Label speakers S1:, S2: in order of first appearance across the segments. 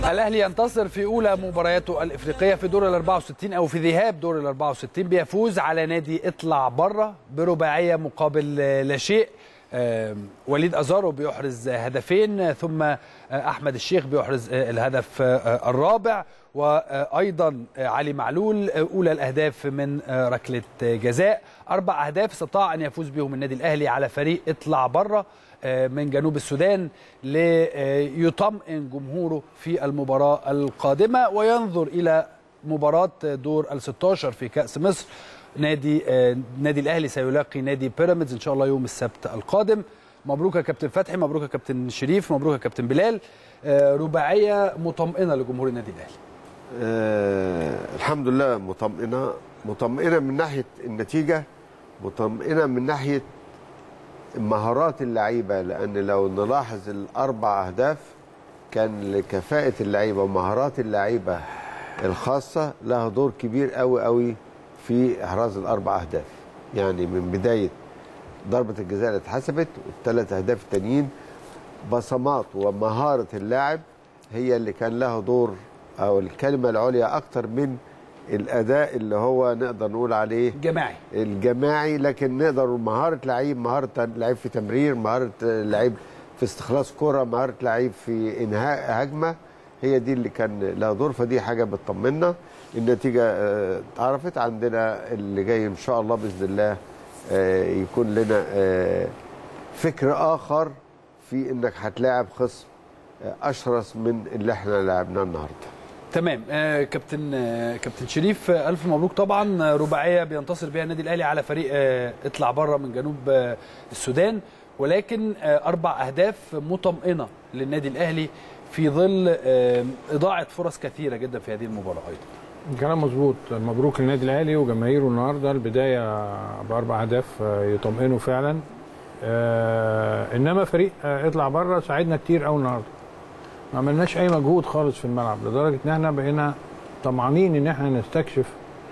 S1: الاهلي ينتصر في اولى مبارياته الافريقيه في دور ال 64 او في ذهاب دور ال 64 بيفوز على نادي اطلع بره برباعيه مقابل لا شيء وليد ازارو بيحرز هدفين ثم احمد الشيخ بيحرز الهدف الرابع وايضا علي معلول اولى الاهداف من ركله جزاء اربع اهداف استطاع ان يفوز بهم النادي الاهلي على فريق اطلع بره من جنوب السودان ليطمئن جمهوره في المباراه القادمه وينظر الى مباراه دور ال 16 في كاس مصر نادي نادي الاهلي سيلاقي نادي بيراميدز ان شاء الله يوم السبت القادم مبروك يا كابتن فتحي مبروك يا كابتن شريف مبروك يا كابتن بلال رباعيه مطمئنه لجمهور النادي الاهلي
S2: آه الحمد لله مطمئنه مطمئنه من ناحيه النتيجه مطمئنه من ناحيه مهارات اللعيبه لان لو نلاحظ الاربع اهداف كان لكفاءه اللعيبه ومهارات اللعيبه الخاصه لها دور كبير قوي قوي في احراز الاربع اهداف يعني من بدايه ضربه الجزاء اللي اتحسبت والثلاث اهداف التانيين بصمات ومهاره اللاعب هي اللي كان لها دور او الكلمه العليا اكتر من الاداء اللي هو نقدر نقول عليه الجماعي لكن نقدر مهاره لعيب مهاره لعيب في تمرير مهاره لعيب في استخلاص كره مهاره لعيب في انهاء هجمه هي دي اللي كان لها دور فدي حاجه بتطمنا النتيجه اتعرفت عندنا اللي جاي ان شاء الله باذن الله يكون لنا فكر اخر في انك هتلاعب خصم اشرس من اللي احنا لعبناه النهارده
S1: تمام آه كابتن آه كابتن شريف آه الف مبروك طبعا رباعيه بينتصر بها النادي الاهلي على فريق آه اطلع بره من جنوب آه السودان ولكن آه اربع اهداف مطمئنه للنادي الاهلي في ظل آه اضاعه فرص كثيره جدا في هذه المباراه ايضا
S3: كلام مظبوط مبروك للنادي الاهلي وجماهيره النهارده البدايه باربع اهداف يطمئنوا فعلا آه انما فريق آه اطلع بره ساعدنا كتير قوي النهارده ما عملناش اي مجهود خالص في الملعب لدرجه ان احنا بقينا طمعانين ان احنا نستكشف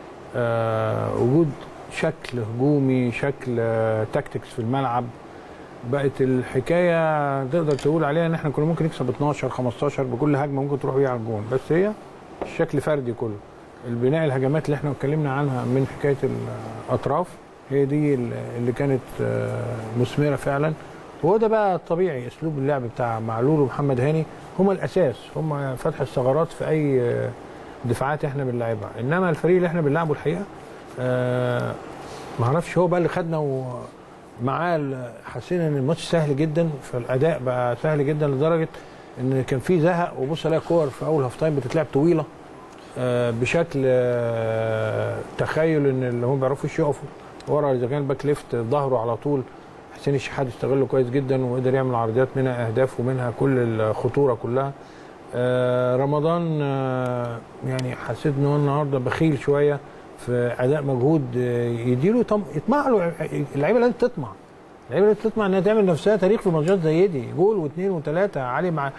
S3: آه وجود شكل هجومي شكل آه تاكتكس في الملعب بقت الحكايه تقدر تقول عليها ان احنا كنا ممكن نكسب 12 15 بكل هجمه ممكن تروح بيها على الجون بس هي الشكل فردي كله البناء الهجمات اللي احنا اتكلمنا عنها من حكايه الاطراف هي دي اللي كانت مثمره فعلا وهو ده بقى الطبيعي اسلوب اللعب بتاع معلول ومحمد هاني هما الاساس هما فتح الثغرات في اي دفاعات احنا بنلعبها انما الفريق اللي احنا بنلعبه الحقيقه آه ما اعرفش هو بقى اللي خدنا ومعاه حسينا ان الماتش سهل جدا فالاداء بقى سهل جدا لدرجه ان كان في زهق وبص الاقي كور في اول هاف تايم بتتلعب طويله آه بشكل آه تخيل ان اللي هم ما بيعرفوش يقفوا ورا اذا كان الباك ليفت ظهره على طول حسين الشحات استغله كويس جدا وقدر يعمل عرضيات منها اهداف ومنها كل الخطوره كلها آه رمضان آه يعني حسيت ان هو النهارده بخيل شويه في اداء مجهود آه يديله طم... يطمع له اللعيبه لازم تطمع اللعيبه لازم تطمع انها تعمل نفسها تاريخ في ماتشات زي دي جول واثنين وثلاثه علي مع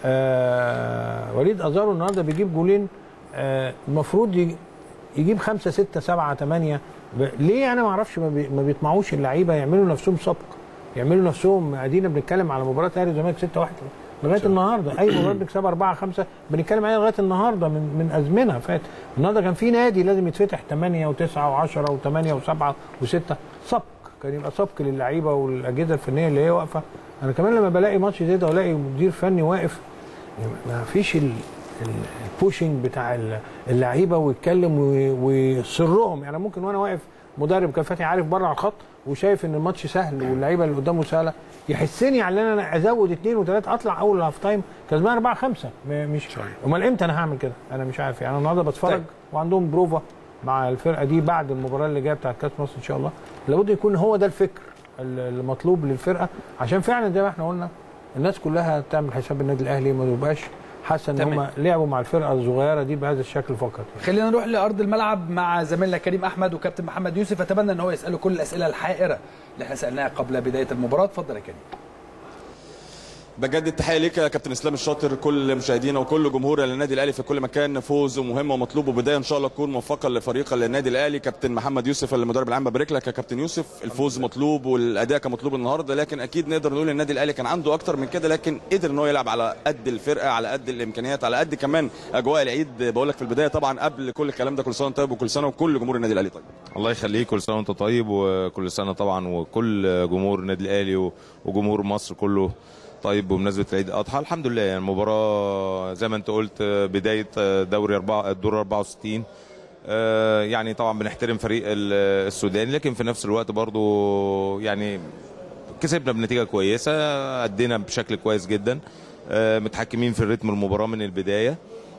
S3: وليد ازارو النهارده بيجيب جولين المفروض يجيب خمسه سته سبعه ثمانيه ليه انا ما اعرفش ما بيطمعوش اللعيبه يعملوا نفسهم سبق يعملوا نفسهم ادينا بنتكلم على مباراه اهلي والزمالك 6 1 لغايه النهارده اي مباراه بنكسبها 4 5 بنتكلم عليها لغايه النهارده من من ازمنه فات النهارده كان في نادي لازم يتفتح 8 و9 و10 و8 و7 و6 سبق كان يبقى سبق للعيبه والاجهزه الفنيه اللي هي واقفه انا كمان لما بلاقي ماتش زي ده والاقي مدير فني واقف ما فيش البوشنج بتاع اللعيبه ويتكلم ويسرهم يعني ممكن وانا واقف مدرب كان فاتح عارف بره على الخط وشايف ان الماتش سهل واللعيبه اللي قدامه سهله يحسني على ان انا ازود اثنين وثلاثه اطلع اول هاف تايم كسبان اربعه خمسه مش امال امتى انا هعمل كده؟ انا مش عارف يعني النهارده بتفرج طيب. وعندهم بروفا مع الفرقه دي بعد المباراه اللي جايه بتاعت كاس مصر ان شاء الله لابد يكون هو ده الفكر المطلوب للفرقه عشان فعلا زي ما احنا قلنا الناس كلها تعمل حساب النادي الاهلي ما يبقاش حاسه ان هم لعبوا مع الفرقه الصغيره دي بهذا الشكل فقط
S1: خلينا نروح لارض الملعب مع زميلنا كريم احمد وكابتن محمد يوسف اتمنى ان هو يساله كل الاسئله الحائره اللي احنا سالناها قبل بدايه المباراه اتفضل يا كريم
S4: بجد التحيه ليك يا كابتن اسلام الشاطر كل مشاهدينا وكل جمهور النادي الاهلي في كل مكان فوز مهم ومطلوب وبدايه ان شاء الله تكون موفقه لفريق النادي الاهلي كابتن محمد يوسف المدرب العام ببارك لك يا كابتن يوسف الفوز مطلوب والاداء كان مطلوب النهارده لكن اكيد نقدر نقول النادي الاهلي كان عنده اكتر من كده لكن قدر ان هو يلعب على قد الفرقه على قد الامكانيات على قد كمان اجواء العيد بقول لك في البدايه طبعا قبل كل الكلام ده كل سنه وانت طيب وكل سنه وكل جمهور النادي الاهلي طيب
S5: الله يخليك كل سنه وانت طيب وكل سنه طبعا وكل جمهور النادي الاهلي و- وجمهور مصر كله طيب بمناسبه عيد الاضحى الحمد لله يعني المباراه زي ما انت قلت بدايه دوري أربعة الدور 64 آه، يعني طبعا بنحترم فريق ال- السوداني لكن في نفس الوقت برضو يعني كسبنا بنتيجه كويسه ادينا بشكل كويس جدا آه، متحكمين في الريتم المباراه من البدايه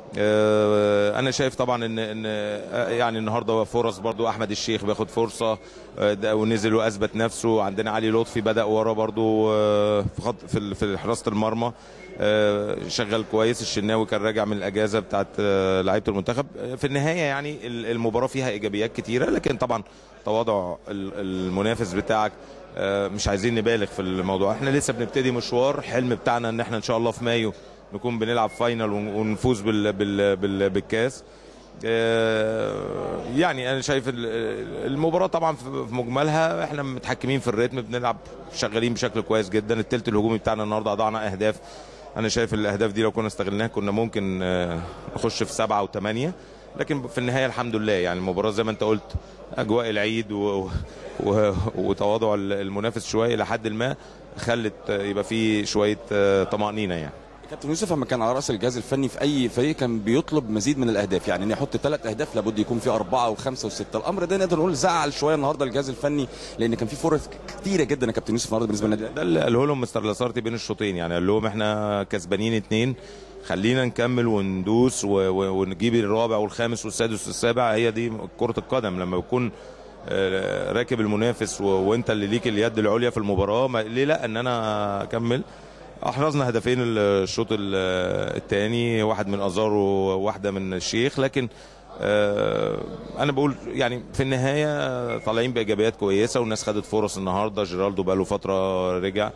S5: آه، انا شايف طبعا ان ان آه، يعني النهارده فرص برضو احمد الشيخ بياخد فرصه آه، ده ونزل واثبت نفسه عندنا علي لطفي بدا ورا برضو آه، في خط في ال- في حراسه المرمى آه، شغال كويس الشناوي كان راجع من الاجازه بتاعت آه، لعيبه المنتخب آه، في النهايه يعني ال- المباراه فيها ايجابيات كتيره لكن طبعا تواضع ال- المنافس بتاعك آه، مش عايزين نبالغ في الموضوع احنا لسه بنبتدي مشوار حلم بتاعنا ان احنا ان شاء الله في مايو نكون بنلعب فاينل ون- ونفوز بال بال بال بالكاس آه، يعني انا شايف ال- المباراه طبعا في في مجملها احنا متحكمين في الريتم بنلعب شغالين بشكل كويس جدا التلت الهجومي بتاعنا النهارده اضعنا اهداف انا شايف الاهداف دي لو كنا استغلناها كنا ممكن آه، نخش في سبعه وثمانيه لكن في النهايه الحمد لله يعني المباراه زي ما انت قلت اجواء العيد و... و... وتواضع المنافس شويه لحد ما خلت يبقى في شويه آه، طمانينه يعني
S4: كابتن يوسف لما كان على راس الجهاز الفني في اي فريق كان بيطلب مزيد من الاهداف يعني ان يحط ثلاث اهداف لابد يكون في اربعه وخمسه وسته الامر ده نقدر نقول زعل شويه النهارده الجهاز الفني لان كان في فرص كتيره جدا يا كابتن يوسف النهارده بالنسبه للنادي الأهلي.
S5: ده اللي قاله لهم مستر لاسارتي بين الشوطين يعني قال لهم احنا كسبانين اتنين خلينا نكمل وندوس و... و... ونجيب الرابع والخامس والسادس والسابع هي دي كرة القدم لما يكون آه، راكب المنافس و... وانت اللي ليك اليد العليا في المباراة ما... ليه لا ان انا اكمل احرزنا هدفين الشوط الثاني واحد من ازار وواحده من الشيخ لكن آه، انا بقول يعني في النهايه طالعين بايجابيات كويسه والناس خدت فرص النهارده جيرالدو بقى له فتره رجع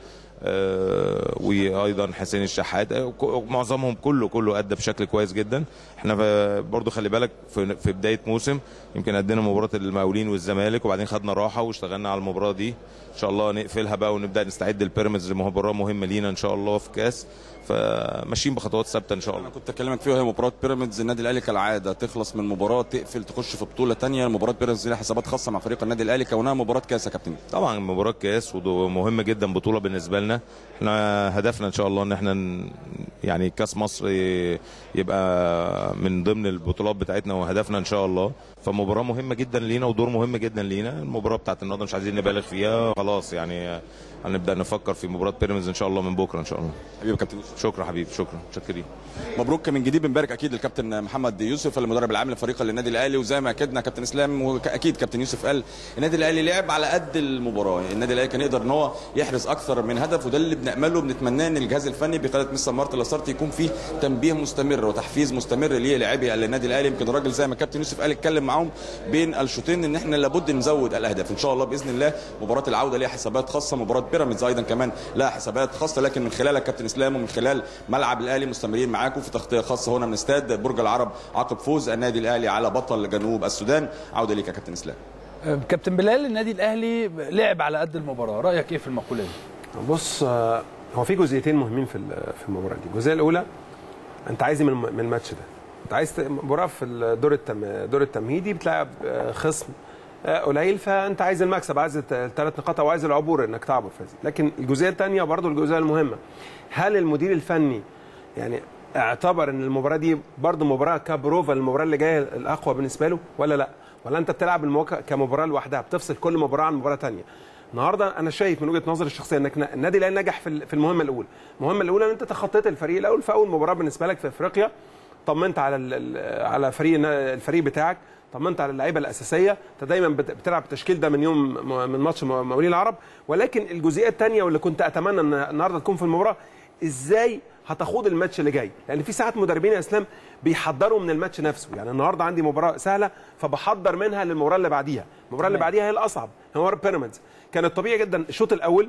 S5: آه، وايضا حسين الشحات آه، ك- معظمهم كله كله ادى بشكل كويس جدا احنا ف- برضو خلي بالك في في بدايه موسم يمكن ادينا مباراه المقاولين والزمالك وبعدين خدنا راحه واشتغلنا على المباراه دي ان شاء الله نقفلها بقى ونبدا نستعد للبيراميدز مباراه مهمه لينا ان شاء الله في كاس فماشيين بخطوات ثابته ان شاء الله
S4: انا كنت اكلمك فيها وهي مباراه بيراميدز النادي الاهلي كالعاده تخلص من مباراه تقفل تخش في بطوله ثانيه مباراه بيراميدز لها حسابات خاصه مع فريق النادي الاهلي كونها مباراه كاس يا كابتن
S5: طبعا مباراة كاس ومهمة جدا بطولة بالنسبة لنا احنا هدفنا ان شاء الله ان احنا ن- يعني كاس مصر ي- يبقى من ضمن البطولات بتاعتنا وهدفنا ان شاء الله فمباراة مهمة جدا لينا ودور مهم جدا لينا المباراة بتاعت النهارده مش عايزين نبالغ فيها خلاص يعني هنبدا نفكر في مباراة بيراميدز ان شاء الله من بكره ان شاء الله
S4: حبيبي كابتن يوسف
S5: شكرا حبيبي شكرا متشكرين
S4: مبروك من جديد بنبارك اكيد للكابتن محمد يوسف المدرب العام لفريق النادي الاهلي وزي ما اكدنا كابتن اسلام واكيد كابتن يوسف قال النادي الاهلي لعب على قد المباراه النادي الاهلي كان يقدر ان هو يحرز اكثر من هدف وده اللي بنامله وبنتمناه ان الجهاز الفني بقياده مستر مارتن لاسارتي يكون فيه تنبيه مستمر وتحفيز مستمر للاعبي النادي الاهلي يمكن الراجل زي ما كابتن يوسف قال اتكلم معاهم بين الشوطين ان احنا لابد نزود الاهداف ان شاء الله باذن الله مباراه العوده ليها حسابات خاصه مباراه بيراميدز ايضا كمان لها حسابات خاصه لكن من خلالك كابتن اسلام ومن خلال ملعب الاهلي مستمرين معاكم في تغطيه خاصه هنا من استاد برج العرب عقب فوز النادي الاهلي على بطل جنوب السودان عوده ليك يا كابتن اسلام
S1: آه، كابتن بلال النادي الاهلي لعب على قد المباراه رايك ايه في المقوله دي
S6: بص آه، هو في جزئيتين مهمين في ال- في المباراه دي الجزئيه الاولى انت عايز إيه من من الماتش ده انت عايز ت- مباراه في الدور التم الدور التمهيدي بتلعب آه، خصم آه، قليل فانت عايز المكسب عايز الثلاث نقاط او عايز العبور انك تعبر فاز لكن الجزئيه الثانيه برضو الجزئيه المهمه هل المدير الفني يعني اعتبر ان المباراه دي برضو مباراه كبروفا المباراه اللي جايه الاقوى بالنسبه له ولا لا ولا انت بتلعب المواجهه كمباراه لوحدها بتفصل كل مباراه عن مباراه ثانيه النهارده انا شايف من وجهه نظري الشخصيه انك ن- النادي الاهلي نجح في ال- في المهمه الاولى المهمه الاولى ان انت تخطيت الفريق الاول في اول مباراه بالنسبه لك في افريقيا طمنت على ال- ال- على فريق الفريق بتاعك طمنت على اللعيبه الاساسيه انت دايما بت- بتلعب التشكيل ده من يوم م- من ماتش م- مقاولين العرب ولكن الجزئيه الثانيه واللي كنت اتمنى ان النهارده تكون في المباراه ازاي هتخوض الماتش اللي جاي لان في ساعات مدربين يا اسلام بيحضروا من الماتش نفسه يعني النهارده عندي مباراه سهله فبحضر منها للمباراه اللي بعديها المباراه اللي بعديها هي الاصعب هي مباراه بيراميدز كان الطبيعي جدا الشوط الاول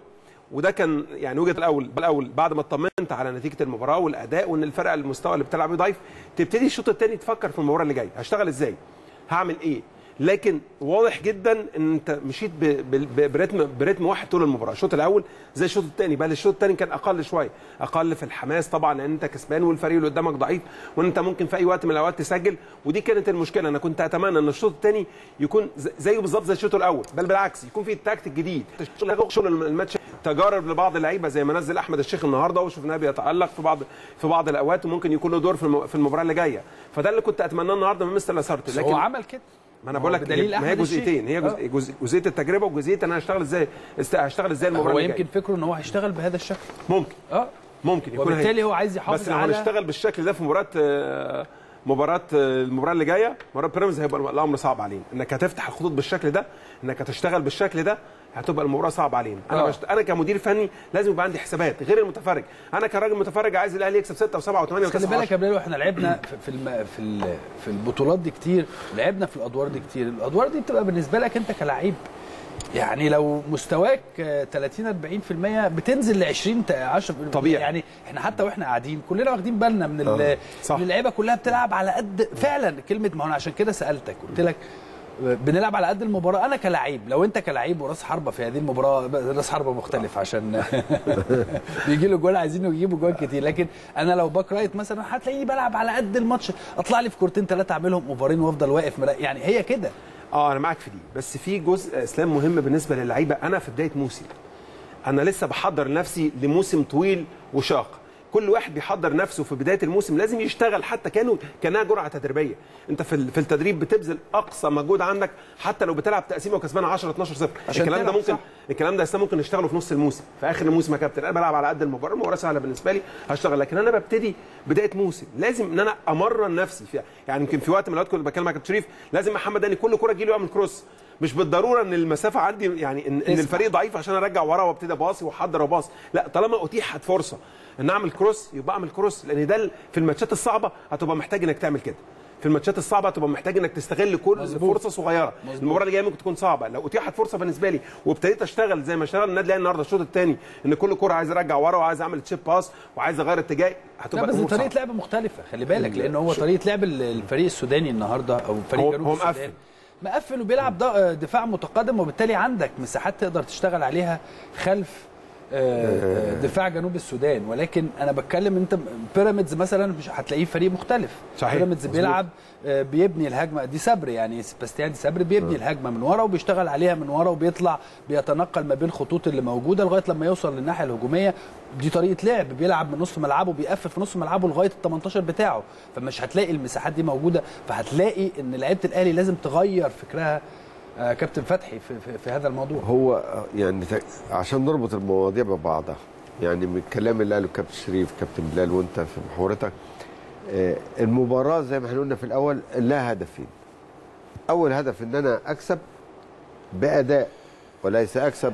S6: وده كان يعني وجهه الاول بالاول بعد ما اطمنت على نتيجه المباراه والاداء وان الفرقه المستوى اللي بتلعب بيه ضعيف تبتدي الشوط الثاني تفكر في المباراه اللي جايه هشتغل ازاي هعمل ايه لكن واضح جدا ان انت مشيت ب- ب- ب- برتم برتم واحد طول المباراه الشوط الاول زي الشوط الثاني بل الشوط الثاني كان اقل شويه اقل في الحماس طبعا لان انت كسبان والفريق اللي قدامك ضعيف وان انت ممكن في اي وقت من الاوقات تسجل ودي كانت المشكله انا كنت اتمنى ان الشوط الثاني يكون ز- زيه بالظبط زي الشوط الاول بل بالعكس يكون في تكتيك جديد شغل الماتش تجارب لبعض اللعيبه زي ما نزل احمد الشيخ النهارده وشفناه بيتالق في بعض في بعض الاوقات وممكن يكون له دور في الم- في المباراه اللي جايه فده اللي كنت اتمناه النهارده من مستر لاسارتي
S1: لكن هو عمل كده
S6: ما انا
S1: هو
S6: بقول لك
S1: بدليل
S6: ما هي
S1: أحمد الشيخ.
S6: جزئيتين هي
S1: آه.
S6: جزء جزء جزئيه التجربه وجزئيه انا هشتغل ازاي است- هشتغل ازاي المباراه
S1: هو
S6: اللي
S1: يمكن
S6: جايه
S1: فكره ان هو هيشتغل بهذا الشكل
S6: ممكن
S1: اه
S6: ممكن يكون
S1: وبالتالي
S6: هي.
S1: هو عايز
S6: بس
S1: يحافظ
S6: لو
S1: على
S6: هنشتغل بالشكل ده في مباراه آه، مباراه آه، المباراه اللي جايه مباراه بيراميدز هيبقى الامر صعب علينا انك هتفتح الخطوط بالشكل ده انك هتشتغل بالشكل ده هتبقى المباراه صعبه علينا انا
S1: آه.
S6: بشت... انا كمدير فني لازم يبقى عندي حسابات غير المتفرج انا كراجل متفرج عايز الاهلي يكسب 6 و7 و8
S1: بس خلي
S6: و9
S1: بالك يا بلال احنا لعبنا في في الم... في ال... في البطولات دي كتير لعبنا في الادوار دي كتير الادوار دي بتبقى بالنسبه لك انت كلاعب يعني لو مستواك آه، 30 40% بتنزل ل 20 ت- 10
S6: طبيعي.
S1: يعني احنا حتى واحنا قاعدين كلنا واخدين بالنا من ال...
S6: آه، صح.
S1: من اللعيبه كلها بتلعب على قد فعلا كلمه ما هو انا عشان كده سالتك قلت لك آه، بنلعب على قد المباراه انا كلاعب لو انت كلاعب وراس حربه في هذه المباراه راس حربه مختلف عشان بيجي له جول عايزين يجيبوا جول كتير لكن انا لو باك رايت مثلا هتلاقيني بلعب على قد الماتش اطلع لي في كورتين ثلاثه اعملهم اوفرين وافضل واقف مرا- يعني هي كده
S6: اه انا معاك في دي بس في جزء اسلام مهم بالنسبه للعيبه انا في بدايه موسم انا لسه بحضر نفسي لموسم طويل وشاق كل واحد بيحضر نفسه في بدايه الموسم لازم يشتغل حتى كانه كانها جرعه تدريبيه انت في ال- في التدريب بتبذل اقصى مجهود عندك حتى لو بتلعب تقسيمه وكسبان 10 12 0
S1: عشان
S6: الكلام ده
S1: تلعب
S6: ممكن
S1: صح.
S6: الكلام ده اسلام ممكن نشتغله في نص الموسم في اخر الموسم يا كابتن انا بلعب على قد المباراه المباراه سهله بالنسبه لي هشتغل لكن انا ببتدي بدايه موسم لازم ان انا امرن نفسي فيها يعني يمكن في وقت من الاوقات كنت بتكلم مع كابتن شريف لازم محمد هاني كل كره تجي له يعمل كروس مش بالضروره ان المسافه عندي يعني ان, إن
S1: تسمع.
S6: الفريق ضعيف عشان ارجع ورا وابتدي اباصي واحضر وباص لا طالما اتيحت فرصه ان اعمل كروس يبقى اعمل كروس لان ده ال- في الماتشات الصعبه هتبقى محتاج انك تعمل كده في الماتشات الصعبه هتبقى محتاج انك تستغل كل
S1: مظبوط.
S6: فرصه صغيره
S1: مظبوط.
S6: المباراه اللي جايه ممكن تكون صعبه لو اتيحت فرصه بالنسبه لي وابتديت اشتغل زي ما اشتغل النادي الاهلي النهارده الشوط الثاني ان كل كره عايز ارجع ورا وعايز اعمل تشيب باس وعايز اغير اتجاهي
S1: لا
S6: هتبقى
S1: بس دي
S6: الامور
S1: طريقه
S6: صعبه
S1: لعب مختلفه خلي بالك لان هو طريقه لعب ال- الفريق السوداني النهارده او فريق
S6: هو-
S1: جنوب
S6: هو
S1: السودان
S6: مقفل.
S1: مقفل وبيلعب ض- دفاع متقدم وبالتالي عندك مساحات تقدر تشتغل عليها خلف آه، دفاع جنوب السودان ولكن انا بتكلم انت بيراميدز مثلا مش هتلاقيه فريق مختلف
S6: صحيح.
S1: بيراميدز
S6: مظبوط.
S1: بيلعب آه، بيبني الهجمه دي صبر يعني سباستيان دي صبر بيبني الهجمه من ورا وبيشتغل عليها من ورا وبيطلع بيتنقل ما بين الخطوط اللي موجوده لغايه لما يوصل للناحيه الهجوميه دي طريقه لعب بيلعب من نص ملعبه بيقفل في نص ملعبه لغايه ال 18 بتاعه فمش هتلاقي المساحات دي موجوده فهتلاقي ان لعيبه الاهلي لازم تغير فكرها آه، كابتن فتحي في, في, في هذا الموضوع
S2: هو يعني ت- عشان نربط المواضيع ببعضها يعني من الكلام اللي قاله كابتن شريف كابتن بلال وانت في محورتك آه، المباراه زي ما احنا قلنا في الاول لها هدفين اول هدف ان انا اكسب باداء وليس اكسب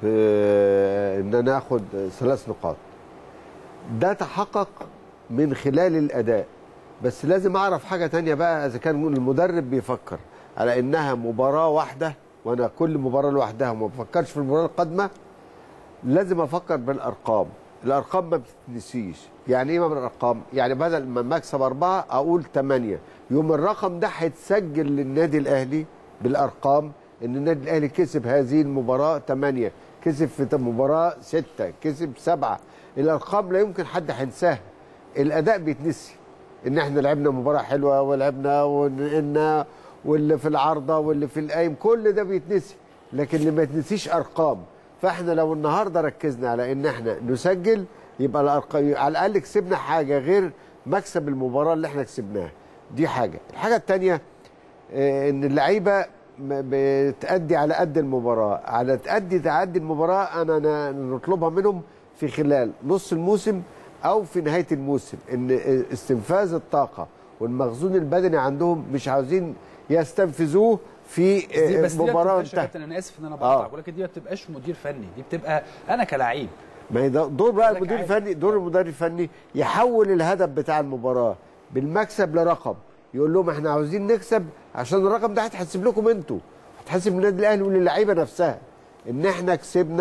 S2: بان انا اخد ثلاث نقاط ده تحقق من خلال الاداء بس لازم اعرف حاجه تانية بقى اذا كان المدرب بيفكر على انها مباراه واحده وانا كل مباراه لوحدها وما بفكرش في المباراه القادمه لازم افكر بالارقام الارقام ما بتتنسيش يعني ايه من الارقام يعني بدل ما مكسب اربعه اقول ثمانيه يوم الرقم ده هيتسجل للنادي الاهلي بالارقام ان النادي الاهلي كسب هذه المباراه ثمانيه كسب في مباراه سته كسب سبعه الارقام لا يمكن حد هينساها الاداء بيتنسي ان احنا لعبنا مباراه حلوه ولعبنا ونقلنا واللي في العارضه واللي في القايم كل ده بيتنسي لكن اللي ما يتنسيش ارقام فاحنا لو النهارده ركزنا على ان احنا نسجل يبقى الارقام على الاقل كسبنا حاجه غير مكسب المباراه اللي احنا كسبناها دي حاجه الحاجه الثانيه ان اللعيبه م- بتأدي على قد المباراه على تأدي تعدي المباراه انا ن- نطلبها منهم في خلال نص الموسم او في نهايه الموسم ان استنفاذ الطاقه والمخزون البدني عندهم مش عاوزين يستنفذوه في
S1: بس دي بس دي ما
S2: مباراه
S1: بتبقاش يا
S2: انتهت
S1: كابتن انا اسف ان انا
S2: آه.
S1: بقطعك ولكن دي ما بتبقاش مدير فني دي بتبقى انا كلاعب
S2: ما هي ده دور بقى
S1: لك
S2: المدير
S1: عادي.
S2: الفني دور المدرب الفني يحول الهدف بتاع المباراه بالمكسب لرقم يقول لهم احنا عاوزين نكسب عشان الرقم ده هيتحسب لكم انتوا هيتحسب للنادي الاهلي وللعيبه نفسها ان احنا كسبنا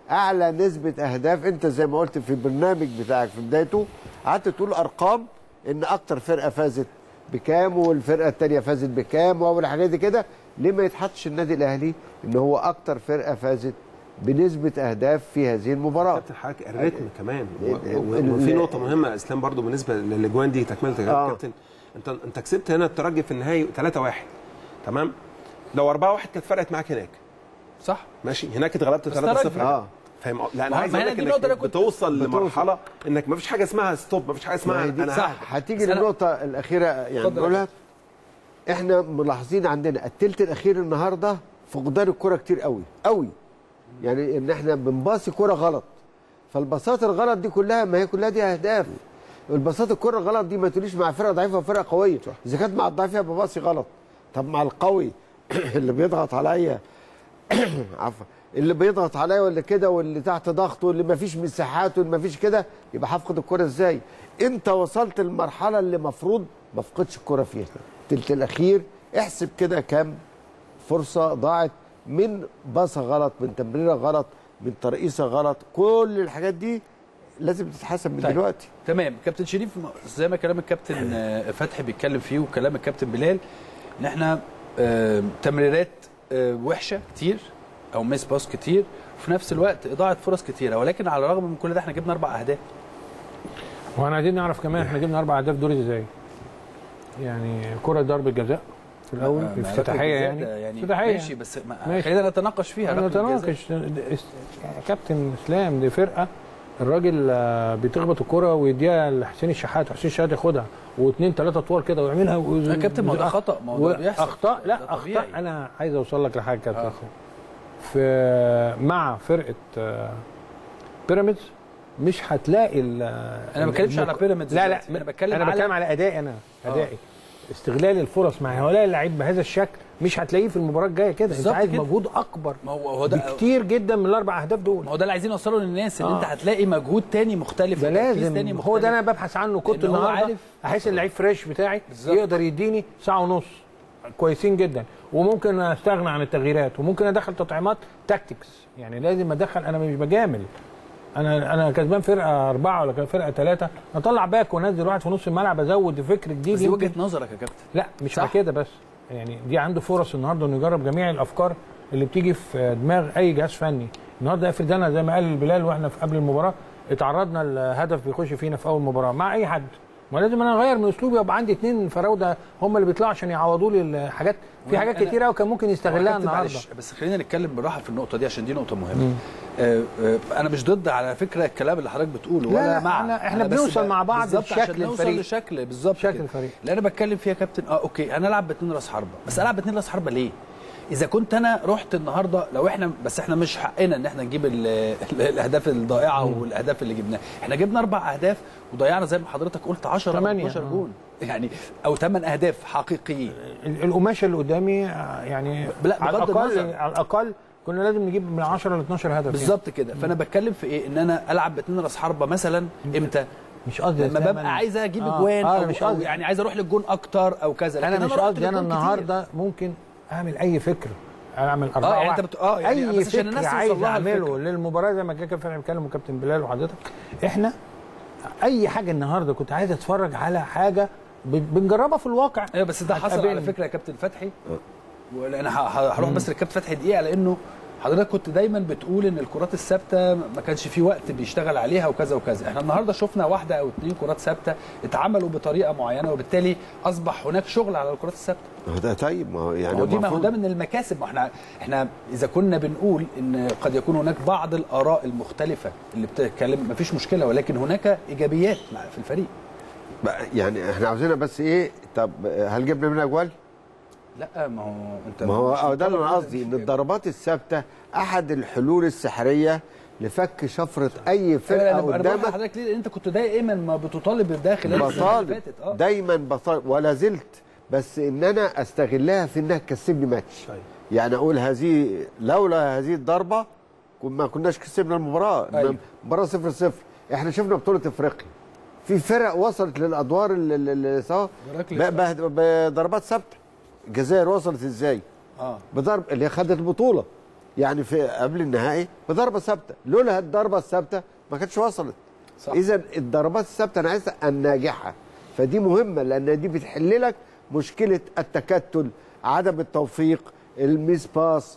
S2: اعلى نسبه اهداف انت زي ما قلت في البرنامج بتاعك في بدايته قعدت تقول ارقام ان اكتر فرقه فازت بكام والفرقه الثانيه فازت بكام والحاجات دي كده ليه ما يتحطش النادي الاهلي ان هو اكتر فرقه فازت بنسبه اهداف في هذه المباراه
S6: كابتن حضرتك الريتم كمان
S2: ال-
S6: و-
S2: ال-
S6: وفي نقطه مهمه يا اسلام برضو بالنسبه للاجوان دي تكمله يا
S2: آه.
S6: كابتن انت انت كسبت هنا الترجي في النهائي 3 1 تمام لو 4 1 كانت فرقت معاك هناك
S1: صح
S6: ماشي هناك اتغلبت 3
S1: ترجي.
S6: 0
S2: اه
S6: فاهم لا انا
S1: ما-
S6: عايز
S1: ما
S6: اقول
S1: هي
S6: لك
S1: دي النقطة اللي
S6: انك
S1: كنت-
S6: بتوصل لمرحله انك ما فيش حاجه اسمها ستوب ما فيش حاجه
S2: ما
S6: اسمها
S2: هي دي
S6: انا
S2: صح
S6: ههدى.
S2: هتيجي
S1: بس أنا-
S2: للنقطه الاخيره يعني
S1: اتفضل يا
S2: نقولها احنا ملاحظين عندنا التلت الاخير النهارده فقدان الكره كتير قوي قوي يعني ان احنا بنباصي كره غلط فالباصات الغلط دي كلها ما هي كلها دي اهداف الباصات الكره الغلط دي ما تقوليش مع فرقه ضعيفه وفرقه قويه اذا كانت مع الضعيفه بباصي غلط طب مع القوي اللي بيضغط عليا عفوا اللي بيضغط عليا واللي كده واللي تحت ضغط واللي ما فيش مساحات واللي ما فيش كده يبقى هفقد الكره ازاي انت وصلت المرحله اللي مفروض ما افقدش الكره فيها التلت الاخير احسب كده كام فرصه ضاعت من باصه غلط من تمريره غلط من ترقيصه غلط كل الحاجات دي لازم تتحسب من
S1: طيب.
S2: دلوقتي
S1: تمام كابتن شريف زي ما كلام الكابتن آه، فتحي بيتكلم فيه وكلام الكابتن بلال ان احنا آه، تمريرات آه، وحشه كتير او ميس باس كتير وفي نفس الوقت اضاعه فرص كتيره ولكن على الرغم من كل ده احنا جبنا اربع اهداف
S3: واحنا عايزين نعرف كمان احنا جبنا اربع اهداف دول ازاي يعني كره ضربه جزاء في الاول
S1: ما- ما
S3: افتتاحيه
S1: ركلة
S3: يعني
S1: جزاء يعني
S3: افتتاحيه
S1: ماشي بس ما
S3: ماشي.
S1: خلينا نتناقش فيها
S3: انا
S1: ركلة جزاء.
S3: نتناقش يا كابتن اسلام دي فرقه الراجل آه، بتخبط الكره ويديها لحسين الشحات وحسين الشحات ياخدها واثنين ثلاثه طوال كده ويعملها
S1: يا كابتن ما هو ده خطا ما هو ده بيحصل
S3: اخطاء لا
S1: ده
S3: اخطاء
S1: طبيعي.
S3: انا عايز اوصل لك لحاجه كابتن
S1: آه.
S3: في مع فرقه آه، بيراميدز مش هتلاقي ال-
S1: انا ما بتكلمش على بيراميدز
S3: لا لا
S1: دلوقتي، انا بتكلم
S3: انا
S1: على-
S3: بتكلم على ادائي انا ادائي استغلال الفرص مع هؤلاء اللعيب بهذا الشكل مش هتلاقيه في المباراه الجايه كده انت
S1: بالظبط
S3: عايز
S1: كده.
S3: مجهود اكبر
S1: ما هو هو ده
S3: بكتير جدا من الاربع اهداف دول
S1: ما هو ده اللي عايزين نوصله للناس ان
S3: آه.
S1: انت هتلاقي مجهود تاني مختلف
S3: ده
S1: وتركيز
S3: لازم
S1: تاني
S3: هو
S1: مختلف.
S3: ده انا ببحث عنه كنت
S1: لأن هو
S3: النهارده
S1: عارف-
S3: احس ان اللعيب فريش بتاعي
S1: بالظبط.
S3: يقدر يديني ساعه ونص كويسين جدا وممكن استغنى عن التغييرات وممكن ادخل تطعيمات تاكتكس يعني لازم ادخل انا مش بجامل انا انا كسبان فرقه اربعه ولا فرقه ثلاثه اطلع باك وانزل واحد في نص الملعب ازود فكر جديد
S1: بس دي
S3: يمكن-
S1: وجهه نظرك يا كابتن
S3: لا مش
S1: صح.
S3: على كده بس يعني دي عنده فرص النهارده انه يجرب جميع الافكار اللي بتيجي في دماغ اي جهاز فني النهارده افرض انا زي ما قال بلال واحنا في قبل المباراه اتعرضنا الهدف بيخش فينا في اول مباراه مع اي حد ما لازم انا اغير من اسلوبي ويبقى عندي اثنين فراوده هم اللي بيطلعوا عشان يعوضوا لي الحاجات في
S1: وأنا-
S3: حاجات
S1: أنا-
S3: كتيره قوي كان ممكن يستغلها
S1: كابتن
S3: النهارده
S1: معلش، بس خلينا نتكلم بالراحه في النقطه دي عشان دي نقطه مهمه آه آه انا مش ضد على فكره الكلام اللي حضرتك بتقوله
S3: لا،
S1: ولا
S3: لا،
S1: مع
S3: إحنا- إحنا
S1: أنا بس
S3: بنوصل
S1: ب-
S3: مع بعض
S1: بالظبط
S3: لشكل
S1: عشان نوصل
S3: الفريق.
S1: لشكل بالظبط
S3: شكل
S1: كده.
S3: الفريق.
S1: اللي انا بتكلم فيها يا كابتن اه اوكي انا العب باثنين راس حربه بس العب باثنين راس حربه ليه؟ اذا كنت انا رحت النهارده لو احنا بس احنا مش حقنا ان احنا نجيب ال- ال- الاهداف الضائعه والاهداف اللي جبناها احنا جبنا اربع اهداف وضيعنا زي ما حضرتك قلت 10 او
S3: تمانية.
S1: 12
S3: آه.
S1: جون يعني او 8 اهداف حقيقيين
S3: ال- القماشه اللي قدامي آه، يعني
S1: لا،
S3: على
S1: بغض
S3: الاقل
S1: النظر.
S3: على الاقل كنا لازم نجيب من 10 ل 12 هدف يعني.
S1: بالظبط كده فانا بتكلم في ايه ان انا العب باثنين راس حربه مثلا امتى
S3: مش قصدي
S1: لما
S3: أسلام،
S1: ببقى
S3: أنا-
S1: عايز اجيب
S3: آه،
S1: اجوان
S3: آه،
S1: أو,
S3: مش
S1: أو
S3: قصدي
S1: يعني عايز اروح للجون اكتر او كذا
S3: انا
S1: لكن
S3: مش
S1: رحت
S3: قصدي انا
S1: للجون كتير.
S3: النهارده ممكن اعمل اي فكر اعمل اربعه
S1: يعني
S3: واحد.
S1: أنت بت- آه، يعني
S3: اي
S1: بس عشان
S3: فكر
S1: الناس توصل
S3: عايز
S1: لها
S3: اعمله
S1: الفكرة.
S3: للمباراه زي ما كان كابتن بيتكلم وكابتن بلال وحضرتك احنا اي حاجه النهارده كنت عايز اتفرج على حاجه ب- بنجربها في الواقع
S1: ايوه بس ده حصل على
S3: هتقابلني.
S1: فكره يا كابتن فتحي ولان ه- ه- هروح بس للكابتن فتحي دقيقه لانه حضرتك كنت دايما بتقول ان الكرات الثابته ما كانش في وقت بيشتغل عليها وكذا وكذا احنا النهارده شفنا واحده او اثنين كرات ثابته اتعملوا بطريقه معينه وبالتالي اصبح هناك شغل على الكرات الثابته
S2: ما هو ده طيب ما هو يعني
S1: ما هو دي ما هو
S2: المفروض-
S1: ده من المكاسب ما احنا احنا اذا كنا بنقول ان قد يكون هناك بعض الاراء المختلفه اللي بتتكلم ما فيش مشكله ولكن هناك ايجابيات مع- في الفريق
S2: بقى يعني احنا عاوزينها بس ايه طب هل جبنا منها جوال؟
S1: لا ما هو انت
S2: ما هو
S1: مش
S2: أو ده اللي انا
S1: مطالب
S2: قصدي ان
S1: مش-
S2: الضربات الثابته احد الحلول السحريه لفك شفره اي
S1: انا
S2: فرقه
S1: انا بقول
S2: قدامك
S1: لحضرتك ليه لان انت كنت دايما ما بتطالب بده خلال السنه اللي
S2: بطالب
S1: فاتت اه
S2: دايما بطالب ولا زلت بس ان انا استغلها في انها تكسبني ماتش
S6: أيوة.
S2: يعني اقول هذه لولا هذه الضربه كن- ما كناش كسبنا المباراه
S1: أيوة.
S2: المباراه صفر صفر احنا شفنا بطوله افريقيا في فرق وصلت للادوار اللي- اللي اللي سوا
S1: مراكلس.
S2: ب- ب- بضربات ثابته الجزائر وصلت ازاي
S1: اه
S2: بضرب اللي هي خدت البطوله يعني في قبل النهائي بضربه ثابته لولا الضربه الثابته ما كانتش وصلت
S1: صح.
S2: اذا الضربات الثابته انا عايزها الناجحه فدي مهمه لان دي بتحل لك مشكله التكتل عدم التوفيق الميس باس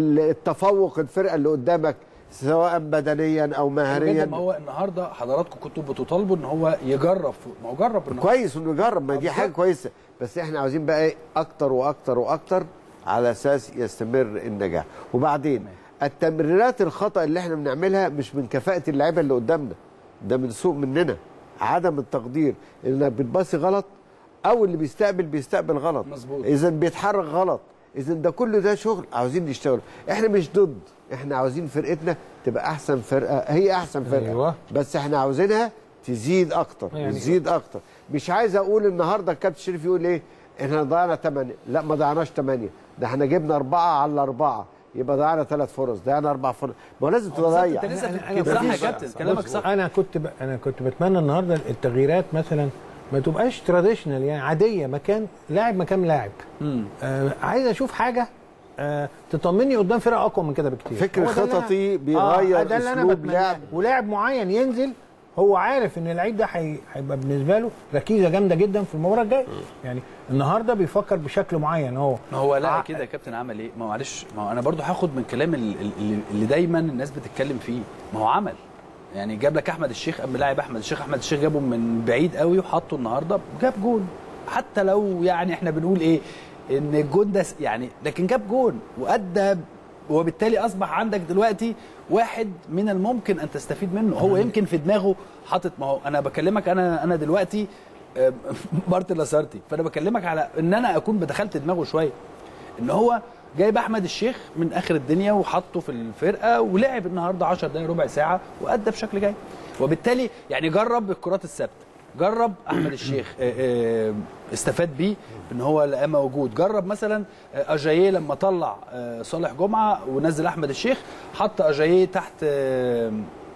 S2: التفوق الفرقه اللي قدامك سواء بدنيا او
S1: جدا
S2: مهريا
S1: ما هو النهارده حضراتكم كنتوا بتطالبوا ان هو يجرب ما هو جرب النهارده
S2: كويس انه يجرب ما دي حاجه
S1: بالظبط.
S2: كويسه بس احنا عاوزين بقى ايه اكتر واكتر واكتر على اساس يستمر النجاح وبعدين التمريرات الخطا اللي احنا بنعملها مش من كفاءه اللعيبه اللي قدامنا ده من سوء مننا عدم التقدير انك بتباصي غلط او اللي بيستقبل بيستقبل غلط
S1: مظبوط.
S2: اذا بيتحرك غلط اذا ده كله ده شغل عاوزين نشتغل احنا مش ضد احنا عاوزين فرقتنا تبقى احسن فرقه هي احسن فرقه
S3: أيوة.
S2: بس احنا عاوزينها تزيد اكتر
S3: يعني
S2: تزيد اكتر مش عايز اقول النهارده الكابتن شريف يقول ايه احنا ضيعنا 8 لا ما ضيعناش 8 ده احنا جبنا أربعة على أربعة يبقى ضيعنا ثلاث فرص ضيعنا أربع فرص ما هو لازم تضيع
S1: انت لسه
S3: أنا-
S1: في
S3: أنا-
S1: صح يا
S3: مفيش-
S1: كابتن كلامك
S3: بص،
S1: صح
S3: انا كنت ب... انا كنت بتمنى النهارده التغييرات مثلا ما تبقاش تراديشنال يعني عاديه مكان لاعب مكان لاعب
S1: مم.
S3: آه عايز اشوف حاجه آه تطمني قدام فرقه اقوى من كده بكتير
S2: فكر
S3: هو ده اللي أنا-
S2: خططي بيغير
S3: آه ده اللي انا
S2: أسلوب
S3: بتمناه
S2: لعب.
S3: ولاعب معين ينزل هو عارف ان اللعيب ده هي- هيبقى بالنسبه له ركيزه جامده جدا في المباراه الجايه يعني النهارده بيفكر بشكل معين هو
S1: ما هو لا
S3: ع-
S1: كده يا كابتن عمل ايه؟ ما هو معلش ما هو انا برضو هاخد من كلام ال- ال- اللي, اللي دايما الناس بتتكلم فيه ما هو عمل يعني جاب لك احمد الشيخ قام لاعب احمد الشيخ احمد الشيخ جابه من بعيد قوي وحطه النهارده جاب جون حتى لو يعني احنا بنقول ايه ان الجون ده س- يعني لكن جاب جون وادى وبالتالي اصبح عندك دلوقتي واحد من الممكن ان تستفيد منه هو يمكن في دماغه حاطط ما هو انا بكلمك انا انا دلوقتي آه، مارتن لاسارتي فانا بكلمك على ان انا اكون بدخلت دماغه شويه ان هو جايب احمد الشيخ من اخر الدنيا وحطه في الفرقه ولعب النهارده 10 دقائق ربع ساعه وادى بشكل جيد وبالتالي يعني جرب الكرات الثابته جرب احمد الشيخ آه، آه، استفاد بيه ان هو لقاه موجود جرب مثلا آه، اجاييه لما طلع آه، صالح جمعه ونزل احمد الشيخ حط اجاييه تحت آه،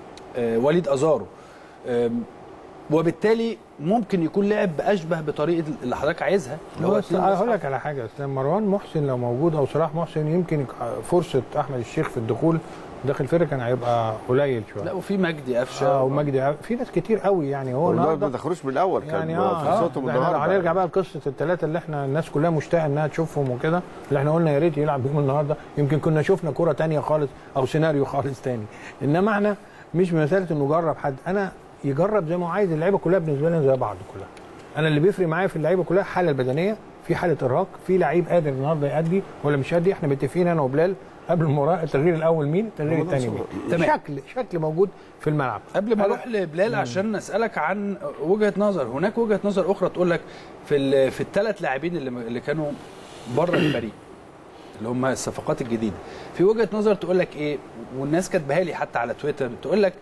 S1: آه، وليد ازارو آم، وبالتالي ممكن يكون لعب اشبه بطريقه اللي حضرتك عايزها اللي هو
S3: بس
S1: اتنين
S3: هقول
S1: بس
S3: لك على حاجه اصل مروان محسن لو موجود او صلاح محسن يمكن يك- فرصه احمد الشيخ في الدخول داخل الفرقه كان هيبقى قليل
S1: لا
S3: شويه
S1: وفي مجدي قفشه
S3: اه ومجدي عب- في ناس كتير قوي يعني هو
S2: والله ما
S3: النهارده
S2: دخلوش من الاول كان
S3: يعني
S2: يعني
S3: اه
S2: فرصتهم
S3: ده احنا
S2: النهارده
S3: هنرجع بقى لقصه الثلاثه اللي احنا الناس كلها مشتاقه انها تشوفهم وكده اللي احنا قلنا يا ريت يلعب بيهم النهارده يمكن كنا شفنا كره تانية خالص او سيناريو خالص تاني انما احنا مش مساله انه جرب حد انا يجرب زي ما هو عايز اللعيبه كلها بالنسبه لي زي بعض كلها انا اللي بيفرق معايا في اللعيبه كلها الحاله البدنيه في حاله ارهاق في لعيب قادر النهارده يأدي ولا مش قادر احنا متفقين انا وبلال قبل المباراه التغيير الاول مين التغيير الثاني مين
S1: تمام.
S3: شكل شكل موجود في الملعب
S1: قبل ما اروح لبلال عشان اسالك عن وجهه نظر هناك وجهه نظر اخرى تقول لك في ال- في الثلاث لاعبين اللي اللي كانوا بره الفريق اللي هم الصفقات الجديده في وجهه نظر تقول لك ايه والناس كاتباها لي حتى على تويتر تقول لك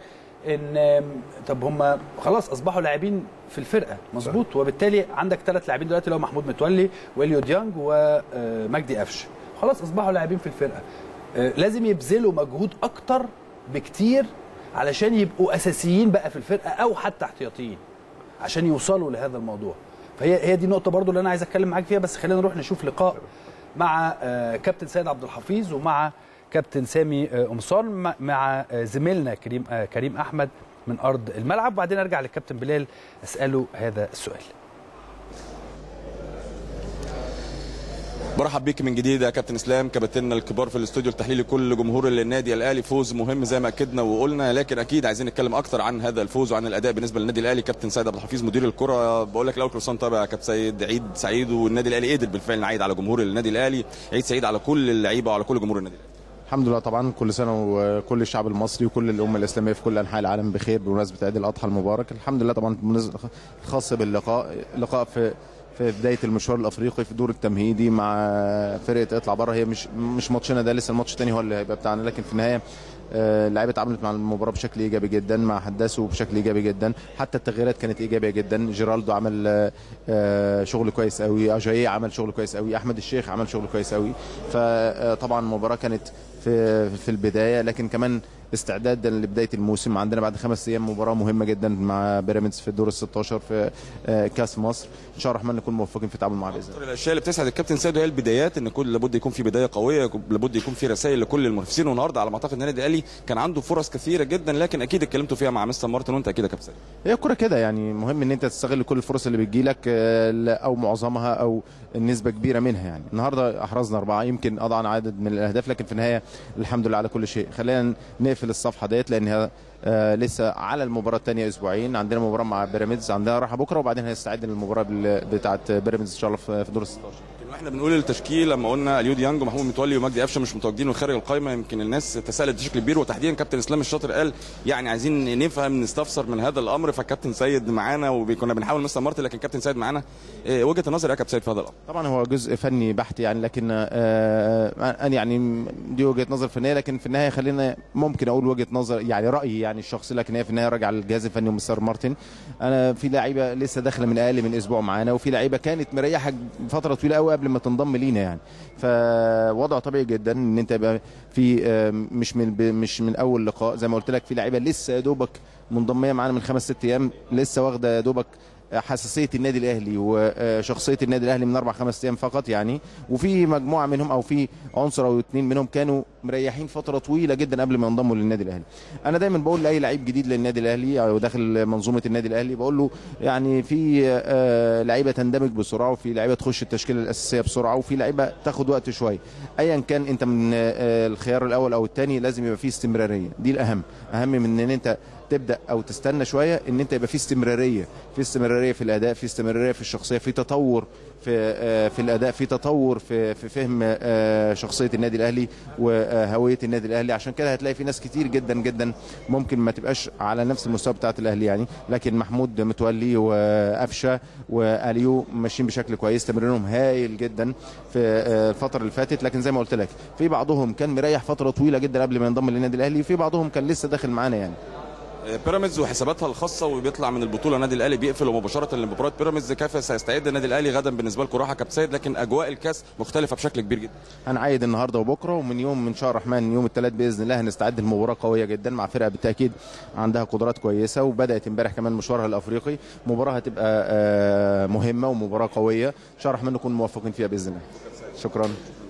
S1: ان طب هم خلاص اصبحوا لاعبين في الفرقه مظبوط وبالتالي عندك ثلاث لاعبين دلوقتي اللي هو محمود متولي واليو ديانج ومجدي قفشه خلاص اصبحوا لاعبين في الفرقه آه، لازم يبذلوا مجهود اكتر بكتير علشان يبقوا اساسيين بقى في الفرقه او حتى احتياطيين عشان يوصلوا لهذا الموضوع فهي هي دي النقطه برضو اللي انا عايز اتكلم معاك فيها بس خلينا نروح نشوف لقاء مع آه، كابتن سيد عبد الحفيظ ومع كابتن سامي آه، قمصان مع- مع آه، زميلنا كريم آه، كريم احمد من ارض الملعب وبعدين ارجع للكابتن بلال اساله هذا السؤال
S4: برحب بيك من جديد يا كابتن اسلام كباتننا الكبار في الاستوديو التحليلي كل جمهور النادي الاهلي فوز مهم زي ما اكدنا وقلنا لكن اكيد عايزين نتكلم اكتر عن هذا الفوز وعن الاداء بالنسبه للنادي الاهلي كابتن سيد عبد الحفيظ مدير الكره بقول لك الاول كل سنه طيب يا كابتن سيد عيد سعيد والنادي الاهلي قدر بالفعل نعيد على جمهور النادي الاهلي عيد سعيد على كل اللعيبه وعلى كل جمهور النادي الاهلي
S7: الحمد لله طبعا كل سنه وكل الشعب المصري وكل الامه الاسلاميه في كل انحاء العالم بخير بمناسبه عيد الاضحى المبارك الحمد لله طبعا بالنسبة- خاص باللقاء لقاء في في بدايه المشوار الافريقي في الدور التمهيدي مع فرقه اطلع بره هي مش مش ماتشنا ده لسه الماتش الثاني هو اللي هيبقى بتاعنا لكن في النهايه آه، اللعيبه اتعاملت مع المباراه بشكل ايجابي جدا مع حداسه بشكل ايجابي جدا حتى التغييرات كانت ايجابيه جدا جيرالدو عمل آه، آه، شغل كويس قوي اجاييه عمل شغل كويس قوي احمد الشيخ عمل شغل كويس قوي فطبعا المباراه كانت في في البدايه لكن كمان استعدادا لبدايه الموسم عندنا بعد خمس ايام مباراه مهمه جدا مع بيراميدز في الدور ال 16 في آه، كاس مصر ان شاء الله الرحمن نكون موفقين في التعامل معاه باذن الله
S4: اكتر الاشياء اللي بتسعد الكابتن سيد هي البدايات ان كل لابد يكون في بدايه قويه لابد يكون في رسائل لكل المنافسين والنهارده على ما اعتقد النادي الاهلي كان عنده فرص كثيره جدا لكن اكيد اتكلمتوا فيها مع مستر مارتن وانت اكيد يا كابتن سيد
S7: هي الكرة كده يعني مهم ان انت تستغل كل الفرص اللي بتجيلك آه، او معظمها او النسبة كبيرة منها يعني النهارده احرزنا اربعة يمكن اضعنا عدد من الاهداف لكن في النهاية الحمد لله على كل شيء خلينا نقفل الصفحة ديت لانها آه لسه على المباراة الثانية اسبوعين عندنا مباراة مع بيراميدز عندنا راحة بكرة وبعدين هنستعد للمباراة بال- بتاعة بيراميدز ان شاء الله في في دور ال 16
S4: يمكن واحنا بنقول التشكيل لما قلنا اليو ديانج ومحمود متولي ومجدي قفشه مش متواجدين وخارج القائمه يمكن الناس تساءلت بشكل كبير وتحديدا كابتن اسلام الشاطر قال يعني عايزين نفهم نستفسر من هذا الامر فكابتن سيد معانا وكنا بنحاول مستر مارتن لكن كابتن سيد معانا إيه وجهه النظر يا كابتن سيد في هذا الامر
S7: طبعا هو جزء فني بحت يعني لكن آه انا يعني دي وجهه نظر فنيه لكن في النهايه خلينا ممكن اقول وجهه نظر يعني رايي يعني الشخصي لكن هي في النهايه راجعه للجهاز الفني ومستر مارتن انا في لعيبه لسه داخله من اقل من اسبوع معانا وفي لعيبه كانت مريحه فتره طويله قوي قبل ما تنضم لينا يعني فوضع طبيعي جدا ان انت يبقى في آه، مش من ب- مش من اول لقاء زي ما قلت لك في لعيبه لسه يا دوبك منضميه معانا من خمس ست ايام لسه واخده يا دوبك حساسيه النادي الاهلي وشخصيه النادي الاهلي من اربع خمس ايام فقط يعني وفي مجموعه منهم او في عنصر او اثنين منهم كانوا مريحين فتره طويله جدا قبل ما ينضموا للنادي الاهلي. انا دايما بقول لاي لعيب جديد للنادي الاهلي او داخل منظومه النادي الاهلي بقول له يعني في آه، لعيبه تندمج بسرعه وفي لعيبه تخش التشكيله الاساسيه بسرعه وفي لعيبه تاخد وقت شويه. ايا كان انت من آه، الخيار الاول او الثاني لازم يبقى فيه استمراريه دي الاهم اهم من ان انت تبدا او تستنى شويه ان انت يبقى في استمراريه في استمراريه في الاداء في استمراريه في الشخصيه في تطور في آه، في الاداء في تطور في في فهم آه، شخصيه النادي الاهلي وهويه النادي الاهلي عشان كده هتلاقي في ناس كتير جدا جدا ممكن ما تبقاش على نفس المستوى بتاعه الاهلي يعني لكن محمود متولي وقفشه واليو ماشيين بشكل كويس تمرينهم هايل جدا في آه، الفتره اللي فاتت لكن زي ما قلت لك في بعضهم كان مريح فتره طويله جدا قبل ما ينضم للنادي الاهلي في بعضهم كان لسه داخل معانا يعني
S4: بيراميدز وحساباتها الخاصه وبيطلع من البطوله النادي الاهلي بيقفل مباشره لمباراه بيراميدز كيف سيستعد النادي الاهلي غدا بالنسبه لكم راحه كابتن سيد لكن اجواء الكاس مختلفه بشكل كبير جدا
S7: هنعيد النهارده وبكره ومن يوم من شهر الرحمن يوم الثلاث باذن الله هنستعد لمباراه قويه جدا مع فرقه بالتاكيد عندها قدرات كويسه وبدات امبارح كمان مشوارها الافريقي مباراه هتبقى آه، مهمه ومباراه قويه ان شاء الله الرحمن نكون موفقين فيها باذن الله شكرا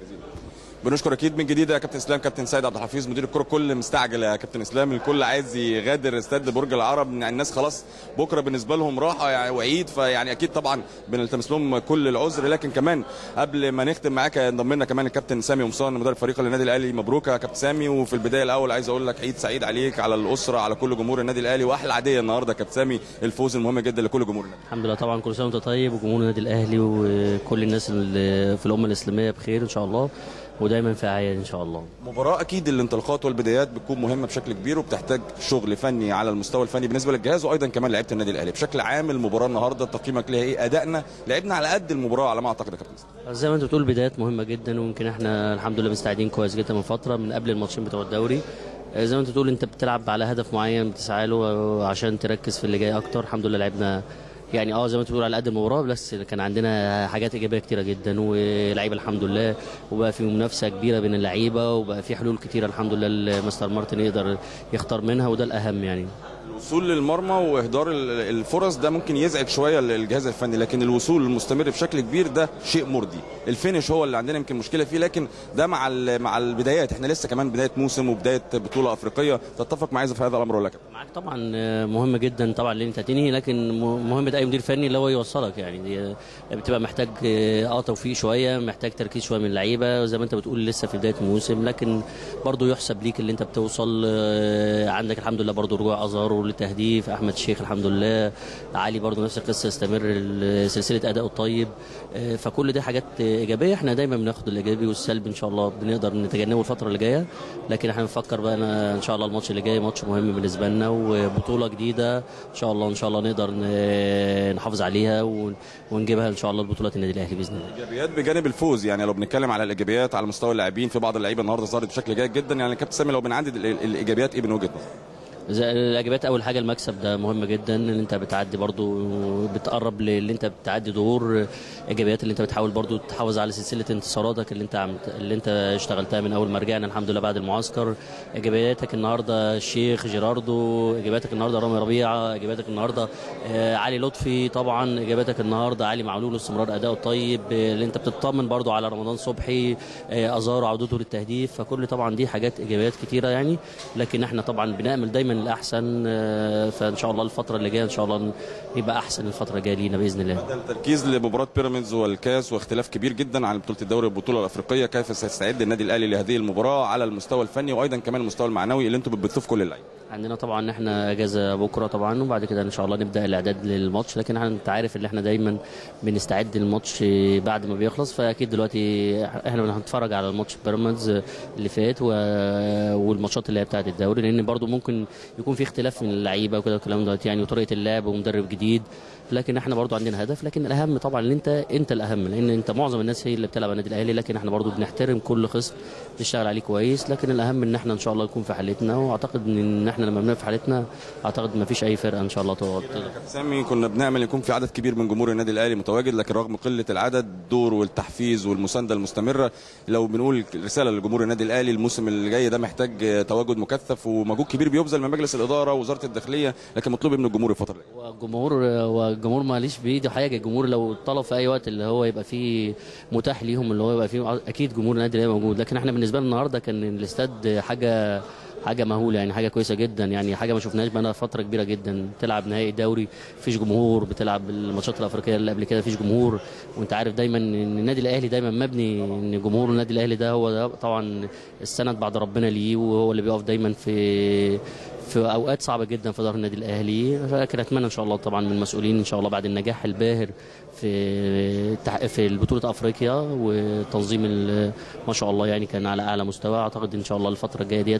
S4: بنشكر اكيد من جديد يا كابتن اسلام كابتن سيد عبد الحفيظ مدير الكره كل مستعجل يا كابتن اسلام الكل عايز يغادر استاد برج العرب يعني الناس خلاص بكره بالنسبه لهم راحه يعني وعيد فيعني اكيد طبعا بنلتمس لهم كل العذر لكن كمان قبل ما نختم معاك ينضم لنا كمان الكابتن سامي قمصان مدرب فريق النادي الاهلي مبروك يا كابتن سامي وفي البدايه الاول عايز اقول لك عيد سعيد عليك على الاسره على كل جمهور النادي الاهلي واحلى عاديه النهارده يا كابتن سامي الفوز المهم جدا لكل جمهور النادي
S8: الحمد لله طبعا كل سنه وانت طيب وجمهور النادي الاهلي وكل الناس اللي في الامه الاسلاميه بخير ان شاء الله ودايما في اعياد ان شاء الله
S4: مباراة أكيد الانطلاقات والبدايات بتكون مهمة بشكل كبير وبتحتاج شغل فني على المستوى الفني بالنسبة للجهاز وأيضا كمان لعيبة النادي الأهلي بشكل عام المباراة النهاردة تقييمك ليها إيه أدائنا لعبنا على قد المباراة على ما أعتقد يا كابتن
S8: زي ما انت بتقول بدايات مهمه جدا ويمكن احنا الحمد لله مستعدين كويس جدا من فتره من قبل الماتشين بتوع الدوري آه، زي ما انت بتقول انت بتلعب على هدف معين بتسعى له آه، عشان تركز في اللي جاي اكتر الحمد لله لعبنا يعني اه زي ما انت بتقول على قد المباراه بس كان عندنا حاجات ايجابيه كتيره جدا ولعيبه الحمد لله وبقى في منافسه كبيره بين اللعيبه وبقى في حلول كتيره الحمد لله اللي مستر مارتن يقدر يختار منها وده الاهم يعني
S4: الوصول للمرمى واهدار ال- الفرص ده ممكن يزعج شويه الجهاز الفني لكن الوصول المستمر بشكل كبير ده شيء مرضي الفينش هو اللي عندنا يمكن مشكله فيه لكن ده مع ال- مع البدايات احنا لسه كمان بدايه موسم وبدايه بطوله افريقيه تتفق معايا في هذا الامر ولا لا
S8: معاك طبعا آه، مهم جدا طبعا اللي انت تنهي لكن م- مهمه اي مدير فني اللي هو يوصلك يعني دي آه، بتبقى محتاج اه آه، توفيق شويه محتاج تركيز شويه من اللعيبه زي ما انت بتقول لسه في بدايه الموسم لكن برضو يحسب ليك اللي انت بتوصل آه، عندك الحمد لله برضو رجوع ازارو للتهديف احمد الشيخ الحمد لله علي برضو نفس القصه استمر ال- سلسله اداؤه الطيب آه، فكل دي حاجات آه، ايجابيه احنا دايما بناخد الايجابي والسلبي ان شاء الله بنقدر نتجنبه الفتره اللي جايه لكن احنا بنفكر بقى أنا ان شاء الله الماتش اللي جاي ماتش مهم بالنسبه لنا وبطوله جديده ان شاء الله ان شاء الله نقدر ن- نحافظ عليها ون- ونجيبها ان شاء الله لبطوله النادي الاهلي باذن الله
S4: ايجابيات بجانب الفوز يعني لو بنتكلم على الايجابيات على مستوى اللاعبين في بعض اللعيبه النهارده ظهرت بشكل جيد جدا يعني كابتن سامي لو بنعدد ال- ال- الايجابيات ايه من وجهه نظرك
S8: زي الاجابات اول حاجه المكسب ده مهم جدا ان انت بتعدي برضو بتقرب اللي انت بتعدي دور ايجابيات اللي انت بتحاول برضو تحافظ على سلسله انتصاراتك اللي انت عملت اللي انت اشتغلتها من اول ما رجعنا الحمد لله بعد المعسكر ايجابياتك النهارده الشيخ جيراردو ايجابياتك النهارده رامي ربيعه ايجابياتك النهارده آه، علي لطفي طبعا ايجابياتك النهارده علي معلول استمرار اداؤه الطيب آه، اللي انت بتطمن برضو على رمضان صبحي آه، ازار عودته للتهديف فكل طبعا دي حاجات ايجابيات كتيره يعني لكن احنا طبعا بنامل دايما الاحسن آه، فان شاء الله الفتره اللي جايه ان شاء الله يبقى احسن الفتره الجايه لينا باذن الله
S4: ده التركيز لمباراه بيراميدز والكاس واختلاف كبير جدا عن بطوله الدوري والبطوله الافريقيه كيف سيستعد النادي الاهلي لهذه المباراه على المستوى الفني وايضا كمان المستوى المعنوي اللي انتم بتبثوه في كل اللعيبه
S8: عندنا طبعا احنا اجازه بكره طبعا وبعد كده ان شاء الله نبدا الاعداد للماتش لكن احنا انت عارف ان احنا دايما بنستعد للماتش بعد ما بيخلص فاكيد دلوقتي احنا هنتفرج على الماتش بيراميدز اللي فات و... والماتشات اللي هي بتاعه الدوري لان برضو ممكن يكون في اختلاف من اللعيبه وكده والكلام دوت يعني وطريقه اللعب ومدرب جديد لكن احنا برضو عندنا هدف لكن الاهم طبعا ان انت انت الاهم لان انت معظم الناس هي اللي بتلعب على النادي الاهلي لكن احنا برضو بنحترم كل خصم بنشتغل عليه كويس لكن الاهم ان احنا ان شاء الله نكون في حالتنا واعتقد ان احنا لما بنبقى في حالتنا اعتقد ما فيش اي فرقه ان شاء الله تقعد
S4: سامي كنا بنعمل يكون في عدد كبير من جمهور النادي الاهلي متواجد لكن رغم قله العدد الدور والتحفيز والمسانده المستمره لو بنقول رساله لجمهور النادي الاهلي الموسم اللي جاي ده محتاج تواجد مكثف ومجهود كبير بيبذل من مجلس الاداره ووزاره الداخليه لكن مطلوب من الجمهور الفتره اللي جايه
S8: والجمهور والجمهور ماليش بايده حاجه الجمهور لو طلب في اي وقت اللي هو يبقى فيه متاح ليهم اللي هو يبقى فيه اكيد جمهور النادي الاهلي موجود لكن احنا بالنسبه لنا النهارده كان الاستاد حاجه حاجه مهوله يعني حاجه كويسه جدا يعني حاجه ما شفناهاش بقى فتره كبيره جدا تلعب نهائي دوري مفيش جمهور بتلعب الماتشات الافريقيه اللي قبل كده مفيش جمهور وانت عارف دايما ان النادي الاهلي دايما مبني ان جمهور النادي الاهلي ده هو ده طبعا السند بعد ربنا ليه وهو اللي بيقف دايما في في اوقات صعبه جدا في ظهر النادي الاهلي لكن اتمنى ان شاء الله طبعا من المسؤولين ان شاء الله بعد النجاح الباهر في في بطوله افريقيا وتنظيم ما شاء الله يعني كان على اعلى مستوى اعتقد ان شاء الله الفتره الجايه ديت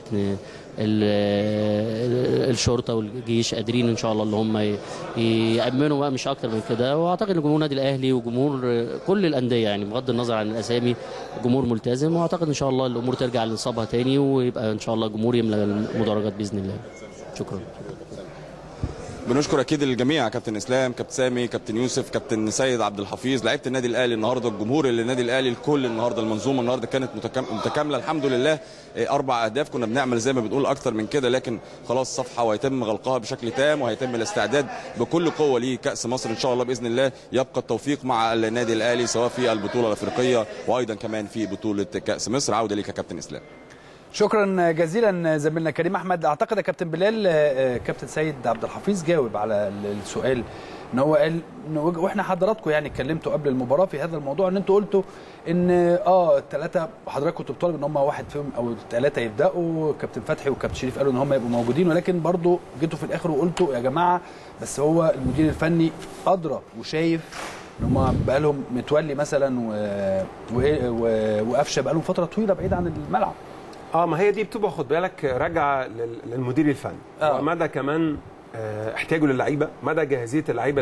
S8: الشرطه والجيش قادرين ان شاء الله اللي هم يامنوا بقى مش اكتر من كده واعتقد ان جمهور النادي الاهلي وجمهور كل الانديه يعني بغض النظر عن الاسامي جمهور ملتزم واعتقد ان شاء الله الامور ترجع لنصابها تاني ويبقى ان شاء الله جمهور يملى المدرجات باذن الله شكرا
S4: بنشكر اكيد الجميع كابتن اسلام كابتن سامي كابتن يوسف كابتن سيد عبد الحفيظ لعيبه النادي الاهلي النهارده الجمهور اللي النادي الاهلي الكل النهارده المنظومه النهارده كانت متكامله الحمد لله اربع اهداف كنا بنعمل زي ما بنقول اكتر من كده لكن خلاص صفحه وهيتم غلقها بشكل تام وهيتم الاستعداد بكل قوه لكاس مصر ان شاء الله باذن الله يبقى التوفيق مع النادي الاهلي سواء في البطوله الافريقيه وايضا كمان في بطوله كاس مصر عوده ليك يا كابتن اسلام
S1: شكرا جزيلا زميلنا كريم احمد اعتقد يا كابتن بلال كابتن سيد عبد الحفيظ جاوب على السؤال ان هو قال واحنا حضراتكم يعني اتكلمتوا قبل المباراه في هذا الموضوع ان انتوا قلتوا ان اه الثلاثه حضراتكم كنتوا بتطالبوا ان هم واحد فيهم او الثلاثه يبداوا كابتن فتحي وكابتن شريف قالوا ان هم يبقوا موجودين ولكن برضو جيتوا في الاخر وقلتوا يا جماعه بس هو المدير الفني ادرى وشايف ان هم بقى لهم متولي مثلا و... و... و... وقفشه بقى لهم فتره طويله بعيد عن الملعب
S6: اه ما هي دي بتبقى خد بالك راجعه للمدير الفني آه. ومدى كمان احتياجه للعيبه مدى جاهزيه اللعيبه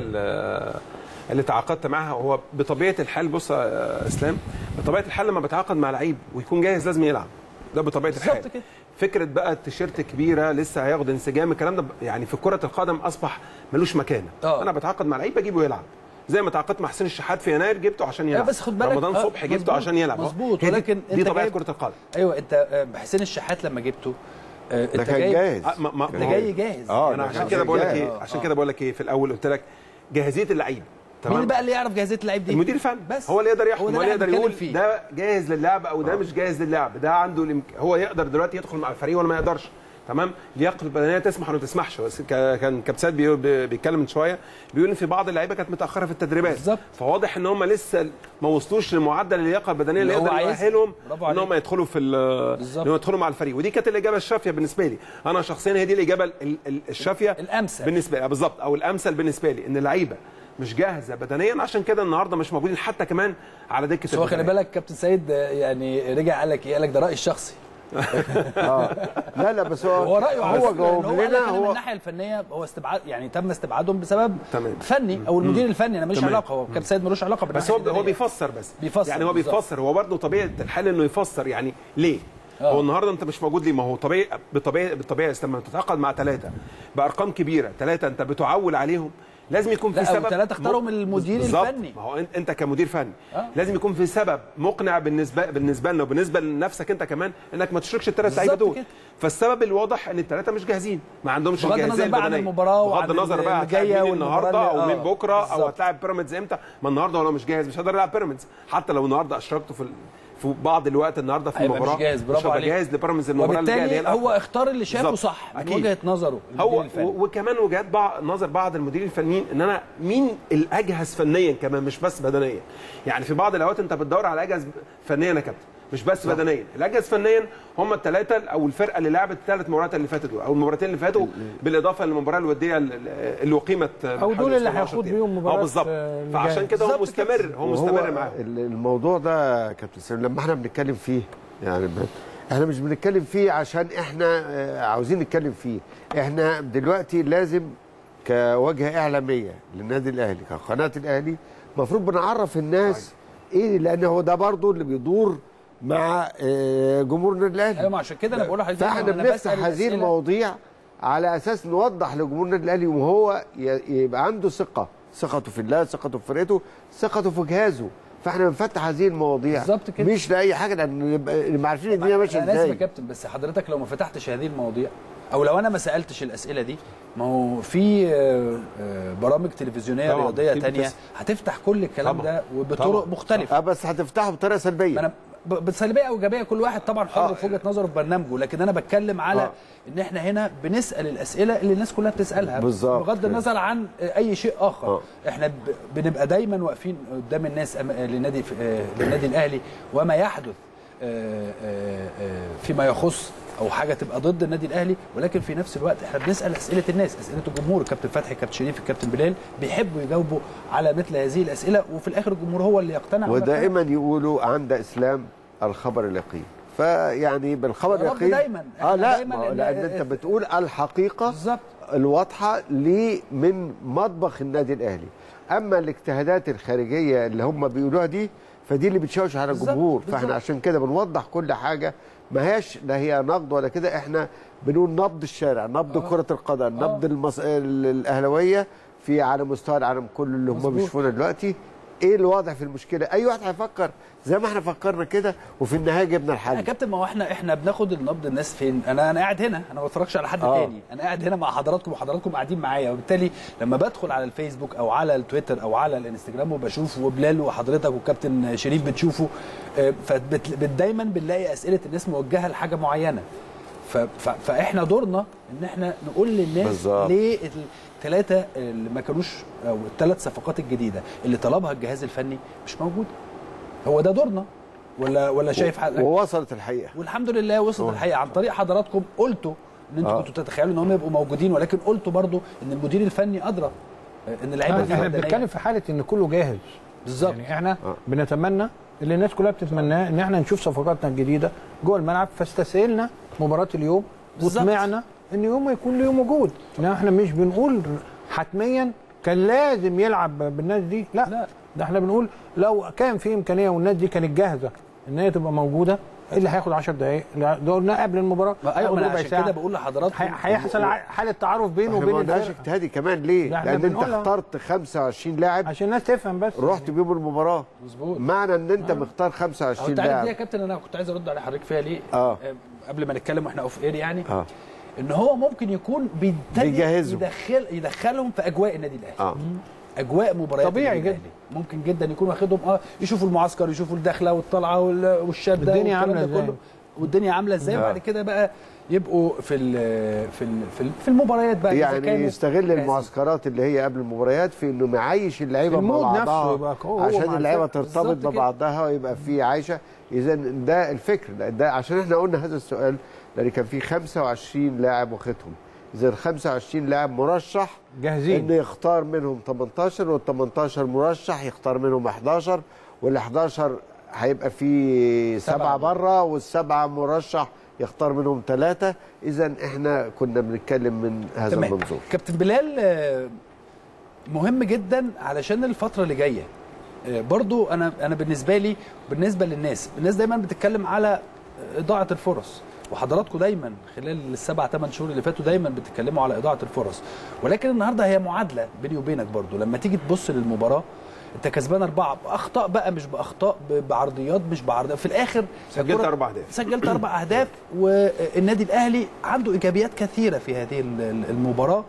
S6: اللي تعاقدت معاها هو بطبيعه الحال بص يا اسلام بطبيعه الحال لما بتعاقد مع لعيب ويكون جاهز لازم يلعب ده بطبيعه الحال كده. فكره بقى التيشيرت كبيره لسه هياخد انسجام الكلام ده يعني في كره القدم اصبح ملوش مكانه آه. انا بتعاقد مع لعيب بجيبه يلعب زي ما تعاقدت مع حسين الشحات في يناير جبته عشان يلعب
S1: بس خد بالك
S6: رمضان صبحي جبته عشان يلعب
S1: مظبوط ولكن
S6: دي طبيعه كره القدم
S1: ايوه انت حسين الشحات لما جبته
S2: انت كان جاهز
S6: ما ما
S1: انت جاي جاهز
S6: اه انا عشان كده بقول لك ايه عشان كده بقول لك ايه في الاول قلت لك جاهزيه اللعيب
S1: تمام مين بقى اللي يعرف جاهزيه اللعيب دي
S6: المدير الفني بس هو اللي يقدر يحكم هو اللي يقدر يقول
S1: فيه.
S6: ده جاهز للعب او ده مش جاهز للعب ده عنده الامك... هو يقدر دلوقتي يدخل مع الفريق ولا ما يقدرش تمام لياقته البدنيه تسمح ولا ما تسمحش بس كان كابتن بي... بيتكلم من شويه بيقول ان في بعض اللعيبه كانت متاخره في التدريبات
S1: بالظبط
S6: فواضح ان هم لسه ما وصلوش لمعدل اللياقه البدنيه اللي يقدر يؤهلهم ان هم يدخلوا في ان هم يدخلوا مع الفريق ودي كانت الاجابه الشافيه بالنسبه لي انا شخصيا هي دي الاجابه الشافيه
S1: الامثل
S6: بالنسبه لي بالظبط او الامثل بالنسبه لي ان اللعيبه مش جاهزه بدنيا عشان كده النهارده مش موجودين حتى كمان على دكه
S1: هو خلي بالك كابتن سيد يعني رجع قال لك ايه قال لك ده رايي الشخصي
S2: اه لا لا بس هو
S1: هو رايه
S2: هو جاوب
S1: هو
S2: لنا
S1: هو من
S2: هو
S1: الناحيه الفنيه هو استبعاد يعني تم استبعادهم بسبب
S6: تمام.
S1: فني او المدير الفني انا ماليش
S6: تمام.
S1: علاقه هو كابتن سيد ملوش علاقه
S6: بس هو هو بيفسر بس
S1: بيفسر
S6: يعني هو
S1: بالظبط.
S6: بيفسر هو برضه طبيعه الحال انه يفسر يعني ليه هو النهارده انت مش موجود ليه ما هو طبيعي بطبيعي بالطبيعي لما تتعاقد مع ثلاثه بارقام كبيره ثلاثه انت بتعول عليهم لازم يكون في
S1: لا،
S6: سبب
S1: وثلاثة اختارهم المدير
S6: بالظبط.
S1: الفني.
S6: ما هو انت انت كمدير فني
S1: آه.
S6: لازم يكون في سبب مقنع بالنسبه بالنسبه لنا وبالنسبه لنفسك انت كمان انك ما تشركش الثلاث لعيبه
S1: بالظبط
S6: دول
S1: كده.
S6: فالسبب الواضح ان الثلاثه مش جاهزين ما عندهمش
S1: بغض
S6: الجاهزيه
S1: النظر بقى عن
S6: البدنيه
S1: المباراة وعن
S6: بغض النظر بقى
S1: اللي
S6: هتلاعب
S1: جاية
S6: مين
S1: والمباراة
S6: النهارده
S1: اللي-
S6: او مين
S1: آه،
S6: بكره او
S1: بالظبط.
S6: هتلاعب بيراميدز امتى ما النهارده هو لو مش جاهز مش هيقدر يلعب بيراميدز حتى لو النهارده اشركته في ال- في بعض الوقت النهارده في
S1: هيبقى مش
S6: المباراه
S1: جاهز، برافو
S6: هيبقى
S1: عليك.
S6: جاهز لبيراميدز المباراه اللي جايه اللي هي
S1: وبالتالي هو
S6: الأفضل.
S1: اختار اللي شافه
S6: بالظبط.
S1: صح من
S6: أكيد.
S1: وجهه نظره
S6: هو
S1: المدير الفني.
S6: و- وكمان وجهات بعض نظر بعض المديرين الفنيين ان انا مين الاجهز فنيا كمان مش بس بدنيا يعني في بعض الاوقات انت بتدور على اجهز فنيا يا كابتن مش بس بدنيا الاجهز فنيا هم الثلاثه او الفرقه اللي لعبت الثلاث مباريات اللي فاتت دول او المباراتين اللي فاتوا بالاضافه للمباراه الوديه اللي اقيمت
S3: أو دول اللي هيخوض بيهم مباراة،
S6: اه بالظبط
S3: آه، اللي
S6: فعشان
S3: جاي.
S6: كده هو
S1: بالظبط كده.
S6: مستمر هو مستمر معاهم
S2: ال- الموضوع ده يا كابتن سامي لما احنا بنتكلم فيه يعني ب- احنا مش بنتكلم فيه عشان احنا آه، عاوزين نتكلم فيه احنا دلوقتي لازم كواجهه اعلاميه للنادي الاهلي كقناه الاهلي المفروض بنعرف الناس ايه لان هو ده برضو اللي بيدور مع آه، جمهور النادي الاهلي
S1: ايوه ما عشان كده انا بقول لحضرتك
S2: فاحنا
S1: أنا
S2: بنفتح
S1: بسأل
S2: هذه
S1: الأسئلة-
S2: المواضيع على اساس نوضح لجمهور النادي الاهلي وهو ي- يبقى عنده ثقه ثقته في الله ثقته في فرقته ثقته في جهازه فاحنا بنفتح هذه المواضيع
S1: بالظبط كده.
S2: مش لاي حاجه لان نبقى نبقى عارفين الدنيا ماشيه
S1: انا اسف يا
S2: ازاي
S1: كابتن بس حضرتك لو ما فتحتش هذه المواضيع او لو انا ما سالتش الاسئله دي ما هو في آه، آه، برامج تلفزيونيه
S6: طبعاً،
S1: رياضيه
S6: في
S1: تانية
S6: بتس-
S1: هتفتح كل الكلام
S6: طبعاً.
S1: ده وبطرق
S6: طبعاً.
S1: مختلفه
S2: اه بس هتفتحه بطريقه
S1: ما
S2: سلبيه
S1: انا ب- بسلبيه او ايجابيه كل واحد طبعا حر
S2: آه.
S1: في وجهه نظره في برنامجه لكن انا بتكلم على
S2: آه.
S1: ان احنا هنا بنسال الاسئله اللي الناس كلها بتسالها
S2: بالظبط
S1: بغض
S2: كده.
S1: النظر عن اي شيء اخر
S2: آه.
S1: احنا ب- بنبقى دايما واقفين قدام الناس أم- للنادي آه، للنادي الاهلي وما يحدث آه، آه، آه، فيما يخص او حاجه تبقى ضد النادي الاهلي ولكن في نفس الوقت احنا بنسال اسئله الناس اسئله الجمهور كابتن فتحي كابتن شريف الكابتن بلال بيحبوا يجاوبوا على مثل هذه الاسئله وفي الاخر الجمهور هو اللي يقتنع ولا يقتنع.
S2: ودائما يقولوا عند اسلام الخبر اليقين فيعني بالخبر
S1: يا رب
S2: اليقين
S1: دايماً.
S2: اه
S1: إحنا
S2: لا
S1: دايماً
S2: ما هو
S1: إن-
S2: لان انت بتقول الحقيقه
S1: بالظبط
S2: الواضحه ليه من مطبخ النادي الاهلي اما الاجتهادات الخارجيه اللي هم بيقولوها دي فدي اللي بتشوش على
S1: بالظبط،
S2: الجمهور
S1: بالظبط.
S2: فاحنا عشان كده بنوضح كل حاجه ما هياش لا هي نقد ولا كده احنا بنقول نبض الشارع نبض
S1: آه.
S2: كره القدم
S1: آه.
S2: نبض المص... ال- الاهلاويه في على مستوى العالم كله اللي هم
S1: مظبوط.
S2: بيشوفونا دلوقتي ايه الوضع في المشكله اي واحد هيفكر زي ما احنا فكرنا كده وفي النهايه جبنا
S1: يا
S2: الحل
S1: كابتن ما هو احنا احنا بناخد النبض الناس فين انا انا قاعد هنا انا ما بتفرجش على حد
S2: آه.
S1: تاني انا قاعد هنا مع حضراتكم وحضراتكم قاعدين معايا وبالتالي لما بدخل على الفيسبوك او على التويتر او على الانستجرام وبشوف وبلال وحضرتك والكابتن شريف بتشوفوا فدايما بنلاقي اسئله الناس موجهه لحاجه معينه ف- ف- فاحنا دورنا ان احنا نقول للناس
S2: بالظبط.
S1: ليه الثلاثه اللي ما كانوش او الثلاث صفقات الجديده اللي طلبها الجهاز الفني مش موجوده هو ده دورنا ولا ولا شايف حاجه
S2: ووصلت الحقيقه
S1: والحمد لله وصلت الحقيقه عن طريق حضراتكم قلتوا ان انتوا
S2: آه.
S1: كنتوا تتخيلوا ان هم يبقوا موجودين ولكن قلتوا برضو ان المدير الفني ادرى ان اللعيبه دي
S3: احنا
S1: بدنية.
S3: بنتكلم في حاله ان كله جاهز
S1: بالظبط
S3: يعني احنا
S2: آه.
S3: بنتمنى اللي الناس كلها بتتمناه ان احنا نشوف صفقاتنا الجديده جوه الملعب فاستسهلنا مباراه اليوم
S1: بالظبط.
S3: وسمعنا ان يوم يكون له موجود ان احنا مش بنقول حتميا كان لازم يلعب بالناس دي لا,
S1: لا.
S3: ده احنا بنقول لو كان في امكانيه والناس دي كانت جاهزه ان هي تبقى موجوده إيه اللي هياخد 10 دقائق ده قلنا قبل المباراه
S1: ما ايوه
S3: أول
S1: ما انا
S3: ربع
S1: عشان
S3: ساعة.
S1: كده بقول لحضراتكم
S3: هي- هيحصل ع- حاله تعارف بينه
S2: احنا ما
S3: وبين
S2: قلناش
S3: الفرقه
S2: اجتهادي كمان ليه؟
S3: ده احنا
S2: لان انت
S3: بنقولها.
S2: اخترت 25 لاعب
S3: عشان الناس تفهم بس
S2: رحت بيهم المباراه
S1: مظبوط
S2: معنى ان انت مختار
S1: هو
S2: 25
S1: انت عارف دي يا
S2: لاعب
S1: كابتن انا كنت عايز ارد على حضرتك فيها ليه
S2: آه.
S1: قبل ما نتكلم واحنا اوف اير يعني
S2: اه
S1: ان هو ممكن يكون بيبتدي
S2: بيجهزهم.
S1: يدخل يدخلهم في اجواء النادي الاهلي
S2: اه
S1: اجواء مباريات
S3: طبيعي
S1: النادي
S3: جدا.
S1: الأهلي. ممكن جدا يكون واخدهم اه يشوفوا المعسكر يشوفوا الدخله والطلعه وال- والشده
S3: الدنيا
S1: والكلام
S3: عاملة
S1: ده
S3: إزاي.
S1: كله والدنيا عامله ازاي
S2: آه.
S1: وبعد كده بقى يبقوا في ال في ال في, ال في المباريات بقى إذا
S2: يعني
S1: كانوا
S2: يستغل
S1: جاهزين.
S2: المعسكرات اللي هي قبل المباريات في انه معيش اللعيبه مع
S3: المود نفسه
S2: بعضها
S3: يبقى هو- هو
S2: عشان
S3: مع
S2: اللعيبه
S3: الفرقة.
S2: ترتبط
S1: بالظبط كده.
S2: ببعضها ويبقى في عايشه اذا ده الفكر ده- ده عشان احنا قلنا هذا السؤال لان كان في 25 لاعب واخدهم اذا ال 25 لاعب مرشح
S3: جاهزين
S2: انه يختار منهم 18 وال 18 مرشح يختار منهم 11 وال 11 هيبقى في
S1: سبعة.
S2: سبعه بره والسبعه مرشح يختار منهم ثلاثه اذا احنا كنا بنتكلم من هذا
S1: تمام.
S2: المنظور
S1: كابتن بلال آه، مهم جدا علشان الفتره اللي جايه آه، برضو انا انا بالنسبه لي بالنسبه للناس الناس دايما بتتكلم على اضاعه الفرص وحضراتكم دايما خلال السبع ثمان شهور اللي فاتوا دايما بتتكلموا على اضاعه الفرص ولكن النهارده هي معادله بيني وبينك برضو لما تيجي تبص للمباراه انت كسبان اربعه باخطاء بقى مش باخطاء ب- بعرضيات مش بعرضيات في الاخر
S6: سجلت
S1: الكرة-
S6: أربع أهداف.
S1: سجلت اربع اهداف والنادي الاهلي عنده ايجابيات كثيره في هذه ال- ال- المباراه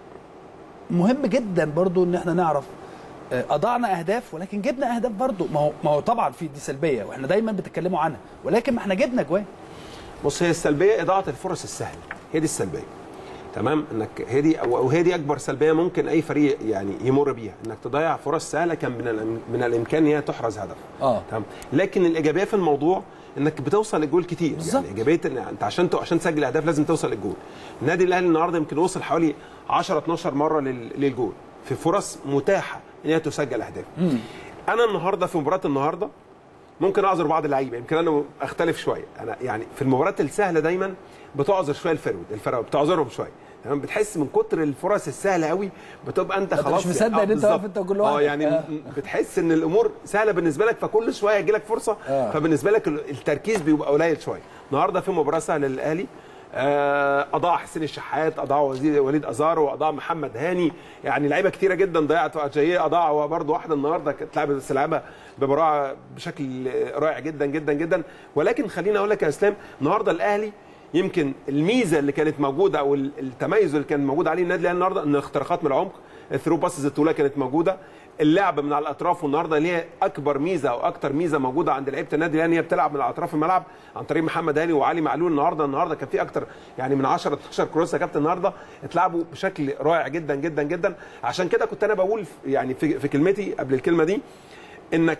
S1: مهم جدا برضو ان احنا نعرف آه، اضعنا اهداف ولكن جبنا اهداف برضو ما هو ما هو طبعا في دي سلبيه واحنا دايما بتتكلموا عنها ولكن ما احنا جبنا جوان
S6: بص هي السلبيه اضاعه الفرص السهله هي دي السلبيه تمام انك هي دي او هي دي اكبر سلبيه ممكن اي فريق يعني يمر بيها انك تضيع فرص سهله كان من الإم- من الامكان ان هي تحرز هدف
S1: اه
S6: تمام لكن الايجابيه في الموضوع انك بتوصل للجول كتير
S1: بالظبط.
S6: يعني ايجابيه ان انت عشان ت- عشان تسجل اهداف لازم توصل للجول النادي الاهلي النهارده يمكن وصل حوالي 10 12 مره لل- للجول في فرص متاحه ان هي تسجل اهداف انا النهارده في مباراه النهارده ممكن اعذر بعض اللعيبه يمكن انا اختلف شويه انا يعني في المباريات السهله دايما بتعذر شويه الفرود الفرق بتعذرهم شويه تمام بتحس من كتر الفرص السهله قوي بتبقى انت
S1: أنت
S6: خلاص
S1: مش مصدق
S6: آه
S1: إن أنت
S6: بالظبط.
S1: واقف أنت وكل
S6: اه
S1: واحد.
S6: يعني
S1: آه.
S6: بتحس ان الامور سهله بالنسبه لك فكل شويه يجي لك فرصه
S1: آه.
S6: فبالنسبه لك ال- التركيز بيبقى قليل شويه النهارده في مباراه سهله للاهلي آه، اضاع حسين الشحات اضاع وزير وليد ازارو واضاع محمد هاني يعني لعيبه كتيره جدا ضيعت اجاييه اضاع وبرده واحده النهارده كانت لعبه بس لعبها ببراعه بشكل رائع جدا جدا جدا ولكن خليني اقول لك يا اسلام النهارده الاهلي يمكن الميزه اللي كانت موجوده او ال- التميز اللي كان موجود عليه النادي الاهلي النهارده ان الاختراقات من العمق الثرو باسز الطويله كانت موجوده اللعب من على الاطراف والنهارده اللي هي اكبر ميزه او اكتر ميزه موجوده عند لعيبه النادي الاهلي هي بتلعب من على اطراف الملعب عن طريق محمد هاني وعلي معلول النهارده النهارده كان في اكتر يعني من 10 12 كروس يا كابتن النهارده اتلعبوا بشكل رائع جدا جدا جدا عشان كده كنت انا بقول في- يعني في, في كلمتي قبل الكلمه دي انك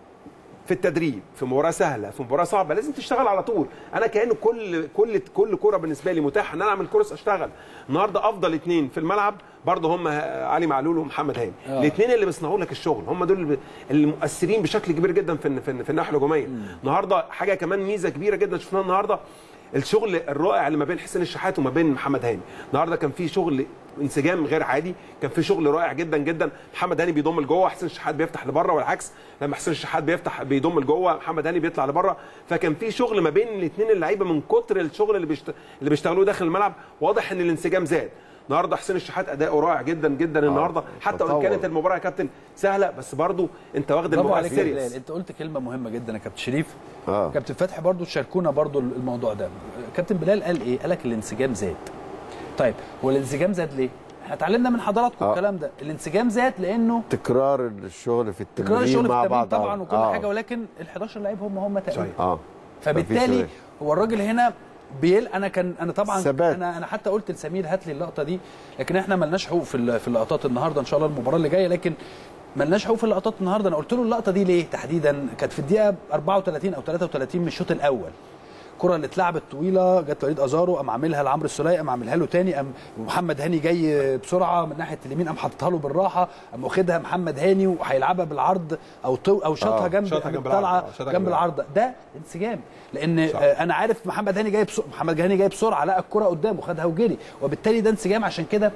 S6: في التدريب في مباراه سهله في مباراه صعبه لازم تشتغل على طول انا كان كل كل كل كوره بالنسبه لي متاحه ان انا اعمل كورس اشتغل النهارده افضل اثنين في الملعب برضه هم علي معلول ومحمد هاني
S1: آه.
S6: الاثنين اللي بيصنعوا لك الشغل هم دول اللي- اللي مؤثرين بشكل كبير جدا في في, في الناحيه الهجوميه النهارده حاجه كمان ميزه كبيره جدا شفناها النهارده الشغل الرائع اللي ما بين حسين الشحات وما بين محمد هاني النهارده كان في شغل انسجام غير عادي كان في شغل رائع جدا جدا محمد هاني بيضم لجوه حسين الشحات بيفتح لبره والعكس لما حسين الشحات بيفتح بيضم لجوه محمد هاني بيطلع لبره فكان في شغل ما بين الاثنين اللعيبه من كتر الشغل اللي بيشت... اللي بيشتغلوه داخل الملعب واضح ان الانسجام زاد النهارده حسين الشحات اداؤه رائع جدا جدا النهارده حتى وان
S2: تطور.
S6: كانت المباراه يا كابتن سهله بس برضو انت واخد
S1: برافو
S6: المباراه
S1: عليك يا بلال
S6: سيريس
S1: انت قلت كلمه مهمه جدا يا كابتن شريف
S2: آه.
S1: كابتن فتحي برضو شاركونا برضو الموضوع ده كابتن بلال قال ايه قال لك الانسجام زاد طيب هو الانسجام زاد ليه احنا اتعلمنا من حضراتكم
S2: آه.
S1: الكلام ده الانسجام زاد لانه
S2: تكرار الشغل في التمرين
S1: تكرار الشغل في
S2: مع
S1: التمرين
S2: بعض
S1: طبعا وكل
S2: آه.
S1: حاجه ولكن ال 11 لعيب هم هم تقريبا
S6: صحيح.
S2: اه
S1: فبالتالي
S2: مفيش
S1: هو الراجل هنا بيل انا كان انا طبعا
S2: ثبات.
S1: انا انا حتى قلت لسمير هات لي اللقطه دي لكن احنا ملناش حقوق في ال- في اللقطات النهارده ان شاء الله المباراه اللي جايه لكن ملناش حقوق في اللقطات النهارده انا قلت له اللقطه دي ليه تحديدا كانت في الدقيقه 34 او 33 من الشوط الاول الكره اللي اتلعبت طويله جت وليد ازارو قام عاملها لعمرو السوليه قام عاملها له تاني قام محمد هاني جاي بسرعه من ناحيه اليمين قام حاططها له بالراحه قام واخدها محمد هاني وهيلعبها بالعرض او طو او شاطها
S6: آه،
S1: جنب
S6: شاطها جنب
S1: طالعه
S6: العرض، آه، شاطها
S1: جنب
S6: جنب
S1: العرض ده انسجام لان
S6: صح.
S1: آه، انا عارف محمد هاني جاي بسرعه محمد هاني جاي بسرعه لقى الكره قدامه خدها وجري وبالتالي ده انسجام عشان كده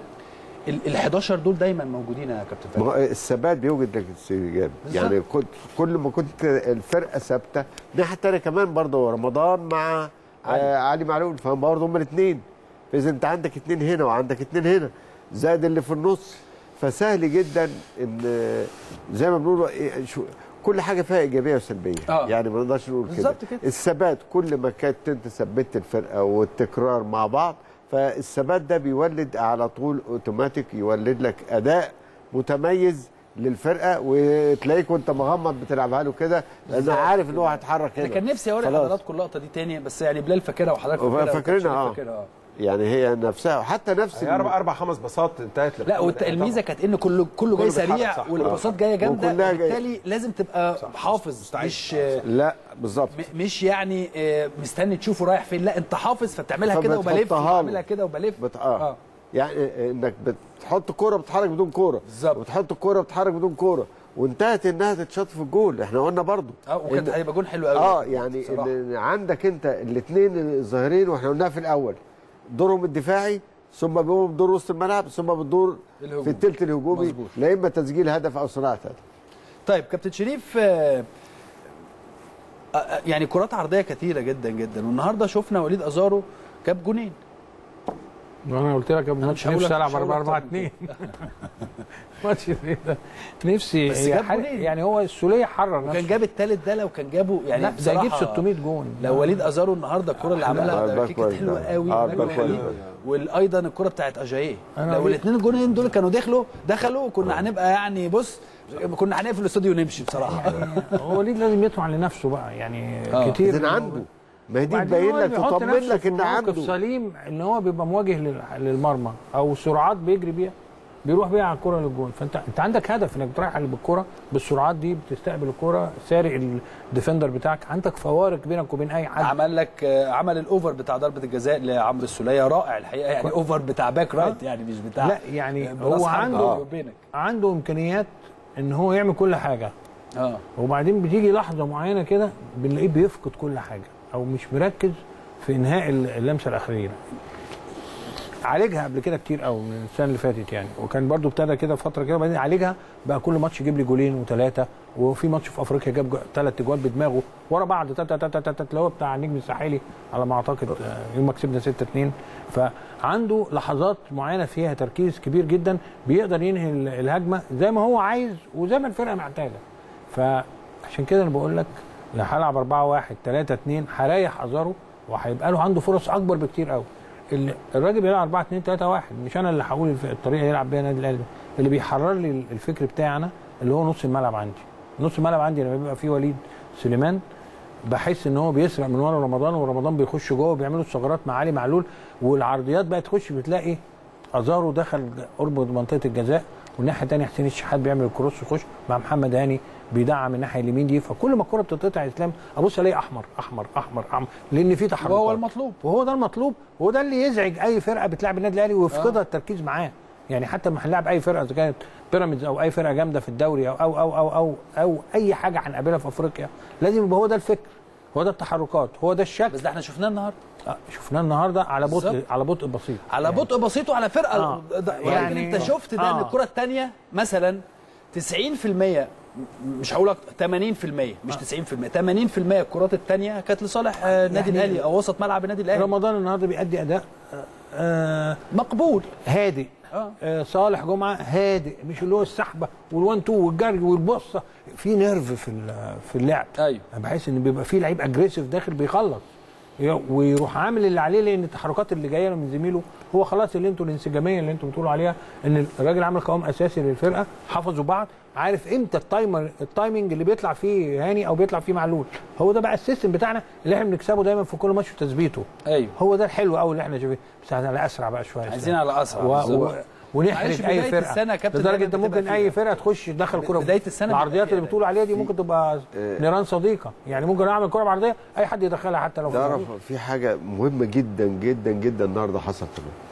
S1: ال 11 دول دايما موجودين يا كابتن
S2: ما
S1: فتحي
S2: هو الثبات بيوجد لك الانسجام
S1: بالظبط.
S2: يعني كنت كل ما كنت الفرقه ثابته الناحيه الثانيه كمان برضه رمضان مع
S1: علي.
S2: علي, آه علي معلول فبرضه هم الاثنين فاذا انت عندك اثنين هنا وعندك اثنين هنا زائد اللي في النص فسهل جدا ان آه، زي ما بنقول إيه، شو- كل حاجه فيها ايجابيه وسلبيه
S1: آه.
S2: يعني ما نقدرش نقول كده
S1: بالظبط كده.
S2: الثبات كل ما كانت انت ثبت الفرقه والتكرار مع بعض فالثبات ده بيولد على طول اوتوماتيك يولد لك اداء متميز للفرقه وتلاقيك وانت مغمض بتلعبها له كده لان عارف ان هو هيتحرك
S1: انا
S2: هنا
S1: كان نفسي اوري
S2: خلاص.
S1: حضراتكم اللقطه دي تاني بس يعني بلال فاكرها وحضرتك
S2: وف-
S1: فاكرها
S2: فاكرينها،
S1: وكابتن
S2: آه.
S1: شريف فاكرها اه
S2: يعني هي نفسها وحتى نفس
S6: هي اربع اربع خمس باصات انتهت
S1: لا والت- الميزه كانت ان كله كله جاي
S6: كله بيتحرك،
S1: سريع
S6: صح.
S1: والباصات جايه جامده
S2: وكلها جاية.
S1: وبالتالي لازم تبقى
S6: صح.
S1: حافظ
S6: مستعد.
S1: مش
S6: آه،
S2: لا بالظبط
S1: م- مش يعني آه، مستني تشوفه رايح فين لا انت حافظ فبتعملها كده وبلف
S2: فبتحطها له.
S1: وبعملها كده وبلف
S2: بت... آه. يعني انك بتحط كوره بتتحرك بدون كوره
S1: بالظبط.
S2: وتحط كوره بتتحرك بدون كوره وانتهت انها تتشاط في الجول احنا قلنا برضو
S1: اه وكان
S2: إن-
S1: هيبقى جون حلو قوي
S2: اه يعني
S1: بصراحة.
S2: ان عندك انت الاثنين الظاهرين واحنا قلناها في الاول دورهم الدفاعي ثم بيقوموا بدور وسط الملعب ثم بالدور
S1: الهجوم.
S2: في الثلث الهجومي
S1: مظبوط.
S2: لا اما تسجيل هدف او صناعه هدف
S1: طيب كابتن شريف آه، آه، آه، يعني كرات عرضيه كثيره جدا جدا والنهارده شفنا وليد ازارو جاب جونين
S3: وانا قلت لك قبل
S1: مش
S3: الماتش
S1: هقول
S3: نفسي
S1: لك-
S3: العب
S1: مش هقول
S3: 4
S1: أكتر
S3: 4
S1: من
S3: 2 ماتش زي ده نفسي
S1: بس
S3: هي
S1: جاب
S3: حاجة-
S1: جولين.
S3: يعني هو السوليه حرر
S1: وكان
S3: نفسه
S1: جاب الثالث ده لو كان جابه يعني
S3: لا ده يجيب
S1: بصراحة
S3: 600 جون
S1: لو وليد ازارو النهارده الكره اللي عملها ده
S2: الباك
S1: كانت
S2: كويس
S1: حلوه
S2: ده.
S1: قوي
S2: آه،
S1: الباك
S2: الباك كويس
S1: حلو.
S2: ده.
S1: والايضا الكره بتاعت اجاييه
S3: أنا
S1: لو
S3: أقول-
S1: الاثنين الجونين دول كانوا دخلوا دخلوا كنا هنبقى يعني بص كنا هنقفل الاستوديو ونمشي بصراحه
S3: هو وليد لازم يطمع لنفسه بقى يعني
S1: آه.
S3: كتير
S2: اذا عنده ما هي دي
S3: وبعدين
S2: تبين
S3: هو
S2: لك
S3: بيحط
S2: تطمن
S3: نفسه
S2: لك
S3: في
S2: ان
S3: موقف
S2: عنده
S3: سليم ان هو بيبقى مواجه لل- للمرمى او سرعات بيجري بيها بيروح بيها على الكره للجون فانت انت عندك هدف انك بتروح على بالكره بالسرعات دي بتستقبل الكره سارق الديفندر بتاعك عندك فوارق بينك وبين اي حد
S1: عمل لك آه، عمل الاوفر بتاع ضربه الجزاء لعمرو السوليه رائع الحقيقه يعني اوفر بتاع باك رايت يعني مش بتاع
S3: لا يعني
S1: آه،
S3: هو
S1: براس حربة
S3: عنده
S1: وبينك
S3: عنده امكانيات ان هو يعمل كل حاجه
S1: اه
S3: وبعدين بتيجي لحظه معينه كده بنلاقيه بيفقد كل حاجه او مش مركز في انهاء اللمسه الاخيره عالجها قبل كده كتير قوي من السنه اللي فاتت يعني وكان برضو ابتدى كده فتره كده وبعدين عالجها بقى كل ماتش يجيب لي جولين وثلاثه وفي ماتش في افريقيا جاب ثلاث اجوال بدماغه ورا بعض تاتا تاتا تاتا اللي هو بتاع النجم الساحلي على ما اعتقد آه، يوم ما كسبنا 6 2 فعنده لحظات معينه فيها تركيز كبير جدا بيقدر ينهي ال- الهجمه زي ما هو عايز وزي ما الفرقه محتاجه فعشان كده انا بقول لك لو هلعب 4 1 3 2 هريح ازارو وهيبقى له عنده فرص اكبر بكتير قوي ال- الراجل بيلعب 4 2 3 1 مش انا اللي هقول الف- الطريقه يلعب بيها النادي الاهلي اللي بيحرر لي الفكر بتاعي انا اللي هو نص الملعب عندي نص الملعب عندي لما بيبقى فيه وليد سليمان بحس ان هو بيسرق من ورا رمضان ورمضان بيخش جوه بيعملوا الثغرات مع علي معلول والعرضيات بقى تخش بتلاقي ازارو دخل قرب منطقه الجزاء والناحيه الثانيه حسين الشحات بيعمل الكروس يخش مع محمد هاني بيدعم الناحيه اليمين دي فكل ما الكره بتتقطع يا اسلام ابص الاقي احمر احمر احمر احمر لان في تحركات
S1: وهو المطلوب
S3: وهو ده المطلوب وهو ده اللي يزعج اي فرقه بتلعب النادي الاهلي ويفقدها التركيز معاه يعني حتى لما هنلعب اي فرقه اذا كانت بيراميدز او اي فرقه جامده في الدوري او او او او او, أو اي حاجه هنقابلها في افريقيا لازم يبقى هو ده الفكر هو ده التحركات هو ده الشكل
S1: بس ده احنا شفناه النهارده
S3: آه، شفناه النهارده على بطء
S1: بالظبط.
S3: على بطء بسيط
S1: على بطء بسيط وعلى فرقه
S3: آه.
S1: ده-
S3: يعني-
S1: يعني انت شفت ده ان
S3: آه.
S1: الكره الثانيه مثلا 90% مش هقول لك 80% مش 90% 80% الكرات الثانيه كانت لصالح آه، النادي
S3: يعني-
S1: الاهلي او وسط ملعب النادي الاهلي
S3: رمضان النهارده بيأدي اداء آه، آه
S1: مقبول
S3: هادئ
S1: آه.
S3: آه صالح جمعه هادئ مش اللي هو السحبه والوان تو والجري والبصه في نيرف في ال- في اللعب
S1: ايوه
S3: انا بحس ان بيبقى في لعيب اجريسيف داخل بيخلص ي- ويروح عامل اللي عليه لان التحركات اللي جايه له من زميله هو خلاص اللي انتوا الانسجاميه اللي انتوا بتقولوا عليها ان الراجل عامل قوام اساسي للفرقه حفظوا بعض عارف امتى التايمر التايمنج اللي بيطلع فيه هاني او بيطلع فيه معلول هو ده بقى السيستم بتاعنا اللي احنا بنكسبه دايما في كل ماتش وتثبيته
S1: ايوه
S3: هو ده الحلو قوي اللي احنا شايفينه بس على اسرع بقى شويه
S1: عايزين على اسرع
S3: و...
S1: بالظبط.
S3: و...
S1: معلش
S3: ونحرج
S1: بداية
S3: اي فرقه
S1: السنة يا كابتن
S3: لدرجه
S1: دايماً
S3: انت ممكن
S1: بتبقى
S3: اي
S1: فيها.
S3: فرقه تخش تدخل كره
S1: بداية السنة بيبقى
S3: العرضيات
S1: فيها
S3: اللي بتقول عليها دي ممكن تبقى نيران صديقه يعني ممكن اعمل كره بعرضيه اي حد يدخلها حتى لو في
S2: تعرف
S3: الجول.
S2: في حاجه مهمه جدا جدا جدا النهارده حصلت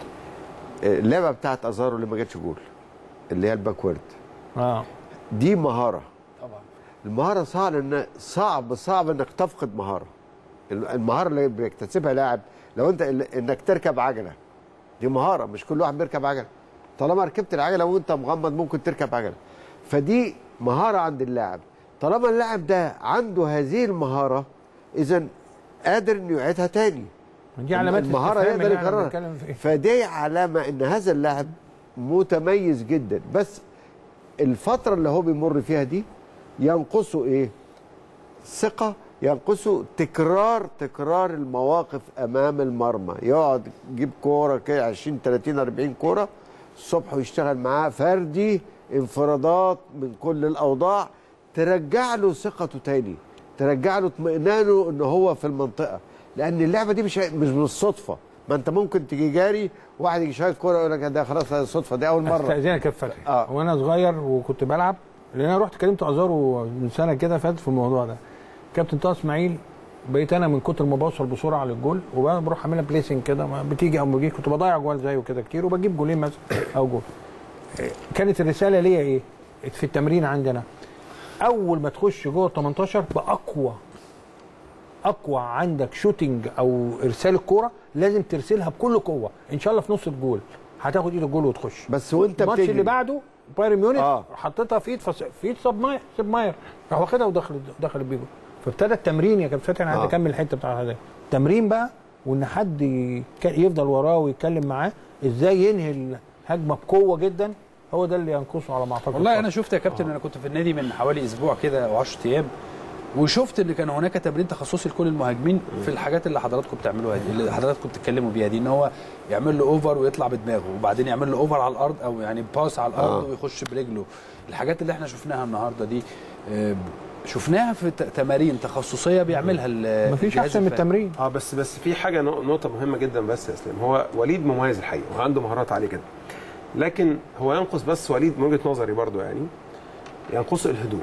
S2: كمان اللعبه بتاعت ازارو اللي ما جاتش جول اللي هي الباكورد
S3: اه
S2: دي مهاره
S1: طبعا
S2: المهاره صعب ان صعب صعب انك تفقد مهاره المهاره اللي بيكتسبها لاعب لو انت انك تركب عجله دي مهاره مش كل واحد بيركب عجله طالما ركبت العجله وانت مغمض ممكن تركب عجله فدي مهاره عند اللاعب طالما اللاعب ده عنده هذه المهاره اذا قادر انه يعيدها تاني
S3: دي علامات
S2: المهاره
S3: الاستفهام
S2: يقدر
S3: اللي احنا
S2: يكررها
S3: بنتكلم فيه.
S2: فدي علامه ان هذا اللاعب متميز جدا بس الفتره اللي هو بيمر فيها دي ينقصه ايه ثقه ينقصه تكرار تكرار المواقف امام المرمى يقعد يجيب كوره كده 20 30 40 كوره الصبح ويشتغل معاه فردي انفرادات من كل الاوضاع ترجع له ثقته تاني ترجع له اطمئنانه ان هو في المنطقه لان اللعبه دي مش مش بالصدفه ما انت ممكن تيجي جاري واحد يجي شايط كوره يقول لك ده خلاص ده صدفه دي اول مره
S3: استاذنك يا فتحي
S2: آه.
S3: وانا صغير وكنت بلعب لان انا رحت كلمت ازارو من سنه كده فاتت في الموضوع ده كابتن طه اسماعيل بقيت انا من كتر ما بوصل بسرعه للجول وبروح اعملها بليسنج كده ما بتيجي او ما بتجيش كنت بضيع جوال زيه كده كتير وبجيب جولين مثلا او جول كانت الرساله ليا ايه في التمرين عندنا اول ما تخش جوه ال 18 باقوى اقوى عندك شوتنج او ارسال الكوره لازم ترسلها بكل قوه ان شاء الله في نص الجول هتاخد ايد الجول وتخش
S2: بس وانت
S3: الماتش
S2: بتجري
S3: اللي بعده بايرن ميونخ
S2: آه.
S3: آه. حطيتها في ايد فس... في ايد سب ماير سب ماير راح واخدها ودخل دخل بيه جول فابتدى التمرين يا كابتن فتحي انا عايز
S2: آه.
S3: اكمل الحته بتاع هذا التمرين بقى وان حد يك- يفضل وراه ويتكلم معاه ازاي ينهي الهجمه بقوه جدا هو ده اللي ينقصه على ما اعتقد
S1: والله انا شفت يا كابتن انا كنت في النادي من حوالي اسبوع كده او 10 ايام وشفت ان كان هناك تمرين تخصصي لكل المهاجمين في الحاجات اللي حضراتكم بتعملوها دي اللي حضراتكم بتتكلموا بيها دي ان هو يعمل له اوفر ويطلع بدماغه وبعدين يعمل له اوفر على الارض او يعني باس على الارض
S2: آه.
S1: ويخش برجله الحاجات اللي احنا شفناها النهارده دي آه، شفناها في ت- تمارين تخصصيه بيعملها ال-
S3: مفيش
S1: الجهاز
S3: احسن من
S1: الفني.
S3: التمرين
S6: اه بس بس في حاجه نق- نقطه مهمه جدا بس يا اسلام هو وليد مميز الحقيقه وعنده مهارات عاليه جدا لكن هو ينقص بس وليد من وجهه نظري برضو يعني ينقصه الهدوء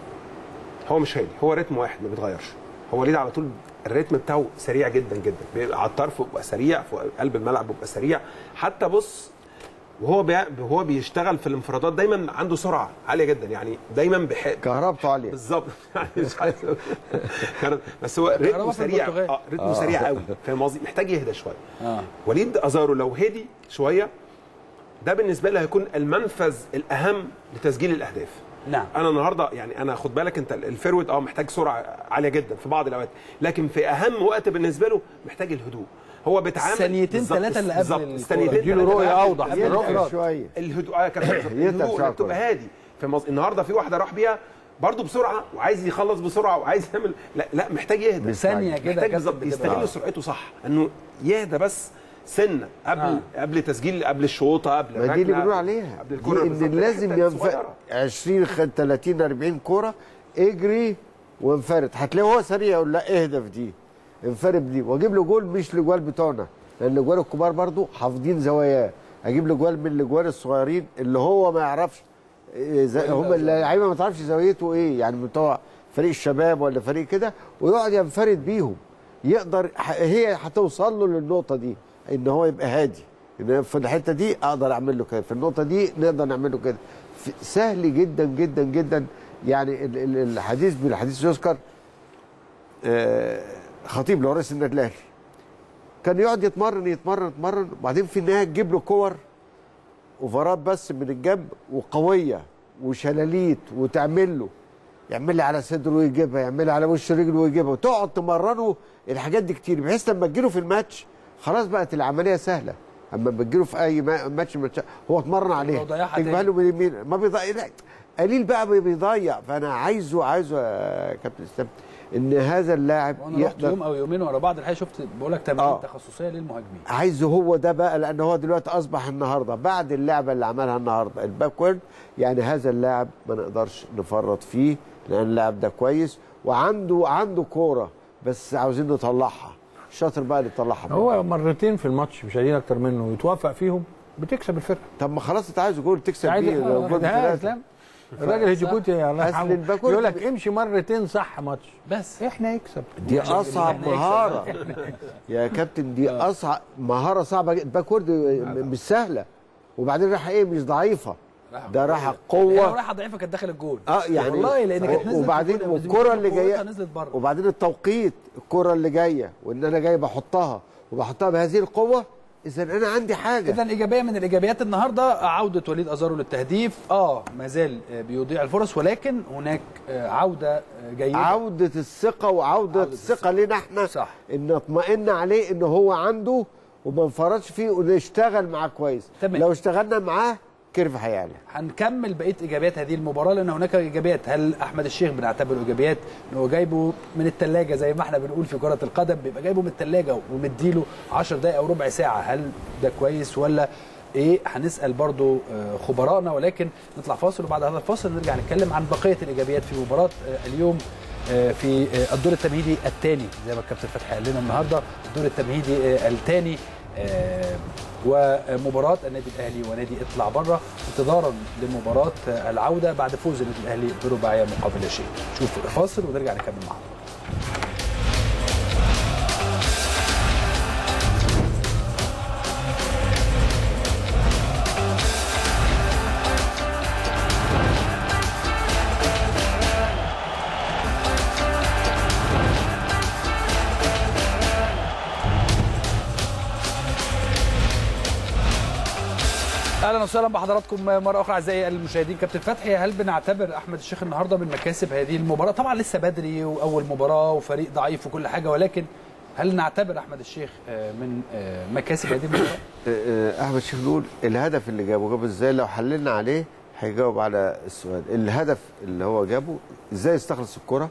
S6: هو مش هادي هو رتم واحد ما بيتغيرش هو وليد على طول الريتم بتاعه سريع جدا جدا بيبقى على الطرف بيبقى سريع في قلب الملعب بيبقى سريع حتى بص وهو بي... وهو بيشتغل في الانفرادات دايما عنده سرعه عاليه جدا يعني دايما بح...
S2: كهربته عاليه
S6: بالظبط يعني مش عايز أقول- بس هو رتمه
S1: كهربا في
S6: سريع
S1: البرتغال.
S6: اه رتمه سريع قوي فاهم قصدي محتاج يهدى شويه
S1: اه
S6: وليد ازارو لو هدي شويه ده بالنسبه لي هيكون المنفذ الاهم لتسجيل الاهداف
S1: نعم
S6: انا النهارده يعني انا خد بالك انت الفيرود اه محتاج سرعه عاليه جدا في بعض الاوقات لكن في اهم وقت بالنسبه له محتاج الهدوء هو بيتعامل
S1: ثانيتين
S6: بالظبط-
S1: ثلاثة اللي قبل
S6: بالظبط،
S1: الكورة.
S6: ثانيتين
S3: يديله
S6: ثلاثة
S3: رؤية
S6: قبل-
S3: أوضح،
S6: قبل
S2: يتعب
S6: الانفراد.
S2: شويه
S6: الهدوء اه يا كابتن
S2: يتعب
S6: الهدوء
S2: شوية.
S6: انك تبقى هادي فاهم قصدي؟ النهارده في واحده راح بيها برضه بسرعه وعايز يخلص بسرعه وعايز يعمل لا لا محتاج يهدى
S1: ثانية كده
S6: محتاج
S1: كابتن
S6: بالظبط
S1: بتبقى-
S6: يستغل
S1: آه.
S6: سرعته صح انه يهدى بس سنه قبل
S1: آه.
S6: آه. قبل تسجيل قبل الشوطه قبل
S2: ما دي اللي
S6: الركنة،
S2: بنقول
S6: قبل-
S2: عليها
S6: قبل
S2: دي
S6: الكره
S2: ان
S6: بالظبط.
S2: لازم
S6: حتة
S2: ينف...
S6: صغيرة.
S2: 20 خ- 30 40 كوره اجري وانفرد هتلاقيه هو سريع يقول لا اهدى في دي انفرد دي واجيب له جول مش الاجوال بتوعنا لان الاجوال الكبار برضو حافظين زواياه اجيب له جوال من الاجوال الصغيرين اللي هو ما يعرفش إيه زي هم اللعيبه ما تعرفش زاويته ايه يعني بتوع فريق الشباب ولا فريق كده ويقعد ينفرد بيهم يقدر ح- هي هتوصل له للنقطه دي ان هو يبقى هادي ان في الحته دي اقدر اعمل له كده في النقطه دي نقدر نعمل له كده في- سهل جدا جدا جدا يعني ال- ال- الحديث بالحديث يذكر آه، خطيب اللي هو رئيس النادي الاهلي كان يقعد يتمرن يتمرن يتمرن وبعدين في النهايه تجيب له كور اوفرات بس من الجنب وقويه وشلاليت وتعمل له يعمل لي على صدره ويجيبها يعمل لي على وش رجله ويجيبها وتقعد تمرنه الحاجات دي كتير بحيث لما تجيله في الماتش خلاص بقت العمليه سهله اما بتجيله في اي ما- ماتش من الماتشات، هو اتمرن عليها
S1: ضيعها
S2: تجيبها
S1: تاني.
S2: له من اليمين ما بيضيع لا قليل بقى بي- بيضيع فانا عايزه عايزه يا كابتن اسلام ان هذا اللاعب
S1: وانا رحت
S2: يقدر
S1: يوم او يومين ورا بعض الحقيقه شفت بقول لك تمارين
S2: آه.
S1: تخصصيه للمهاجمين
S2: عايزه هو ده بقى لان هو دلوقتي اصبح النهارده بعد اللعبه اللي عملها النهارده الباكورد يعني هذا اللاعب ما نقدرش نفرط فيه لان اللاعب ده كويس وعنده عنده كوره بس عاوزين نطلعها شاطر بقى اللي يطلعها بقى.
S3: هو مرتين في الماتش مش عايزين اكتر منه يتوفق فيهم بتكسب الفرقه
S2: طب ما خلاص انت عايز جول تكسب
S3: عايز
S2: بيه لو جول
S3: ده
S2: ثلاثة.
S3: اسلام الراجل الجيبوتي الله
S2: أصل
S3: يرحمه
S2: الباكورد
S3: يقول لك امشي مرتين صح ماتش
S1: بس
S3: احنا يكسب
S2: دي اصعب مهاره يا كابتن دي اصعب مهاره صعبه جدا الباكورد مش سهله وبعدين راح ايه مش ضعيفه ده راح
S1: هي لو
S2: قوه
S1: رايحه ضعيفه كانت داخل الجول
S2: اه يعني
S1: والله لان كانت نزلت
S2: وبعدين
S1: الجول، بس
S2: والكره اللي
S1: قوتها
S2: جايه
S1: نزلت بره
S2: وبعدين التوقيت الكره اللي جايه وان انا جاي بحطها وبحطها بهذه القوه اذا انا عندي حاجه
S1: اذا ايجابيه من الايجابيات النهارده عوده وليد ازارو للتهديف اه ما زال آه، بيضيع الفرص ولكن هناك آه، عوده آه، جيده
S2: عوده الثقه وعوده
S1: عودة
S2: الثقه
S1: الثقة.
S2: لينا احنا
S1: صح.
S2: ان اطمئن عليه ان هو عنده وما نفرطش فيه ونشتغل معاه كويس
S1: تمام.
S2: لو اشتغلنا معاه كيرف هيعلى
S1: هنكمل بقيه ايجابيات هذه المباراه لان هناك ايجابيات هل احمد الشيخ بنعتبره ايجابيات ان هو جايبه من الثلاجه زي ما احنا بنقول في كره القدم بيبقى جايبه من الثلاجه ومديله 10 دقائق او ربع ساعه هل ده كويس ولا ايه هنسال برضو آه، خبرائنا ولكن نطلع فاصل وبعد هذا الفاصل نرجع نتكلم عن بقيه الايجابيات في مباراه آه، اليوم آه، في آه، الدور التمهيدي الثاني زي ما الكابتن فتحي قال لنا النهارده الدور التمهيدي الثاني ومباراة النادي الأهلي ونادي اطلع بره انتظارا لمباراة آه، العودة بعد فوز النادي الأهلي برباعية مقابل لا شيء شوف فاصل ونرجع نكمل معاهم اهلا وسهلا بحضراتكم مره اخرى اعزائي المشاهدين كابتن فتحي هل بنعتبر احمد الشيخ النهارده من مكاسب هذه المباراه طبعا لسه بدري واول مباراه وفريق ضعيف وكل حاجه ولكن هل نعتبر احمد الشيخ آه، من آه، مكاسب هذه المباراه
S2: آه، احمد شيخ نقول الهدف اللي جابه جابه ازاي لو حللنا عليه هيجاوب على السؤال الهدف اللي هو جابه ازاي يستخلص الكره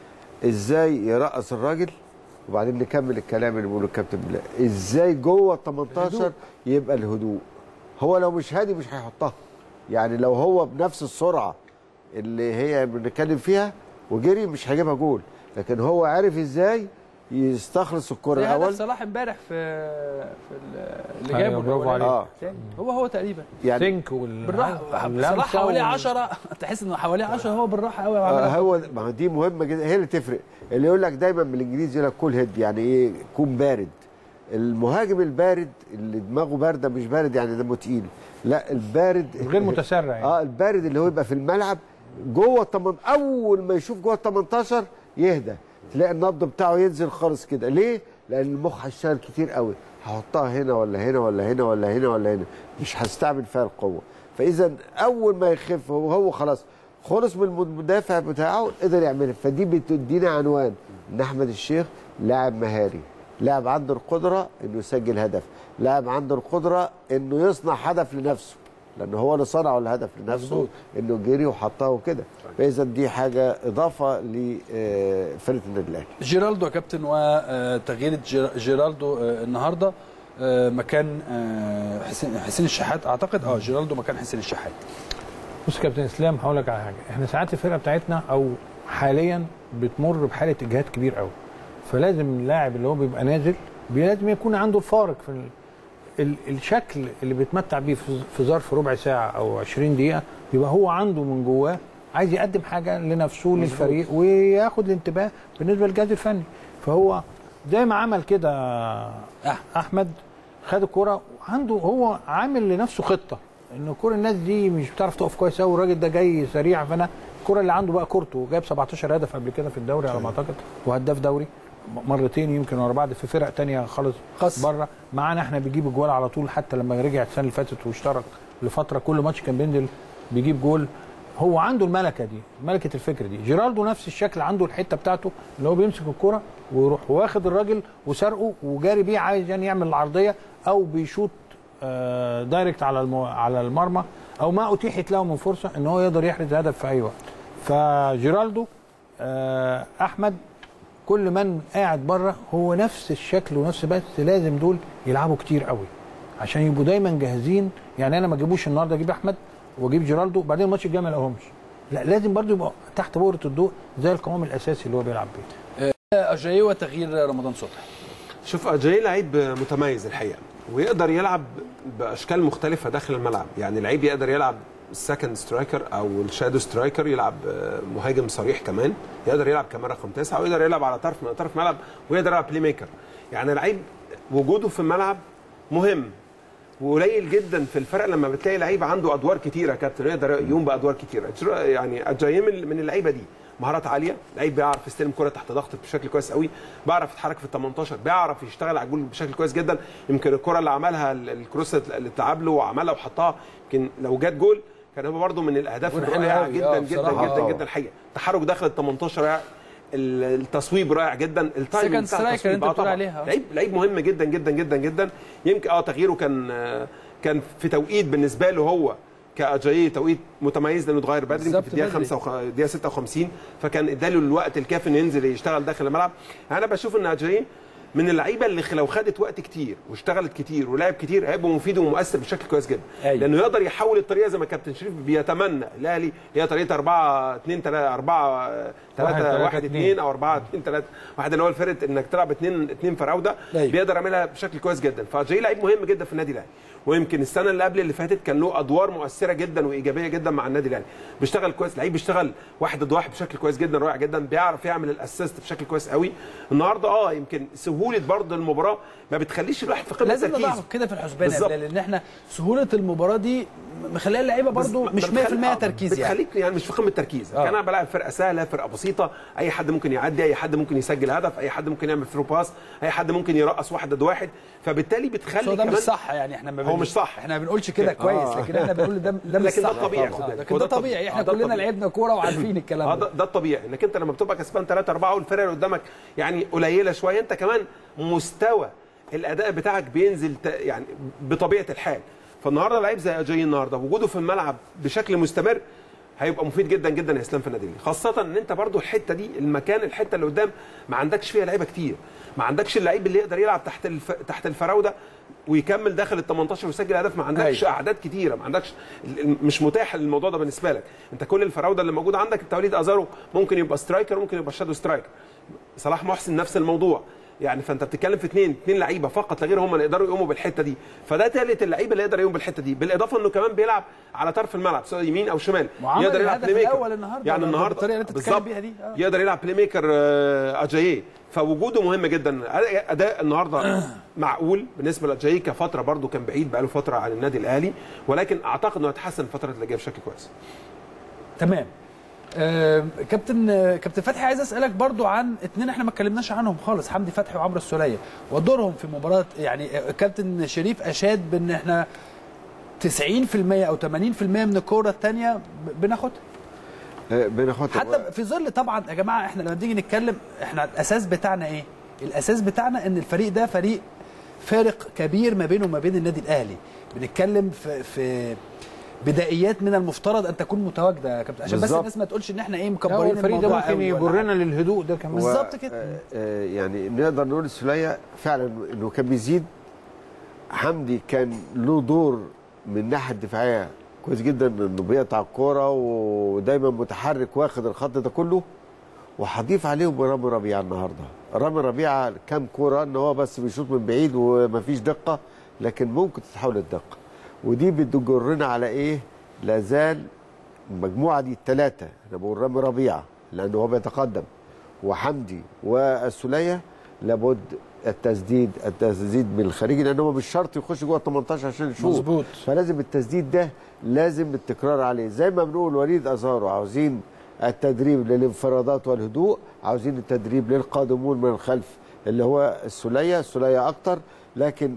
S2: ازاي يرقص الراجل وبعدين نكمل الكلام اللي بيقوله الكابتن بلال ازاي جوه ال 18 يبقى الهدوء هو لو مش هادي مش هيحطها يعني لو هو بنفس السرعه اللي هي بنتكلم فيها وجري مش هيجيبها جول لكن هو عارف ازاي يستخلص الكره
S1: زي هدف
S2: الاول
S1: صلاح امبارح في في ال- اللي
S3: أيوة،
S1: جابه
S3: برافو
S1: الأولاني.
S2: عليك.
S1: تاني. هو هو تقريبا
S2: يعني
S3: سينك وال
S1: بالراحه
S3: واللمسة
S1: صلاح حواليه
S3: وال-
S1: 10 تحس انه حواليه 10 هو بالراحه قوي
S2: آه، هو ما هو دي مهمه جدا هي اللي تفرق اللي يقول لك دايما بالانجليزي يقول لك كول هيد يعني ايه كون بارد المهاجم البارد اللي دماغه بارده مش بارد يعني دمه تقيل لا البارد
S3: غير متسرع يعني.
S2: اه البارد اللي هو يبقى في الملعب جوه التمن اول ما يشوف جوه ال 18 يهدى تلاقي النبض بتاعه ينزل خالص كده ليه؟ لان المخ هيشتغل كتير قوي هحطها هنا ولا هنا ولا هنا ولا هنا ولا هنا مش هستعمل فيها القوه فاذا اول ما يخف هو هو خلاص خلص من المدافع بتاعه قدر يعملها فدي بتدينا عنوان ان احمد الشيخ لاعب مهاري لاعب عنده القدره انه يسجل هدف لاعب عنده القدره انه يصنع هدف لنفسه لان هو اللي صنعه الهدف لنفسه
S1: مظبوط.
S2: انه جري وحطها وكده فاذا دي حاجه اضافه لفرقه النادي الاهلي
S1: جيرالدو يا كابتن وتغيير جير- جيرالدو آه، النهارده آه، مكان آه، حسين حسين الشحات اعتقد اه جيرالدو مكان حسين الشحات
S3: بص يا كابتن اسلام هقول لك على حاجه احنا ساعات الفرقه بتاعتنا او حاليا بتمر بحاله اجهاد كبير قوي فلازم اللاعب اللي هو بيبقى نازل بي- لازم يكون عنده الفارق في ال... ال... الشكل اللي بيتمتع بيه في في ظرف ربع ساعه او 20 دقيقه يبقى هو عنده من جواه عايز يقدم حاجه لنفسه للفريق وياخد الانتباه بالنسبه للجهاز الفني فهو زي ما عمل كده احمد خد الكرة وعنده هو عامل لنفسه خطه ان كرة الناس دي مش بتعرف تقف كويس قوي الراجل ده جاي سريع فانا الكرة اللي عنده بقى كورته جايب 17 هدف قبل كده في الدوري على ما اعتقد وهداف دوري مرتين يمكن ورا بعض في فرق تانية خالص
S1: خاص.
S3: بره معانا احنا بيجيب الجوال على طول حتى لما رجع السنه اللي فاتت واشترك لفتره كل ماتش كان بينزل بيجيب جول هو عنده الملكه دي ملكه الفكر دي جيرالدو نفس الشكل عنده الحته بتاعته اللي هو بيمسك الكرة ويروح واخد الراجل وسرقه وجاري بيه عايز يعني يعمل العرضيه او بيشوط آه، دايركت على المو... على المرمى او ما اتيحت له من فرصه ان هو يقدر يحرز هدف في اي وقت فجيرالدو آه، احمد كل من قاعد بره هو نفس الشكل ونفس بس لازم دول يلعبوا كتير قوي عشان يبقوا دايما جاهزين يعني انا ما اجيبوش النهارده اجيب احمد واجيب جيرالدو بعدين الماتش الجاي ما الاقيهمش لا لازم برضو يبقى تحت بؤره الضوء زي القوام الاساسي اللي هو بيلعب بيه
S1: اجاي وتغيير رمضان صبحي
S6: شوف اجاي لعيب متميز الحقيقه ويقدر يلعب باشكال مختلفه داخل الملعب يعني لعيب يقدر يلعب السكند سترايكر او الشادو سترايكر يلعب آه، مهاجم صريح كمان يقدر يلعب كمان رقم تسعه ويقدر يلعب على طرف من طرف ملعب ويقدر يلعب بلاي ميكر يعني لعيب وجوده في الملعب مهم وقليل جدا في الفرق لما بتلاقي لعيب عنده ادوار كتيره يا كابتن يقدر يقوم بادوار كتيره يعني اجاي من من اللعيبه دي مهارات عاليه لعيب بيعرف يستلم كره تحت ضغط بشكل كويس قوي بيعرف يتحرك في ال 18 بيعرف يشتغل على الجول بشكل كويس جدا يمكن الكره اللي عملها ال- الكروس اللي اتلعب له وعملها وحطها يمكن لو جت جول كان هو برده من الاهداف
S1: جول حلو
S6: الرائعه
S1: أوي.
S6: جدا
S1: آه،
S6: جدا
S1: بصراحة.
S6: جدا
S2: آه.
S6: جدا الحقيقه تحرك داخل ال 18 رائع ال- التصويب رائع جدا التايمنج
S1: Second
S6: بتاع
S1: striker
S6: التصويب
S1: أنت
S6: آه
S1: بتقول
S6: طبعاً.
S1: عليها.
S6: لعيب لعيب مهم جدا جدا جدا جدا يمكن اه تغييره كان آه، كان في توقيت بالنسبه له هو كاجاييه توقيت متميز لانه اتغير بدري يمكن
S1: بالظبط
S6: في الدقيقه
S1: بدري.
S6: 5 وخ... الدقيقه 56 فكان اداله الوقت الكافي انه ينزل يشتغل داخل الملعب انا بشوف ان اجاييه من اللعيبه اللي لو خدت وقت كتير واشتغلت كتير ولعب كتير هيبقى مفيد ومؤثر بشكل كويس جدا
S1: أيوة.
S6: لانه يقدر يحول الطريقه زي ما كابتن شريف بيتمنى الاهلي هي طريقه 4 2 3 4 3
S3: تلاتة،
S6: 1
S3: اتنين.
S6: 2 او 4 2 3 واحد اللي هو الفرق انك تلعب اثنين اثنين فراوده
S1: أيوة.
S6: بيقدر يعملها بشكل كويس جدا فجاي لعيب مهم جدا في النادي الاهلي ويمكن السنه اللي قبل اللي فاتت كان له ادوار مؤثره جدا وايجابيه جدا مع النادي الاهلي بيشتغل كويس لعيب بيشتغل واحد ضد واحد بشكل كويس جدا رائع جدا بيعرف يعمل الاسيست بشكل كويس قوي النهارده اه يمكن سهوله سهوله برضه المباراه ما بتخليش الواحد في قمه
S1: لازم
S6: التركيز
S1: نضعه كده في الحسبان يا
S6: بالظبط.
S1: بلال لان احنا سهوله المباراه دي مخليه اللعيبه برضو
S6: بس-
S1: مش 100%
S6: بتخلي- آه،
S1: تركيز يعني
S6: بتخليك يعني مش في قمه التركيز
S1: آه.
S6: كان انا بلعب فرقه سهله فرقه بسيطه اي حد ممكن يعدي اي حد ممكن يسجل هدف اي حد ممكن يعمل ثرو باس اي حد ممكن يرقص واحد ضد واحد فبالتالي
S1: بس
S6: بتخلي
S1: هو ده مش
S6: كمان
S1: صح يعني احنا ما
S6: هو
S1: بن-
S6: مش صح.
S1: احنا ما بنقولش كده كويس لكن احنا بنقول ده ده مش
S6: لكن ده
S1: صح
S6: الطبيعي،
S1: طبعاً.
S6: خد
S1: آه،
S6: بالك.
S1: لكن
S6: هو
S1: ده
S6: ده
S1: طبيعي
S6: الطبيعي.
S1: احنا
S6: آه، ده
S1: كلنا
S6: الطبيعي.
S1: لعبنا كوره وعارفين
S6: اه
S1: الكلام
S6: ده,
S1: ده
S6: ده الطبيعي انك انت لما بتبقى كسبان 3 4 والفرقه اللي قدامك يعني قليله شويه انت كمان مستوى الاداء بتاعك بينزل ت- يعني بطبيعه الحال فالنهارده لعيب زي اجاي النهارده وجوده في الملعب بشكل مستمر هيبقى مفيد جدا جدا يا اسلام في النادي الأهلي. خاصه ان انت برضو الحته دي المكان الحته اللي قدام ما عندكش فيها لعيبه كتير ما عندكش اللعيب اللي يقدر يلعب تحت الف... تحت الفراوده ويكمل داخل ال 18 ويسجل اهداف ما عندكش
S1: أيوة.
S6: اعداد كتيره ما عندكش ال- ال- مش متاح الموضوع ده بالنسبه لك انت كل الفراوده اللي موجوده عندك انت وليد ازارو ممكن يبقى سترايكر ممكن يبقى شادو سترايكر صلاح محسن نفس الموضوع يعني فانت بتتكلم في اثنين اثنين لعيبه فقط لا غير هم اللي يقدروا يقوموا بالحته دي فده ثالث اللعيبه اللي يقدر يقوم بالحته دي بالاضافه انه كمان بيلعب على طرف الملعب سواء يمين او شمال
S1: وعمل
S6: يقدر يلعب
S1: الهدف
S6: بلاي ميكر
S1: الأول النهاردة
S6: يعني النهارده
S1: بالطريقة اللي أنت بتتكلم
S6: بالظبط.
S1: بيها دي. آه.
S6: يقدر يلعب بلاي ميكر آه، اجاييه فوجوده مهم جدا اداء النهارده معقول بالنسبه لاجاييه كفتره برده كان بعيد بقاله فتره عن النادي الاهلي ولكن اعتقد انه هيتحسن الفتره اللي جايه بشكل كويس
S1: تمام آه، كابتن آه، كابتن فتحي عايز اسالك برضو عن اتنين احنا ما اتكلمناش عنهم خالص حمدي فتحي وعمرو السوليه ودورهم في مباراه يعني آه، كابتن شريف اشاد بان احنا 90% او 80% من الكوره الثانيه بناخدها
S2: آه، بناخدها
S1: حتى في ظل طبعا يا جماعه احنا لما بنيجي نتكلم احنا الاساس بتاعنا ايه؟ الاساس بتاعنا ان الفريق ده فريق فارق كبير ما بينه وما بين النادي الاهلي بنتكلم في في بدائيات من المفترض ان تكون متواجده يا كابتن عشان بس
S2: بالظبط.
S1: الناس ما تقولش ان احنا ايه
S3: هو
S1: مكبرين
S3: الفريق ده
S1: الموضوع
S3: ممكن
S1: قوي ولا
S3: يجرنا للهدوء ده كمان
S1: بالظبط كده.
S2: آه، آه، يعني نقدر نقول السوليه فعلا انه كان بيزيد حمدي كان له دور من الناحيه الدفاعيه كويس جدا انه بيقطع الكوره ودايما متحرك واخد الخط ده كله وهضيف عليهم رامي ربيعه النهارده رامي ربيعه كام كوره ان هو بس بيشوط من بعيد ومفيش دقه لكن ممكن تتحول الدقه ودي بتجرنا على ايه لازال المجموعه دي الثلاثه انا بقول رامي ربيعه لانه هو بيتقدم وحمدي والسوليه لابد التسديد التسديد من الخارجي لان هو مش شرط يخش جوه ال 18 عشان يشوط
S1: مظبوط.
S2: فلازم التسديد ده لازم التكرار عليه زي ما بنقول وليد ازارو عاوزين التدريب للانفرادات والهدوء عاوزين التدريب للقادمون من الخلف اللي هو السوليه السوليه اكتر لكن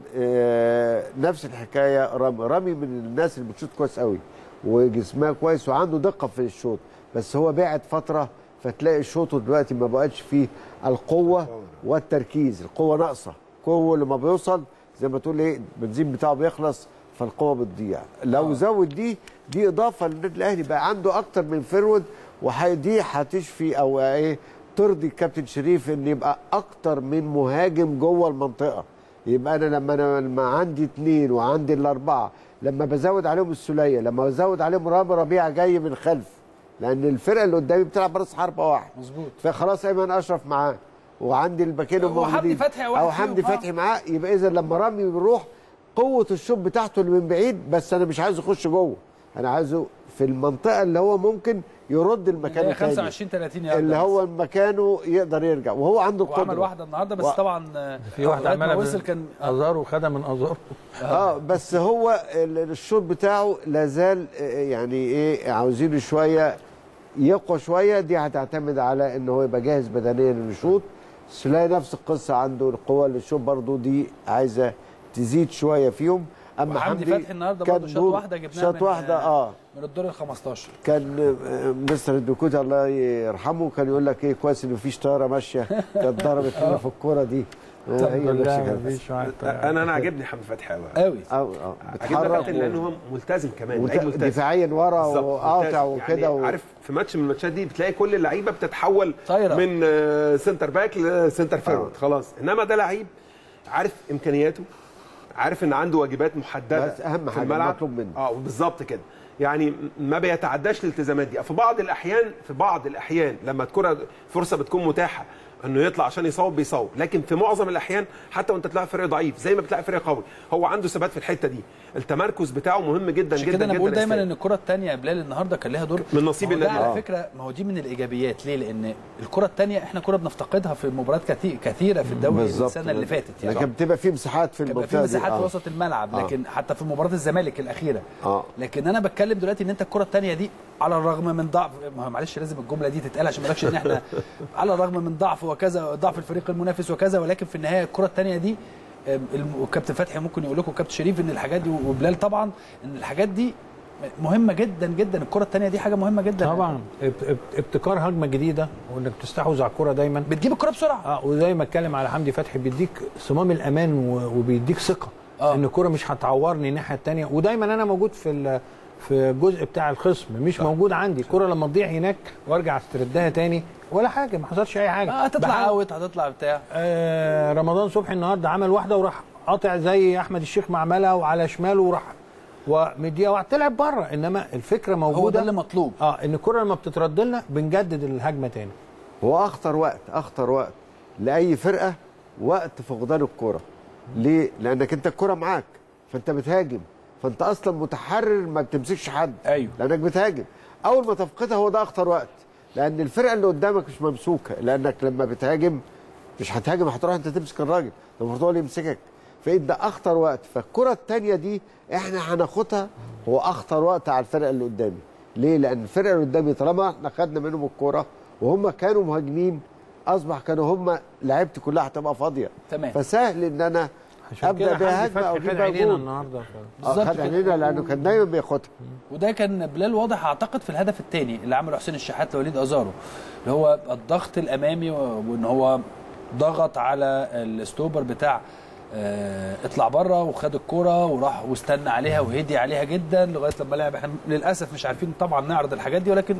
S2: آه نفس الحكايه رامي رامي من الناس اللي بتشوط كويس قوي وجسمها كويس وعنده دقه في الشوط بس هو بعد فتره فتلاقي شوطه دلوقتي ما بقتش فيه القوه والتركيز القوه ناقصه القوه لما بيوصل زي ما تقول ايه البنزين بتاعه بيخلص فالقوه بتضيع لو زود دي دي اضافه للنادي الاهلي بقى عنده اكتر من فرود ودي هتشفي او ايه ترضي الكابتن شريف ان يبقى اكتر من مهاجم جوه المنطقه يبقى انا لما انا لما عندي اثنين وعندي الاربعه لما بزود عليهم السوليه لما بزود عليهم رامي ربيعه جاي من خلف لان الفرقه اللي قدامي بتلعب براس حربه واحد
S1: مظبوط.
S2: فخلاص ايمن اشرف معاه وعندي الباكين
S1: وحمدي
S2: الموجودين
S1: فتحي واحد
S2: او
S1: فيهم،
S2: حمدي
S1: آه.
S2: فتحي معاه يبقى اذا لما رامي بيروح قوه الشوط بتاعته اللي من بعيد بس انا مش عايزه يخش جوه انا عايزه في المنطقه اللي هو ممكن يرد المكان
S1: اللي هي
S2: التاني
S1: 25 30 يارد
S2: اللي
S1: بس.
S2: هو مكانه يقدر يرجع وهو عنده القدره
S1: وعمل واحده النهارده بس
S2: و-
S1: طبعا آه،
S3: في واحد
S1: لغاية ما
S3: عملها
S1: وصل كان
S3: ازار وخدها من ازار
S2: اه بس هو ال- الشوط بتاعه لازال آه، يعني ايه عاوزينه شويه يقوى شويه دي هتعتمد على ان هو يبقى جاهز بدنيا للشوط سلاي نفس القصه عنده القوه للشوط برضو دي عايزه تزيد شويه فيهم اما
S1: وحمدي
S2: حمدي
S1: فتحي النهارده
S2: كان
S1: برضه شاط
S2: دور-
S1: واحده جبناها
S2: شاط
S1: من
S2: واحده اه
S1: من الدور ال 15
S2: كان آه، مستر الدكوتي الله يرحمه كان يقول لك ايه كويس ان مفيش طياره ماشيه كانت ضربت لنا في الكوره دي آه، هي نفس الكلام.
S3: مفيش واحد
S6: انا انا عاجبني حمدي فتحي قوي
S1: قوي
S2: أو أو
S6: عاجبني
S2: بتحرك
S6: كابتن لانه هو ملتزم كمان
S2: وت-
S6: لعيب ملتزم
S2: دفاعيا ورا
S6: بالظبط،
S2: وقاطع
S6: ممتاز.
S2: وكده
S6: يعني
S2: و...
S6: عارف في ماتش من الماتشات دي بتلاقي كل اللعيبه بتتحول
S1: طايرة.
S6: من آه، سنتر باك لسنتر فيرود خلاص انما ده لعيب عارف امكانياته عارف ان عنده واجبات محدده
S2: بس أهم
S6: في
S2: حاجة
S6: الملعب
S2: مطلوب منه.
S6: اه بالظبط كده يعني ما بيتعداش الالتزامات دي في بعض الاحيان في بعض الاحيان لما الكره فرصه بتكون متاحه انه يطلع عشان يصوب بيصوب لكن في معظم الاحيان حتى وانت تلاعب فريق ضعيف زي ما بتلاعب فريق قوي هو عنده ثبات في الحته دي التمركز بتاعه مهم جدا
S1: عشان
S6: جدا
S1: كده انا
S6: جدا
S1: بقول
S6: يا
S1: دايما
S6: إسلام.
S1: ان الكره الثانيه يا بلال النهارده كان لها دور
S6: من نصيب
S1: ما هو ده
S6: النادي.
S1: على
S6: آه.
S1: فكره ما هو دي من الايجابيات ليه لان الكره الثانيه احنا كنا بنفتقدها في مباريات كثي- كثيره في الدوري
S2: بالظبط
S1: السنه اللي فاتت يعني
S2: لكن بتبقى في مساحات في
S1: كان بيبقى
S2: المنطقه
S1: في مساحات
S2: دي.
S1: في
S2: آه.
S1: وسط الملعب
S2: آه.
S1: لكن حتى في مباراه الزمالك الاخيره
S2: اه
S1: لكن انا بتكلم دلوقتي ان انت الكره الثانيه دي على الرغم من ضعف ما هو معلش لازم الجمله دي تتقال عشان ما لكش ان احنا على الرغم من ضعف وكذا ضعف الفريق المنافس وكذا ولكن في النهايه الكره الثانيه دي آم، الم- والكابتن فتحي ممكن يقول لكم كابتن شريف ان الحاجات دي وبلال طبعا ان الحاجات دي مهمه جدا جدا الكره الثانيه دي حاجه مهمه جدا
S3: طبعا اب- اب- ابتكار هجمه جديده وانك تستحوذ على الكره دايما
S1: بتجيب الكره بسرعه
S3: اه وزي ما اتكلم على حمدي فتحي بيديك صمام الامان و- وبيديك ثقه
S1: آه.
S3: ان الكره مش هتعورني الناحيه الثانيه ودايما انا موجود في ال- في الجزء بتاع الخصم مش موجود عندي الكره لما تضيع هناك وارجع استردها تاني ولا حاجه ما حصلش اي حاجه
S1: آه، هتطلع
S3: بحاول-
S1: اوت هتطلع بتاع
S3: آه رمضان صبحي النهارده عمل واحده وراح قاطع زي احمد الشيخ ما عملها وعلى شماله وراح ومديها واحد تلعب بره انما الفكره موجوده
S1: هو ده اللي مطلوب
S3: اه ان الكره لما بتترد لنا بنجدد الهجمه تاني
S2: هو اخطر وقت اخطر وقت لاي فرقه وقت فقدان الكره ليه لانك انت الكره معاك فانت بتهاجم فانت اصلا متحرر ما بتمسكش حد
S1: ايوه
S2: لانك بتهاجم اول ما تفقدها هو ده اخطر وقت لان الفرقه اللي قدامك مش ممسوكه لانك لما بتهاجم مش هتهاجم هتروح انت تمسك الراجل ده المفروض هو اللي يمسكك فانت اخطر وقت فالكره الثانيه دي احنا هناخدها هو اخطر وقت على الفرقه اللي قدامي ليه لان الفرقه اللي قدامي طالما احنا خدنا منهم الكوره وهم كانوا مهاجمين اصبح كانوا هم لعيبتي كلها هتبقى فاضيه
S1: تمام
S2: فسهل ان انا
S3: عشان
S2: ابدا
S3: كده
S2: بيها
S3: حمدي
S2: هجمه او
S3: فتحي
S2: اجيب
S3: خد
S2: بيها
S3: عينينا
S2: جول
S3: النهارده ف...
S2: آه،
S1: بالظبط
S2: خد
S1: كده.
S2: عينينا لانه كان دايما بياخدها
S1: وده كان بلال واضح اعتقد في الهدف الثاني اللي عمله حسين الشحات لوليد ازارو اللي هو الضغط الامامي و- وان هو ضغط على الستوبر بتاع آه، اطلع بره وخد الكرة وراح واستنى عليها وهدي عليها جدا لغايه لما لعب احنا للاسف مش عارفين طبعا نعرض الحاجات دي ولكن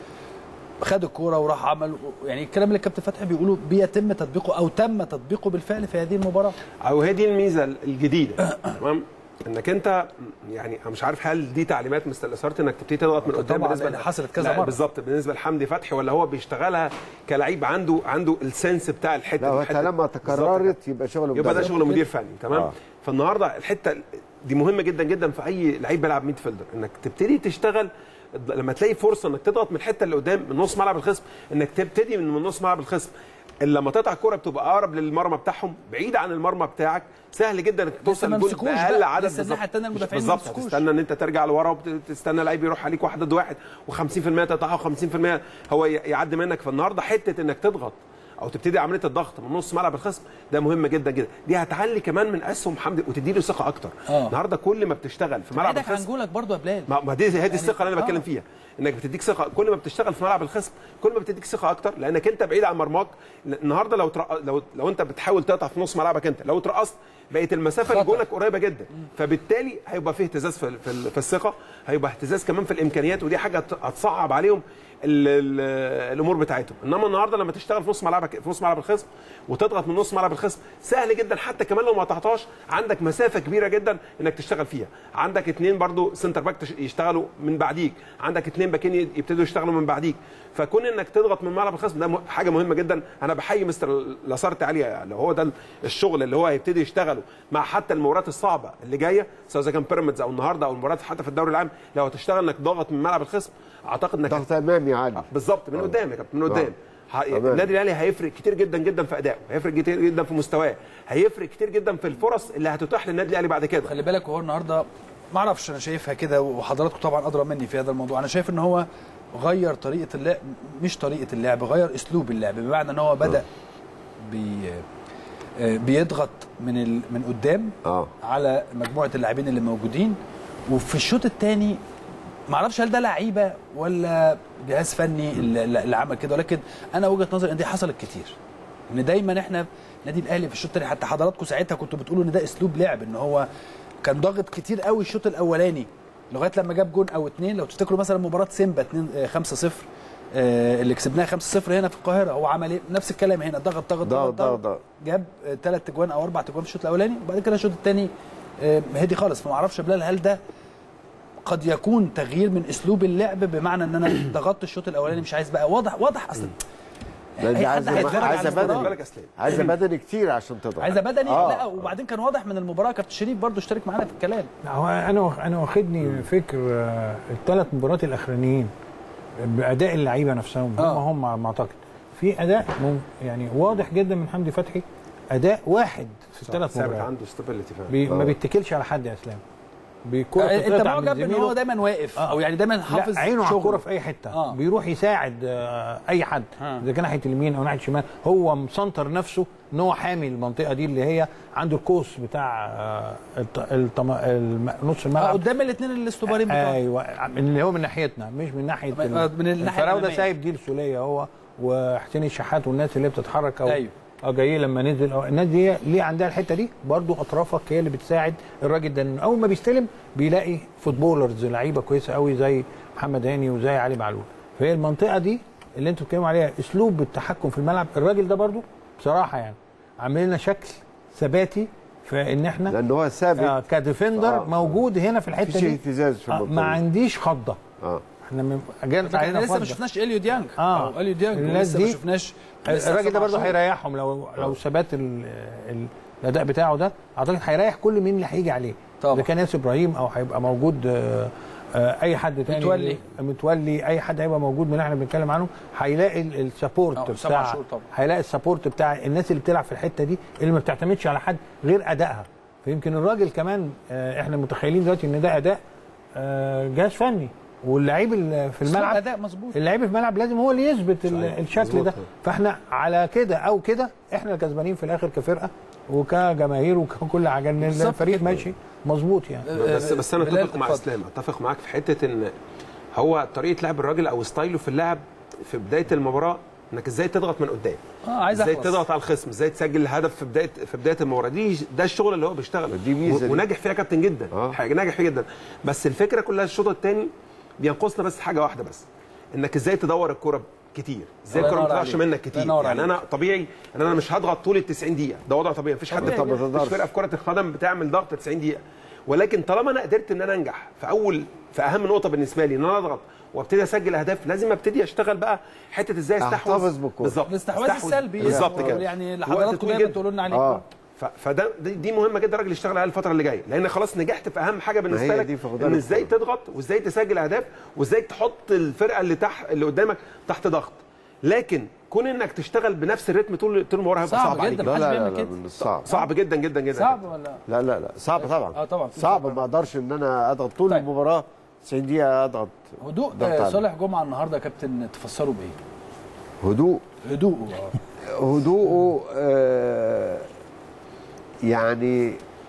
S1: خد الكرة وراح عمل يعني الكلام اللي الكابتن فتحي بيقوله بيتم تطبيقه او تم تطبيقه بالفعل في هذه المباراه
S6: او هي دي الميزه الجديده تمام انك انت يعني أنا مش عارف هل دي تعليمات مستر الاسارتي انك تبتدي تضغط من قدام
S1: طبعاً،
S6: بالنسبه
S1: لأن حصلت كذا
S6: لا،
S1: مرة.
S6: بالظبط بالنسبه لحمدي فتحي ولا هو بيشتغلها كلعيب عنده عنده السنس بتاع الحته
S2: لا
S6: دي،
S2: هو
S6: حتة-
S2: لما
S6: بالظبط
S2: تكررت يبقى شغل
S6: يبقى ده
S2: مدرب.
S6: شغل مدير فني تمام
S2: آه.
S6: آه. فالنهارده الحته دي مهمه جدا جدا في اي لعيب بيلعب ميد فيلدر انك تبتدي تشتغل لما تلاقي فرصه انك تضغط من الحته اللي قدام من نص ملعب الخصم انك تبتدي من من نص ملعب الخصم اللي لما تقطع الكوره بتبقى اقرب للمرمى بتاعهم بعيد عن المرمى بتاعك سهل جدا انك توصل
S1: ما
S6: للجول
S1: مسكوش
S6: باقل
S1: بقى.
S6: عدد
S1: لسه الناحية التانية المدافعين ما
S6: بالظبط
S1: مسكوش.
S6: تستنى ان انت ترجع لورا وتستنى لعيب يروح عليك واحد ضد واحد و50% تقطعها و50% هو ي- يعدي منك فالنهارده حته انك تضغط او تبتدي عمليه الضغط من نص ملعب الخصم ده مهم جدا جدا دي هتعلي كمان من اسهم حمدي وتدي له ثقه اكتر
S1: آه.
S6: النهارده كل ما بتشتغل في ملعب
S1: بعيدك عن
S6: الخصم
S1: جولك برضو يا بلال
S6: ما ما دي هي دي الثقه اللي انا
S1: آه.
S6: بتكلم فيها انك بتديك ثقه كل ما بتشتغل في ملعب الخصم كل ما بتديك ثقه اكتر لانك انت بعيد عن مرماك النهارده لو ترق... لو لو انت بتحاول تقطع في نص ملعبك انت لو اترقصت بقت المسافه
S1: خطر.
S6: لجولك قريبه جدا فبالتالي هيبقى فيه اهتزاز في, في, ال- في الثقه هيبقى اهتزاز كمان في الامكانيات ودي حاجه هت- هتصعب عليهم ال ال الامور بتاعتهم انما النهارده لما تشتغل في نص ملعبك في نص ملعب الخصم وتضغط من نص ملعب الخصم سهل جدا حتى كمان لو ما قطعتهاش عندك مسافه كبيره جدا انك تشتغل فيها عندك اثنين برضو سنتر باك تش- يشتغلوا من بعديك عندك اثنين باكين ي- يبتدوا يشتغلوا من بعديك فكون انك تضغط من ملعب الخصم ده م- حاجه مهمه جدا انا بحيي مستر لاسارت عليها يعني هو ده الشغل اللي هو هيبتدي يشتغله مع حتى المباريات الصعبه اللي جايه سواء اذا كان بيراميدز او النهارده او المباريات حتى في الدوري العام لو هتشتغل انك ضاغط من ملعب الخصم اعتقد انك
S2: ضغط امامي عالي
S6: بالظبط من قدام يا كابتن من قدام ه-
S2: تمام.
S6: النادي الاهلي هيفرق كتير جدا جدا في ادائه هيفرق كتير جدا في مستواه هيفرق كتير جدا في الفرص اللي هتتاح للنادي الاهلي بعد كده
S1: خلي بالك وهو النهارده ما اعرفش انا شايفها كده وحضراتكم طبعا ادرى مني في هذا الموضوع انا شايف ان هو غير طريقه اللعب مش طريقه اللعب غير اسلوب اللعب بمعنى ان هو بدا بي آه، بيضغط من ال... من قدام
S2: اه
S1: على مجموعه اللاعبين اللي موجودين وفي الشوط الثاني ما اعرفش هل ده لعيبه ولا جهاز فني اللي اللي عمل كده ولكن انا وجهه نظري ان دي حصلت كتير ان دايما احنا النادي الاهلي في الشوط الثاني حتى حضراتكم ساعتها كنتوا بتقولوا ان ده اسلوب لعب ان هو كان ضاغط كتير قوي الشوط الاولاني لغايه لما جاب جون او اتنين لو تفتكروا مثلا مباراه سيمبا 2 5 0 اللي كسبناها 5 0 هنا في القاهره هو عمل ايه نفس الكلام هنا ضغط ضغط
S2: ضغط ضغط ضغط
S1: جاب ثلاث اجوان او اربع اجوان في الشوط الاولاني وبعد كده الشوط الثاني هدي خالص فما اعرفش يا بلال هل ده قد يكون تغيير من اسلوب اللعب بمعنى ان انا ضغطت الشوط الاولاني مش عايز بقى واضح واضح اصلا
S2: لان
S1: أي
S2: دي
S1: حد
S2: عايزه
S1: هيتفرج على
S2: عايزه
S1: المباراة.
S2: بدني
S6: بالك اسلام
S2: عايزه بدني كتير عشان تضغط
S1: عايزه بدني
S2: آه.
S1: لا وبعدين كان واضح من المباراه كابتن شريف برضو اشترك معانا في الكلام
S3: لا، هو انا انا واخدني فكر آه، الثلاث مباريات الاخرانيين باداء اللعيبه نفسهم هم
S1: آه.
S3: هم على ما اعتقد في اداء مم- يعني واضح جدا من حمدي فتحي اداء واحد في الثلاث
S6: ثابت
S3: مباريات
S6: عنده ستابيليتي فعلا
S3: بي ما بيتكلش على حد يا اسلام بكرة
S1: انت
S3: تتقطع من
S1: معجب ان
S3: زميله.
S1: هو دايما واقف
S3: آه.
S1: او يعني دايما حافظ
S3: لا عينه على
S1: شغله.
S3: الكوره في اي حته
S1: آه.
S3: آه. بيروح يساعد آه، اي حد
S1: آه.
S3: اذا كان ناحيه اليمين او ناحيه الشمال هو مسنتر نفسه ان هو حامي المنطقه دي اللي هي عنده الكوس بتاع آه، الط- الطم... الم... نص
S1: آه
S3: الملعب
S1: قدام الاثنين الاستوبارين بتوعه
S3: ايوه من اللي هو من ناحيتنا مش من ناحيه
S1: من- آه، من الناحية
S3: الفراوده
S1: الأمامية.
S3: سايب دي السوليه هو وحسين الشحات والناس اللي بتتحرك او
S1: أيوه.
S3: اه جايين لما نزل أو الناس دي ليه عندها الحته دي برضو اطرافك هي اللي بتساعد الراجل ده إنه اول ما بيستلم بيلاقي فوتبولرز لعيبه كويسه قوي زي محمد هاني وزي علي معلول فهي المنطقه دي اللي انتوا بتتكلموا عليها اسلوب التحكم في الملعب الراجل ده برضو بصراحه يعني عامل لنا شكل ثباتي في ان احنا
S2: لان هو ثابت
S3: آه كديفندر
S2: آه.
S3: موجود هنا في الحته
S2: مفيش
S3: دي
S2: اهتزاز في
S3: آه
S2: المنطقه
S3: ما
S2: دي.
S3: عنديش خضه
S2: اه
S3: احنا من جالت
S1: احنا
S3: علينا
S1: لسه ما
S3: فضة.
S1: شفناش اليو ديانج
S3: آه.
S1: أو اليو ديانج
S3: الناس
S1: لسه ما
S3: دي-
S1: شفناش لسه
S3: الراجل ده
S1: حسام
S3: برضه
S1: عاشور.
S3: هيريحهم لو لو ثبات ال- ال- الاداء بتاعه ده اعتقد هيريح كل مين اللي هيجي عليه
S1: طبعا.
S3: اذا كان ياسر ابراهيم او هيبقى موجود آه، آه، اي حد تاني
S1: متولي.
S3: متولي اي حد هيبقى موجود من اللي احنا بنتكلم عنه هيلاقي ال-
S1: آه،
S3: السبورت
S1: حسام
S3: بتاع
S1: عاشور طبعا.
S3: هيلاقي السبورت بتاع الناس اللي بتلعب في الحته دي اللي ما بتعتمدش على حد غير ادائها فيمكن الراجل كمان آه، احنا متخيلين دلوقتي ان ده اداء آه، جهاز فني واللعيب ال- في
S1: أسلوب
S3: الملعب
S1: اداء مظبوط
S3: اللعيب في الملعب لازم هو اللي يثبت ال-
S6: صحيح.
S3: الشكل
S6: مظبوط.
S3: ده فاحنا على كده او كده احنا الكسبانين في الاخر كفرقه وكجماهير وككل حاجه ان
S1: بالظبط
S3: الفريق
S1: كده.
S3: ماشي مظبوط يعني
S6: بس بس انا
S1: بلال،
S6: اتفق مع
S1: اتفضل.
S6: اسلام اتفق معاك في حته ان هو طريقه لعب الراجل او ستايله في اللعب في بدايه المباراه انك ازاي تضغط من قدام
S1: اه عايز
S6: ازاي
S1: اخلص
S6: تضغط على الخصم ازاي تسجل الهدف في بدايه في بدايه المباراه دي ده الشغل اللي هو بيشتغله
S2: دي ميزة
S6: و-
S2: دي.
S6: وناجح فيها كابتن جدا
S2: آه.
S6: حاجه ناجح فيها جدا بس الفكره كلها الشوط الثاني بينقصنا بس حاجه واحده بس انك ازاي تدور الكره كتير ازاي
S1: الله
S6: الكره ما
S1: ينور
S6: تطلعش
S1: عليك.
S6: منك
S1: الله
S6: كتير
S1: ينور
S6: يعني
S1: عليك.
S6: انا طبيعي ان انا مش هضغط طول ال 90 دقيقه ده وضع طبيعي مفيش حد
S1: طبيعي
S6: طب
S1: جدا.
S6: مفيش فرقه في كره القدم بتعمل ضغط 90 دقيقه ولكن طالما انا قدرت ان انا انجح في اول في اهم نقطه بالنسبه لي ان انا اضغط وابتدي اسجل اهداف لازم ابتدي اشتغل بقى حته ازاي استحوذ
S2: أحتفظ بالكرة.
S6: بالظبط
S1: الاستحواذ
S6: استحوذ.
S1: السلبي
S6: بالظبط
S1: يعني
S6: كده
S1: يعني اللي
S6: وقت
S1: حضراتكم
S6: طويل
S1: دايما
S6: جدا.
S1: تقولوا لنا عليه
S2: اه
S6: ف- فده دي, دي مهمه جدا الراجل يشتغل عليها الفتره اللي جايه لان خلاص نجحت في اهم حاجه بالنسبه
S2: هي
S6: لك
S2: دي فقدان
S6: ان ازاي
S2: الكرة.
S6: تضغط وازاي تسجل اهداف وازاي تحط الفرقه اللي تحت اللي قدامك تحت ضغط لكن كون انك تشتغل بنفس الريتم طول طول المباراه هيبقى
S1: صعب
S6: صعب, عليك
S1: جدا.
S2: لا
S1: محدش
S2: لا
S1: بيعمل
S2: لا,
S1: كده.
S2: لا من الصعب
S6: صعب جدا جدا جدا
S1: صعب ولا
S2: لا لا لا صعب طبعا
S1: اه طبعا في
S2: صعب
S1: صعب.
S2: ما اقدرش ان انا اضغط طول
S1: طيب.
S2: المباراه 90 دقيقه اضغط
S1: هدوء
S2: ضغط
S1: آه،
S2: عالي.
S1: صالح جمعه النهارده يا كابتن تفسره بايه؟
S2: هدوء
S1: هدوء
S2: هدوءه آه يعني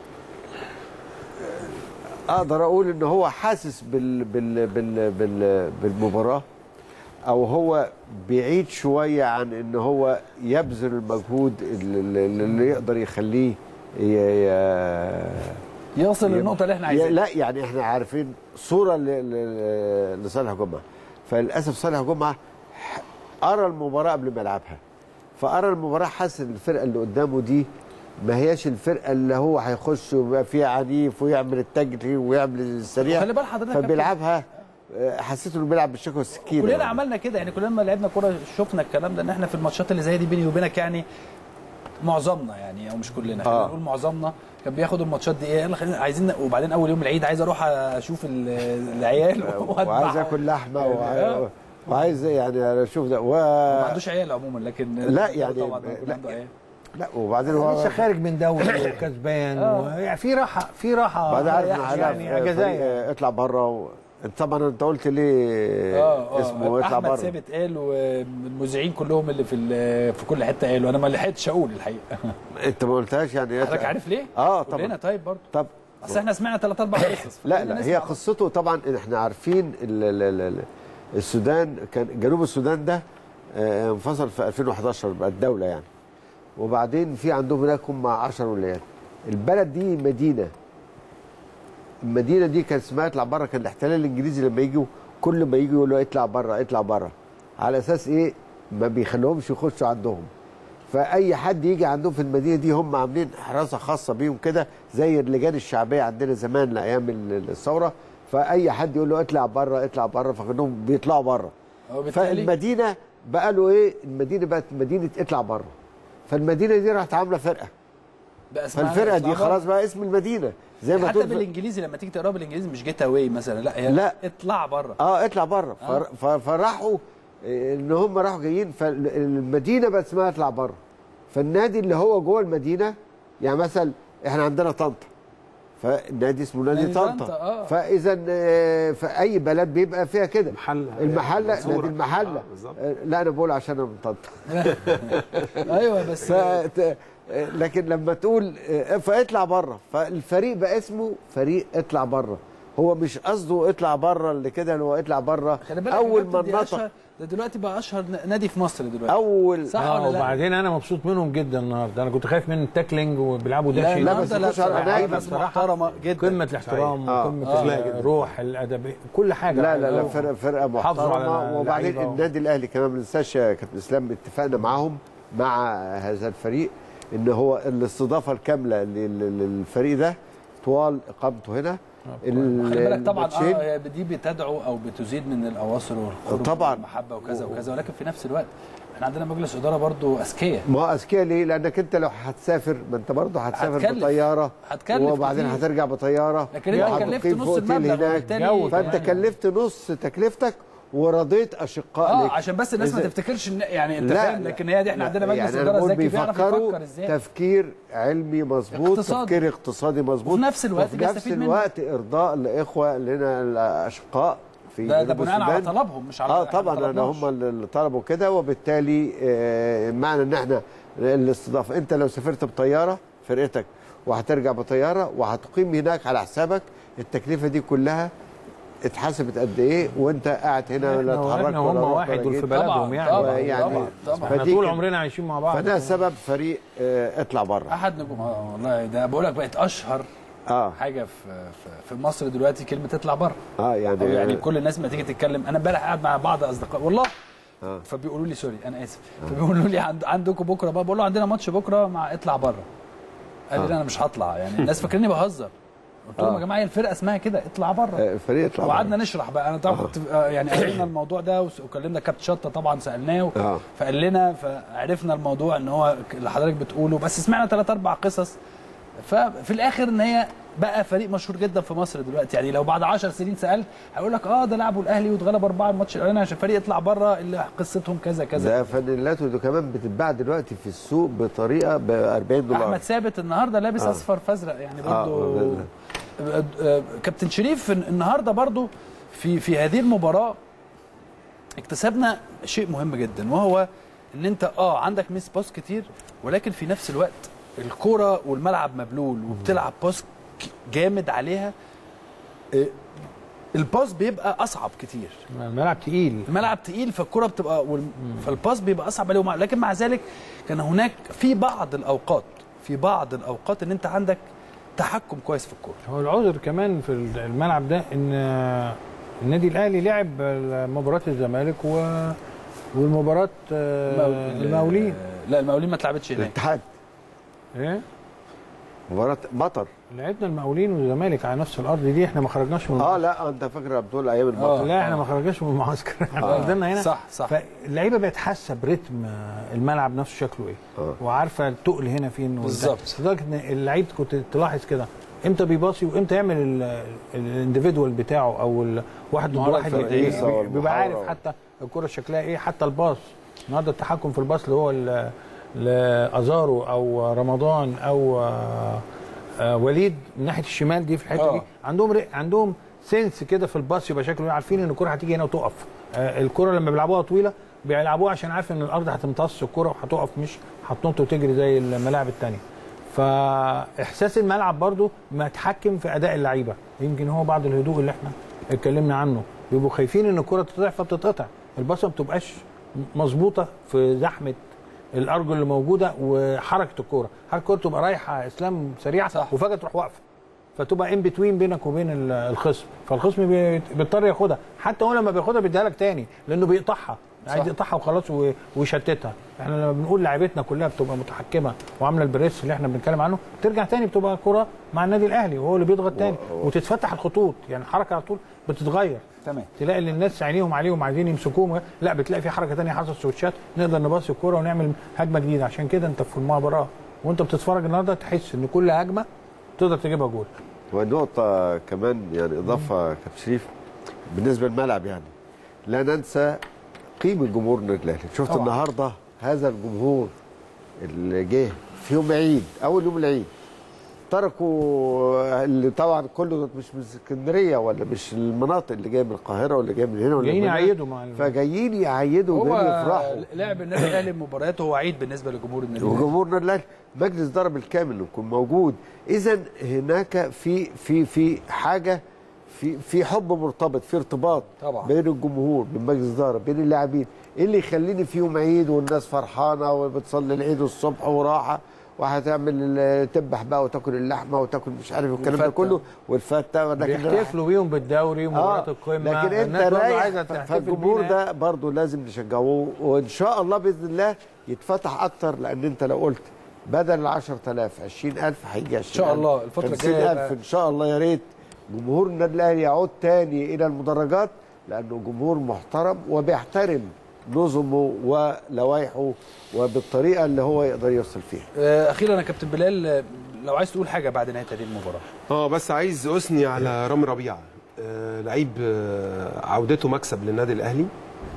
S2: آه، اقدر اقول ان هو حاسس بال بال بال بال بالمباراه او هو بعيد شويه عن ان هو يبذل المجهود اللي, اللي يقدر يخليه ي- ي-
S1: يوصل
S2: يبقى-
S1: للنقطه اللي احنا
S2: يا-
S1: عايزينها
S2: لا يعني احنا عارفين صوره ل- ل- لصالح جمعه فللاسف صالح جمعه ح- ارى المباراه قبل ما يلعبها فارى المباراه حاسس ان الفرقه اللي قدامه دي ما هياش الفرقه اللي هو هيخش ويبقى فيها عنيف ويعمل التجري ويعمل السريع
S1: خلي بال حضرتك يا كابتن،
S2: فبيلعبها آه، حسيت انه بيلعب بالشكوى والسكينه
S1: كلنا
S2: يعني.
S1: عملنا كده يعني كلنا لما لعبنا كوره شفنا الكلام ده ان احنا في الماتشات اللي زي دي بيني وبينك يعني معظمنا يعني او مش كلنا خلينا
S2: آه.
S1: نقول معظمنا كان بياخد الماتشات دي ايه يلا خلينا عايزين وبعدين اول يوم العيد عايز اروح اشوف ال- العيال
S2: وعايز
S1: وأتبعهم.
S2: اكل لحمه
S1: آه.
S2: وعايز, وعايز يعني اشوف ده و...
S1: ما عندوش عيال عموما لكن
S2: لا يعني-
S1: طبعا كان
S2: لا.
S1: عنده عيال
S2: لا وبعدين هو
S3: لسه خارج من دوري وكسبان و- يعني في راحه في راحه
S2: بعد عارف
S3: يعني,
S2: ان
S3: يعني
S2: يعني
S3: اجازيه
S2: اطلع بره و... طبعا انت قلت ليه
S1: اه اه
S2: اسمه اطلع
S1: احمد
S2: بره
S1: ثابت قال والمذيعين كلهم اللي في ال- في كل حته قالوا انا ما لحقتش اقول الحقيقه
S2: انت ما قلتهاش يعني
S1: حضرتك عارف ليه؟
S2: اه
S1: قول لنا
S2: طبعا
S1: طيب برضه
S2: طب
S1: اصل احنا سمعنا ثلاث اربع قصص
S2: لا
S1: فخلينا
S2: لا هي
S1: نسمع.
S2: قصته طبعا إن احنا عارفين ال ال ال ال السودان كان جنوب السودان ده آه، انفصل في 2011 بقى الدوله يعني وبعدين في عندهم هناك هم 10 ولايات البلد دي مدينه المدينه دي كان اسمها اطلع بره كان الاحتلال الانجليزي لما يجوا كل ما يجوا يقولوا اطلع بره اطلع بره على اساس ايه ما بيخلوهمش يخشوا عندهم فاي حد يجي عندهم في المدينه دي هم عاملين حراسه خاصه بيهم كده زي اللجان الشعبيه عندنا زمان لايام ال- الثوره فاي حد يقول له اطلع بره اطلع بره فكانهم بيطلعوا بره
S1: وبالتالي
S2: فالمدينه بقى له ايه المدينه بقت مدينه اطلع بره فالمدينه دي راحت عامله فرقه
S1: بقى اسمها
S2: فالفرقه
S1: اطلع
S2: دي
S1: بره.
S2: خلاص بقى اسم المدينه زي ما
S1: حتى
S2: تقول
S1: بالانجليزي لما تيجي تقراها بالانجليزي مش جيت اواي مثلا لا هي
S2: لا.
S1: اطلع بره
S2: اه اطلع بره
S1: آه.
S2: فر- ف- فراحوا آه، ان هم راحوا جايين فالمدينه بقت اسمها اطلع بره فالنادي اللي هو جوه المدينه يعني مثلا احنا عندنا طنطا فالنادي اسمه نادي
S1: نادي
S2: طنطا
S1: طنطا، آه.
S2: فاذا آه، في اي بلد بيبقى فيها كده
S6: محل
S2: المحله
S6: منصورة.
S2: نادي المحله
S6: آه، بالظبط.
S2: آه، لا انا بقول عشان انا من طنطا
S1: ايوه بس
S2: ف... لكن لما تقول آه، فاطلع بره فالفريق بقى اسمه فريق اطلع بره هو مش قصده اطلع بره اللي كده اللي هو اطلع بره
S1: خلي بالك
S2: اول
S1: الكابتن
S2: ما
S1: دي
S2: النطق
S1: أشهر- ده دلوقتي بقى اشهر نادي في مصر دلوقتي
S2: اول
S1: صح
S3: اه
S1: ولا لا؟
S3: وبعدين انا مبسوط منهم جدا النهارده انا كنت خايف من التاكلينج وبيلعبوا
S1: لا
S3: داشي
S2: لا،
S1: لا
S2: بس
S1: لا
S2: يخش على
S1: بصراحة
S2: نادي
S1: ناس
S3: بصراحة
S1: محترمه جدا
S3: قمه الاحترام
S2: آه.
S3: وقمه
S1: آه.
S3: الروح الادبيه كل حاجه
S2: لا لا لا
S3: حلوة.
S2: فرقه فرقه
S3: حافظوا على
S2: محترمه وبعدين
S3: اللعيبة.
S2: النادي الاهلي كمان ما ننساش يا كابتن اسلام اتفقنا معاهم مع هذا الفريق ان هو الاستضافه الكامله لل- للفريق ده طوال اقامته هنا ال-
S1: خلي بالك طبعا
S2: الماتشين
S1: اه هي دي بتدعو او بتزيد من الاواصر والقرب
S2: طبعاً.
S1: والمحبه وكذا وكذا ولكن في نفس الوقت احنا عندنا مجلس اداره برضو اذكياء
S2: ما هو اذكياء ليه؟ لانك انت لو هتسافر ما انت برضه هتسافر
S1: هتكلف.
S2: بطياره
S1: هتكلف
S2: وبعدين
S1: كتير.
S2: هترجع بطياره
S1: لكن انت
S2: وهتقيم
S1: كلفت
S2: في
S1: نص
S2: اوتيل
S1: المبلغ
S2: هناك
S1: وبالتالي
S3: جو
S2: فانت
S3: كمان.
S2: كلفت نص تكلفتك ورضيت اشقاء
S1: اه
S2: لك
S1: عشان بس الناس ما
S2: إذا-
S1: تفتكرش ان يعني انت
S2: لا
S1: فاهم لكن هي دي احنا
S2: لا،
S1: عندنا مجلس
S2: يعني أنا
S1: اداره
S2: بقول
S1: ذكي بيعرف
S2: بيفكروا
S1: يفكر ازاي
S2: تفكير علمي مظبوط
S1: اقتصادي.
S2: تفكير اقتصادي مظبوط
S1: وفي نفس الوقت
S2: وفي نفس
S1: بيستفيد منه.
S2: الوقت ارضاء لاخوه لنا الاشقاء في
S1: ده ده
S2: جنوب
S1: بناء على
S2: السودان.
S1: طلبهم مش على
S2: اه
S1: إحنا ما
S2: طبعا انا
S1: طلبناش.
S2: هم اللي طلبوا كده وبالتالي آه معنى ان احنا الاستضافه انت لو سافرت بطياره فرقتك وهترجع بطياره وهتقيم هناك على حسابك التكلفه دي كلها اتحسبت قد ايه وانت قاعد هنا ولا
S3: احنا
S2: اتحركت
S3: وإحنا
S2: ولا
S3: هم
S2: رحت
S3: واحد
S2: ولا
S3: دول
S2: جيت.
S3: في بلدهم
S1: طبعا
S3: يعني
S1: طبعا
S2: يعني
S1: طبعا طبعا
S3: احنا
S2: فدي
S3: طول
S2: كده.
S3: عمرنا عايشين مع بعض
S2: فده سبب فريق آه اطلع بره
S1: احد نجوم اه والله ده بقول لك بقت اشهر
S2: اه
S1: حاجه في في- في مصر دلوقتي كلمه تطلع بره
S2: اه يعني
S1: أو يعني كل الناس ما تيجي تتكلم انا امبارح قاعد مع بعض اصدقاء والله
S2: آه.
S1: فبيقولوا لي سوري انا اسف فبيقولوا لي عند عندكم بكره بقى بقول له عندنا ماتش بكره مع اطلع بره قال لي لا انا مش هطلع يعني الناس فاكريني بهزر قلت لهم
S2: آه.
S1: يا جماعه هي الفرقه اسمها كده اطلع بره
S2: آه، فريق اطلع
S1: وقعدنا
S2: بره
S1: نشرح بقى انا طبعا كنت آه، يعني قلنا الموضوع ده وس- وكلمنا كابتن شطه طبعا سالناه
S2: آه.
S1: فقال لنا فعرفنا الموضوع ان هو ك- اللي حضرتك بتقوله بس سمعنا ثلاث اربع قصص ففي الاخر ان هي بقى فريق مشهور جدا في مصر دلوقتي يعني لو بعد 10 سنين سالت هيقول لك اه ده لعبوا الاهلي واتغلب اربعه الماتش الاولاني عشان فريق يطلع بره اللي قصتهم كذا كذا
S2: ده فانيلاته ده كمان بتتباع دلوقتي في السوق بطريقه ب 40 دولار
S1: احمد ثابت النهارده لابس
S2: آه.
S1: اصفر فازرق يعني
S2: آه،
S1: برضو
S2: آه،
S1: آه، آه، كابتن شريف النهارده برضو في في هذه المباراه اكتسبنا شيء مهم جدا وهو ان انت اه عندك ميس باس كتير ولكن في نفس الوقت الكوره والملعب مبلول وبتلعب باس ك- جامد عليها آه، الباس بيبقى اصعب كتير
S3: الملعب تقيل
S1: الملعب تقيل فالكره بتبقى وال- فالباس بيبقى اصعب عليه ومع- لكن مع ذلك كان هناك في بعض الاوقات في بعض الاوقات ان انت عندك تحكم كويس في الكوره
S3: هو العذر كمان في الملعب ده ان النادي الاهلي لعب مباراه الزمالك و والمباراه آه، المقاولين
S1: لا المقاولين ما اتلعبتش هناك
S2: الاتحاد
S3: ايه
S2: مباراه مطر
S3: لعبنا المقاولين والزمالك على نفس الارض دي احنا ما خرجناش من
S2: اه لا انت فاكر بتقول ايام المطر
S3: لا احنا ما خرجناش من المعسكر احنا فضلنا هنا
S1: صح صح
S3: فاللعيبه بقت حاسه برتم الملعب نفسه شكله ايه
S2: آه.
S3: وعارفه التقل هنا فين والبتاع.
S1: بالظبط.
S3: لدرجه ان اللعيب كنت تلاحظ كده امتى بيباصي وامتى يعمل الانديفيدوال بتاعه او ال- واحد ضد
S1: المهارة
S3: واحد
S1: الفردية
S3: بي- بي- بيبقى عارف
S2: والمحاورة.
S3: حتى الكره شكلها ايه حتى الباص النهارده التحكم في الباص اللي هو ال- لازارو او رمضان او آه، آه، وليد من ناحيه الشمال دي في الحته
S1: آه.
S3: دي عندهم رق- عندهم سنس كده في الباص يبقى شكله عارفين ان الكره هتيجي هنا وتقف آه، الكره لما بيلعبوها طويله بيلعبوها عشان عارف ان الارض هتمتص الكره وهتقف مش هتنط وتجري زي الملاعب الثانيه فاحساس الملعب برضو متحكم في اداء اللعيبه يمكن هو بعض الهدوء اللي احنا اتكلمنا عنه بيبقوا خايفين ان الكره تتقطع فبتتقطع الباصه ما بتبقاش مظبوطه في زحمه الارجل اللي موجوده وحركه الكوره حركه الكوره تبقى رايحه اسلام سريعه
S1: صح.
S3: وفجاه تروح واقفه فتبقى ان بتوين بينك وبين ال- الخصم فالخصم بي- بيضطر ياخدها حتى هو لما بياخدها بيديها لك تاني لانه بيقطعها عايز يقطعها وخلاص و- ويشتتها احنا لما بنقول لعيبتنا كلها بتبقى متحكمه وعامله البريس اللي احنا بنتكلم عنه ترجع تاني بتبقى كره مع النادي الاهلي وهو اللي بيضغط تاني وتتفتح الخطوط يعني الحركه على طول بتتغير
S1: تمام
S3: تلاقي ان الناس عينيهم عليهم عايزين يمسكوهم لا بتلاقي في حركه تانية حصل سويتشات نقدر نباصي الكوره ونعمل هجمه جديده عشان كده انت في المباراه وانت بتتفرج النهارده تحس ان كل هجمه تقدر تجيبها جول
S2: ونقطة كمان يعني إضافة كابتن شريف بالنسبة للملعب يعني لا ننسى قيمة جمهور النادي الأهلي شفت
S1: طبعا.
S2: النهاردة هذا الجمهور اللي جه في يوم عيد أول يوم العيد تركوا اللي طبعا كله مش من اسكندريه ولا مش المناطق اللي جايه من القاهره ولا جايه من هنا ولا
S3: جايين
S2: من هنا.
S3: يعيدوا مع ال-
S2: فجايين يعيدوا
S1: هو
S2: وجايين يفرحوا
S1: لعب النادي الاهلي مبارياته هو عيد بالنسبه لجمهور النادي الاهلي
S2: وجمهور النادي الاهلي مجلس اداره بالكامل يكون موجود اذا هناك في في في حاجه في في حب مرتبط في ارتباط
S1: طبعا.
S2: بين الجمهور بين مجلس الاداره بين اللاعبين ايه اللي يخليني في يوم عيد والناس فرحانه وبتصلي العيد الصبح وراحه وهتعمل ال- تذبح بقى وتاكل اللحمه وتاكل مش عارف الكلام ده
S1: والفتة.
S2: كله والفته لكن
S3: بيحتفلوا بيهم بالدوري ومباراه القمه
S2: لكن انت
S3: الناس برضه
S2: رايح
S3: عايزه
S2: ف-
S3: تحتفل
S2: فالجمهور
S3: بينا.
S2: ده برضه لازم نشجعه وان شاء الله باذن الله يتفتح اكتر لان انت لو قلت بدل ال 10000 20000 هيجي 20000
S1: شاء الله الفترة الجاية
S2: 50000 ان شاء الله يا ريت جمهور النادي الاهلي يعود تاني الى المدرجات لانه جمهور محترم وبيحترم نظمه ولوائحه وبالطريقه اللي هو يقدر يوصل فيها
S1: آه، اخيرا يا كابتن بلال آه، لو عايز تقول حاجه بعد نهايه هذه المباراه
S6: اه بس عايز اثني على رامي ربيعه آه لعيب آه عودته مكسب للنادي الاهلي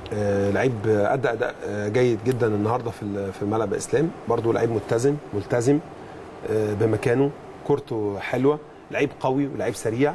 S6: آه لعيب آه، ادى اداء آه جيد جدا النهارده في ال- في ملعب اسلام برضه لعيب متزن ملتزم آه بمكانه كورته حلوه لعيب قوي ولعيب سريع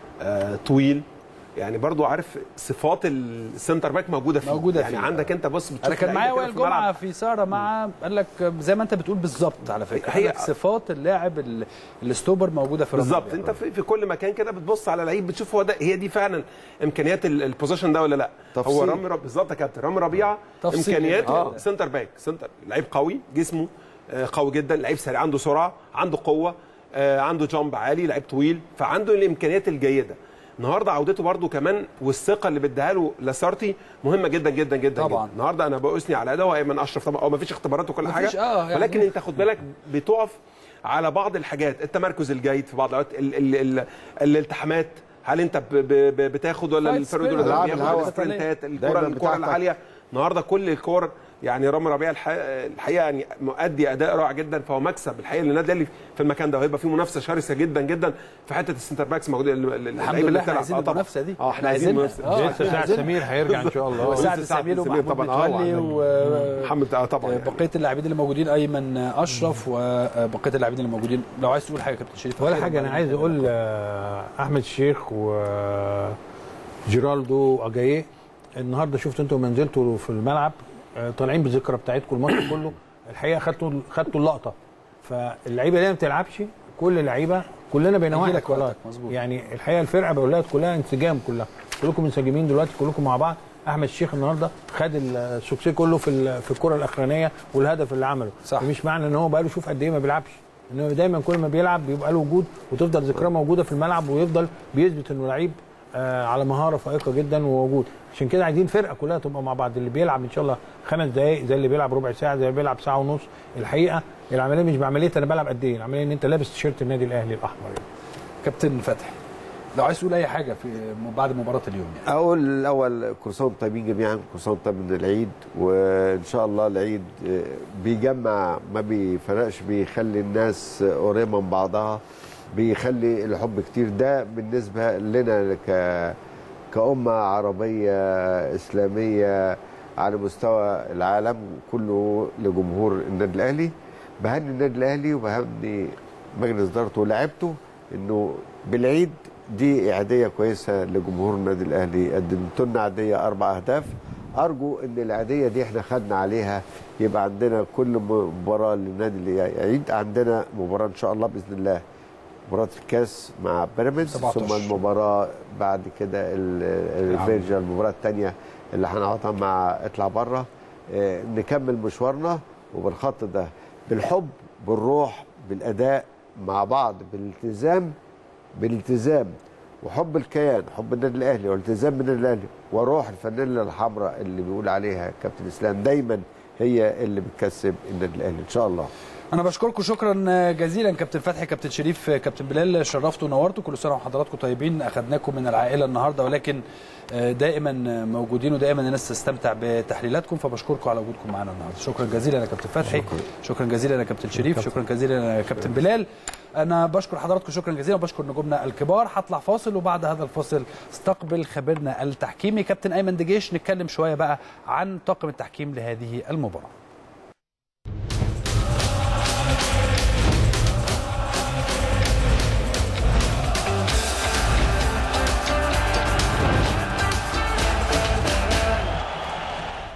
S6: آه طويل يعني برضو عارف صفات السنتر باك موجوده فيه
S1: موجودة
S6: يعني
S1: فيه.
S6: عندك انت بص بتشوف
S1: انا كان
S6: لعيبة
S1: معايا
S6: كده
S1: وائل
S6: في الملعب.
S1: جمعه في سهره مع قال لك آه، زي ما انت بتقول بالظبط على فكره
S6: هي-
S1: هي صفات اللاعب ال- الستوبر موجوده في رامي
S6: بالظبط
S1: ربيعة.
S6: انت في, في كل مكان كده بتبص على لعيب بتشوف هو ده هي دي فعلا امكانيات ال- البوزيشن ده ولا لا
S2: تفصيل.
S6: هو رامي رب... بالظبط يا كابتن رامي ربيعه
S1: تفصيل.
S6: امكانياته
S1: آه.
S6: سنتر باك سنتر لعيب قوي جسمه آه، قوي جدا لعيب سريع عنده سرعه عنده قوه آه، عنده جامب عالي لعيب طويل فعنده الامكانيات الجيده النهارده عودته برده كمان والثقه اللي بيديها له لاسارتي مهمه جدا جدا جدا
S1: طبعا.
S6: جدا. النهارده انا بثني على اداء وايمن اشرف طبعا هو ما فيش اختبارات وكل
S1: مفيش،
S6: حاجه
S1: آه، يعني-
S6: ولكن انت خد بالك بتقف على بعض الحاجات التمركز الجيد في بعض الاوقات ال- ال- ال- الالتحامات هل انت ب- ب- ب- بتاخد ولا
S1: Side
S6: الفرد
S1: spin.
S6: ولا
S2: ألعاب
S6: بياخد
S2: الهوا.
S6: السبرنتات الكره
S2: دايماً
S6: الكره
S2: بتاعتك.
S6: العاليه النهارده كل الكور يعني رامي ربيع الح- الحقيقه يعني مؤدي اداء رائع جدا فهو مكسب الحقيقه للنادي الاهلي في المكان ده وهيبقى فيه منافسه شرسه جدا جدا في حته السنتر باكس موجوده
S1: الحمد لله احنا عايزين المنافسه دي
S6: اه احنا عايزين منافسه
S1: آه،
S3: لسه
S1: إحنا
S3: سعد
S1: عايزينها.
S3: سمير هيرجع ان شاء الله
S1: وسعد
S6: لسه سعد
S1: سمير
S6: سمير
S1: ومحمود
S6: طبعاً. آه،
S1: متولي
S6: وعندك
S1: و
S6: محمد اه طبعا يعني.
S1: بقيه اللاعبين اللي موجودين ايمن اشرف وبقيه اللاعبين اللي موجودين لو عايز تقول حاجه يا كابتن شريف
S3: ولا
S1: أخيراً
S3: حاجه انا
S1: بعد
S3: عايز
S1: نهاية
S3: اقول آه، احمد الشيخ وجيرالدو اجاييه النهارده شفت انتوا لما نزلتوا في الملعب آه، طالعين بالذكرى بتاعتكم الماتش كله الحقيقه خدتوا خدتوا اللقطه فاللعيبه اللي ما بتلعبش كل اللعيبه كلنا بين واحد
S1: يجيلك
S3: خلاص
S1: وقتك، مظبوط.
S3: يعني الحقيقه الفرقه بقول لها كلها انسجام كلها كلكم منسجمين دلوقتي كلكم مع بعض احمد الشيخ النهارده خد السوكسي كله في ال- في الكره الاخرانيه والهدف اللي عمله
S1: صح.
S3: مش معنى ان هو بقاله شوف قد ايه ما بيلعبش انه دايما كل ما بيلعب بيبقى له وجود وتفضل ذكراه موجوده في الملعب ويفضل بيثبت انه لعيب آه على مهاره فائقه جدا ووجود عشان كده عايزين فرقه كلها تبقى مع بعض اللي بيلعب ان شاء الله خمس دقائق زي اللي بيلعب ربع ساعه زي اللي بيلعب ساعه ونص الحقيقه العمليه مش بعمليه انا بلعب قد ايه العمليه ان انت لابس تيشيرت النادي الاهلي الاحمر يعني.
S1: كابتن فتحي لو عايز تقول اي حاجه في بعد مباراه اليوم يعني
S2: اقول الاول كل سنه وانتم طيبين جميعا كل سنه وانتم طيب من العيد وان شاء الله العيد آه، بيجمع ما بيفرقش بيخلي الناس قريبه من بعضها بيخلي الحب كتير ده بالنسبه لنا ك كأمة عربية إسلامية على مستوى العالم كله لجمهور النادي الأهلي بهني النادي الأهلي وبهني مجلس إدارته ولاعيبته إنه بالعيد دي عادية كويسة لجمهور النادي الأهلي قدمت لنا عادية أربع أهداف أرجو إن العادية دي إحنا خدنا عليها يبقى عندنا كل مباراة للنادي اللي يعيد عندنا مباراة إن شاء الله بإذن الله مباراة الكاس مع بيراميدز
S1: 17.
S2: ثم المباراة بعد كده ال- الفيرجا المباراة الثانية اللي هنقعدها مع اطلع بره آه، نكمل مشوارنا وبالخط ده بالحب بالروح بالأداء مع بعض بالالتزام بالالتزام وحب الكيان حب النادي الاهلي والالتزام بالنادي الاهلي وروح الفانيلا الحمراء اللي بيقول عليها كابتن اسلام دايما هي اللي بتكسب النادي الاهلي ان شاء الله
S1: انا بشكركم شكرا جزيلا كابتن فتحي كابتن شريف كابتن بلال شرفتوا ونورتوا كل سنه وحضراتكم طيبين اخذناكم من العائله النهارده ولكن دائما موجودين ودائما الناس تستمتع بتحليلاتكم فبشكركم على وجودكم معنا النهارده شكرا جزيلا يا كابتن فتحي شكرا, شكرا جزيلا يا كابتن شريف شكرا جزيلا يا كابتن بلال انا بشكر حضراتكم شكرا جزيلا وبشكر نجومنا الكبار هطلع فاصل وبعد هذا الفاصل استقبل خبيرنا التحكيمي كابتن ايمن دجيش نتكلم شويه بقى عن طاقم التحكيم لهذه المباراه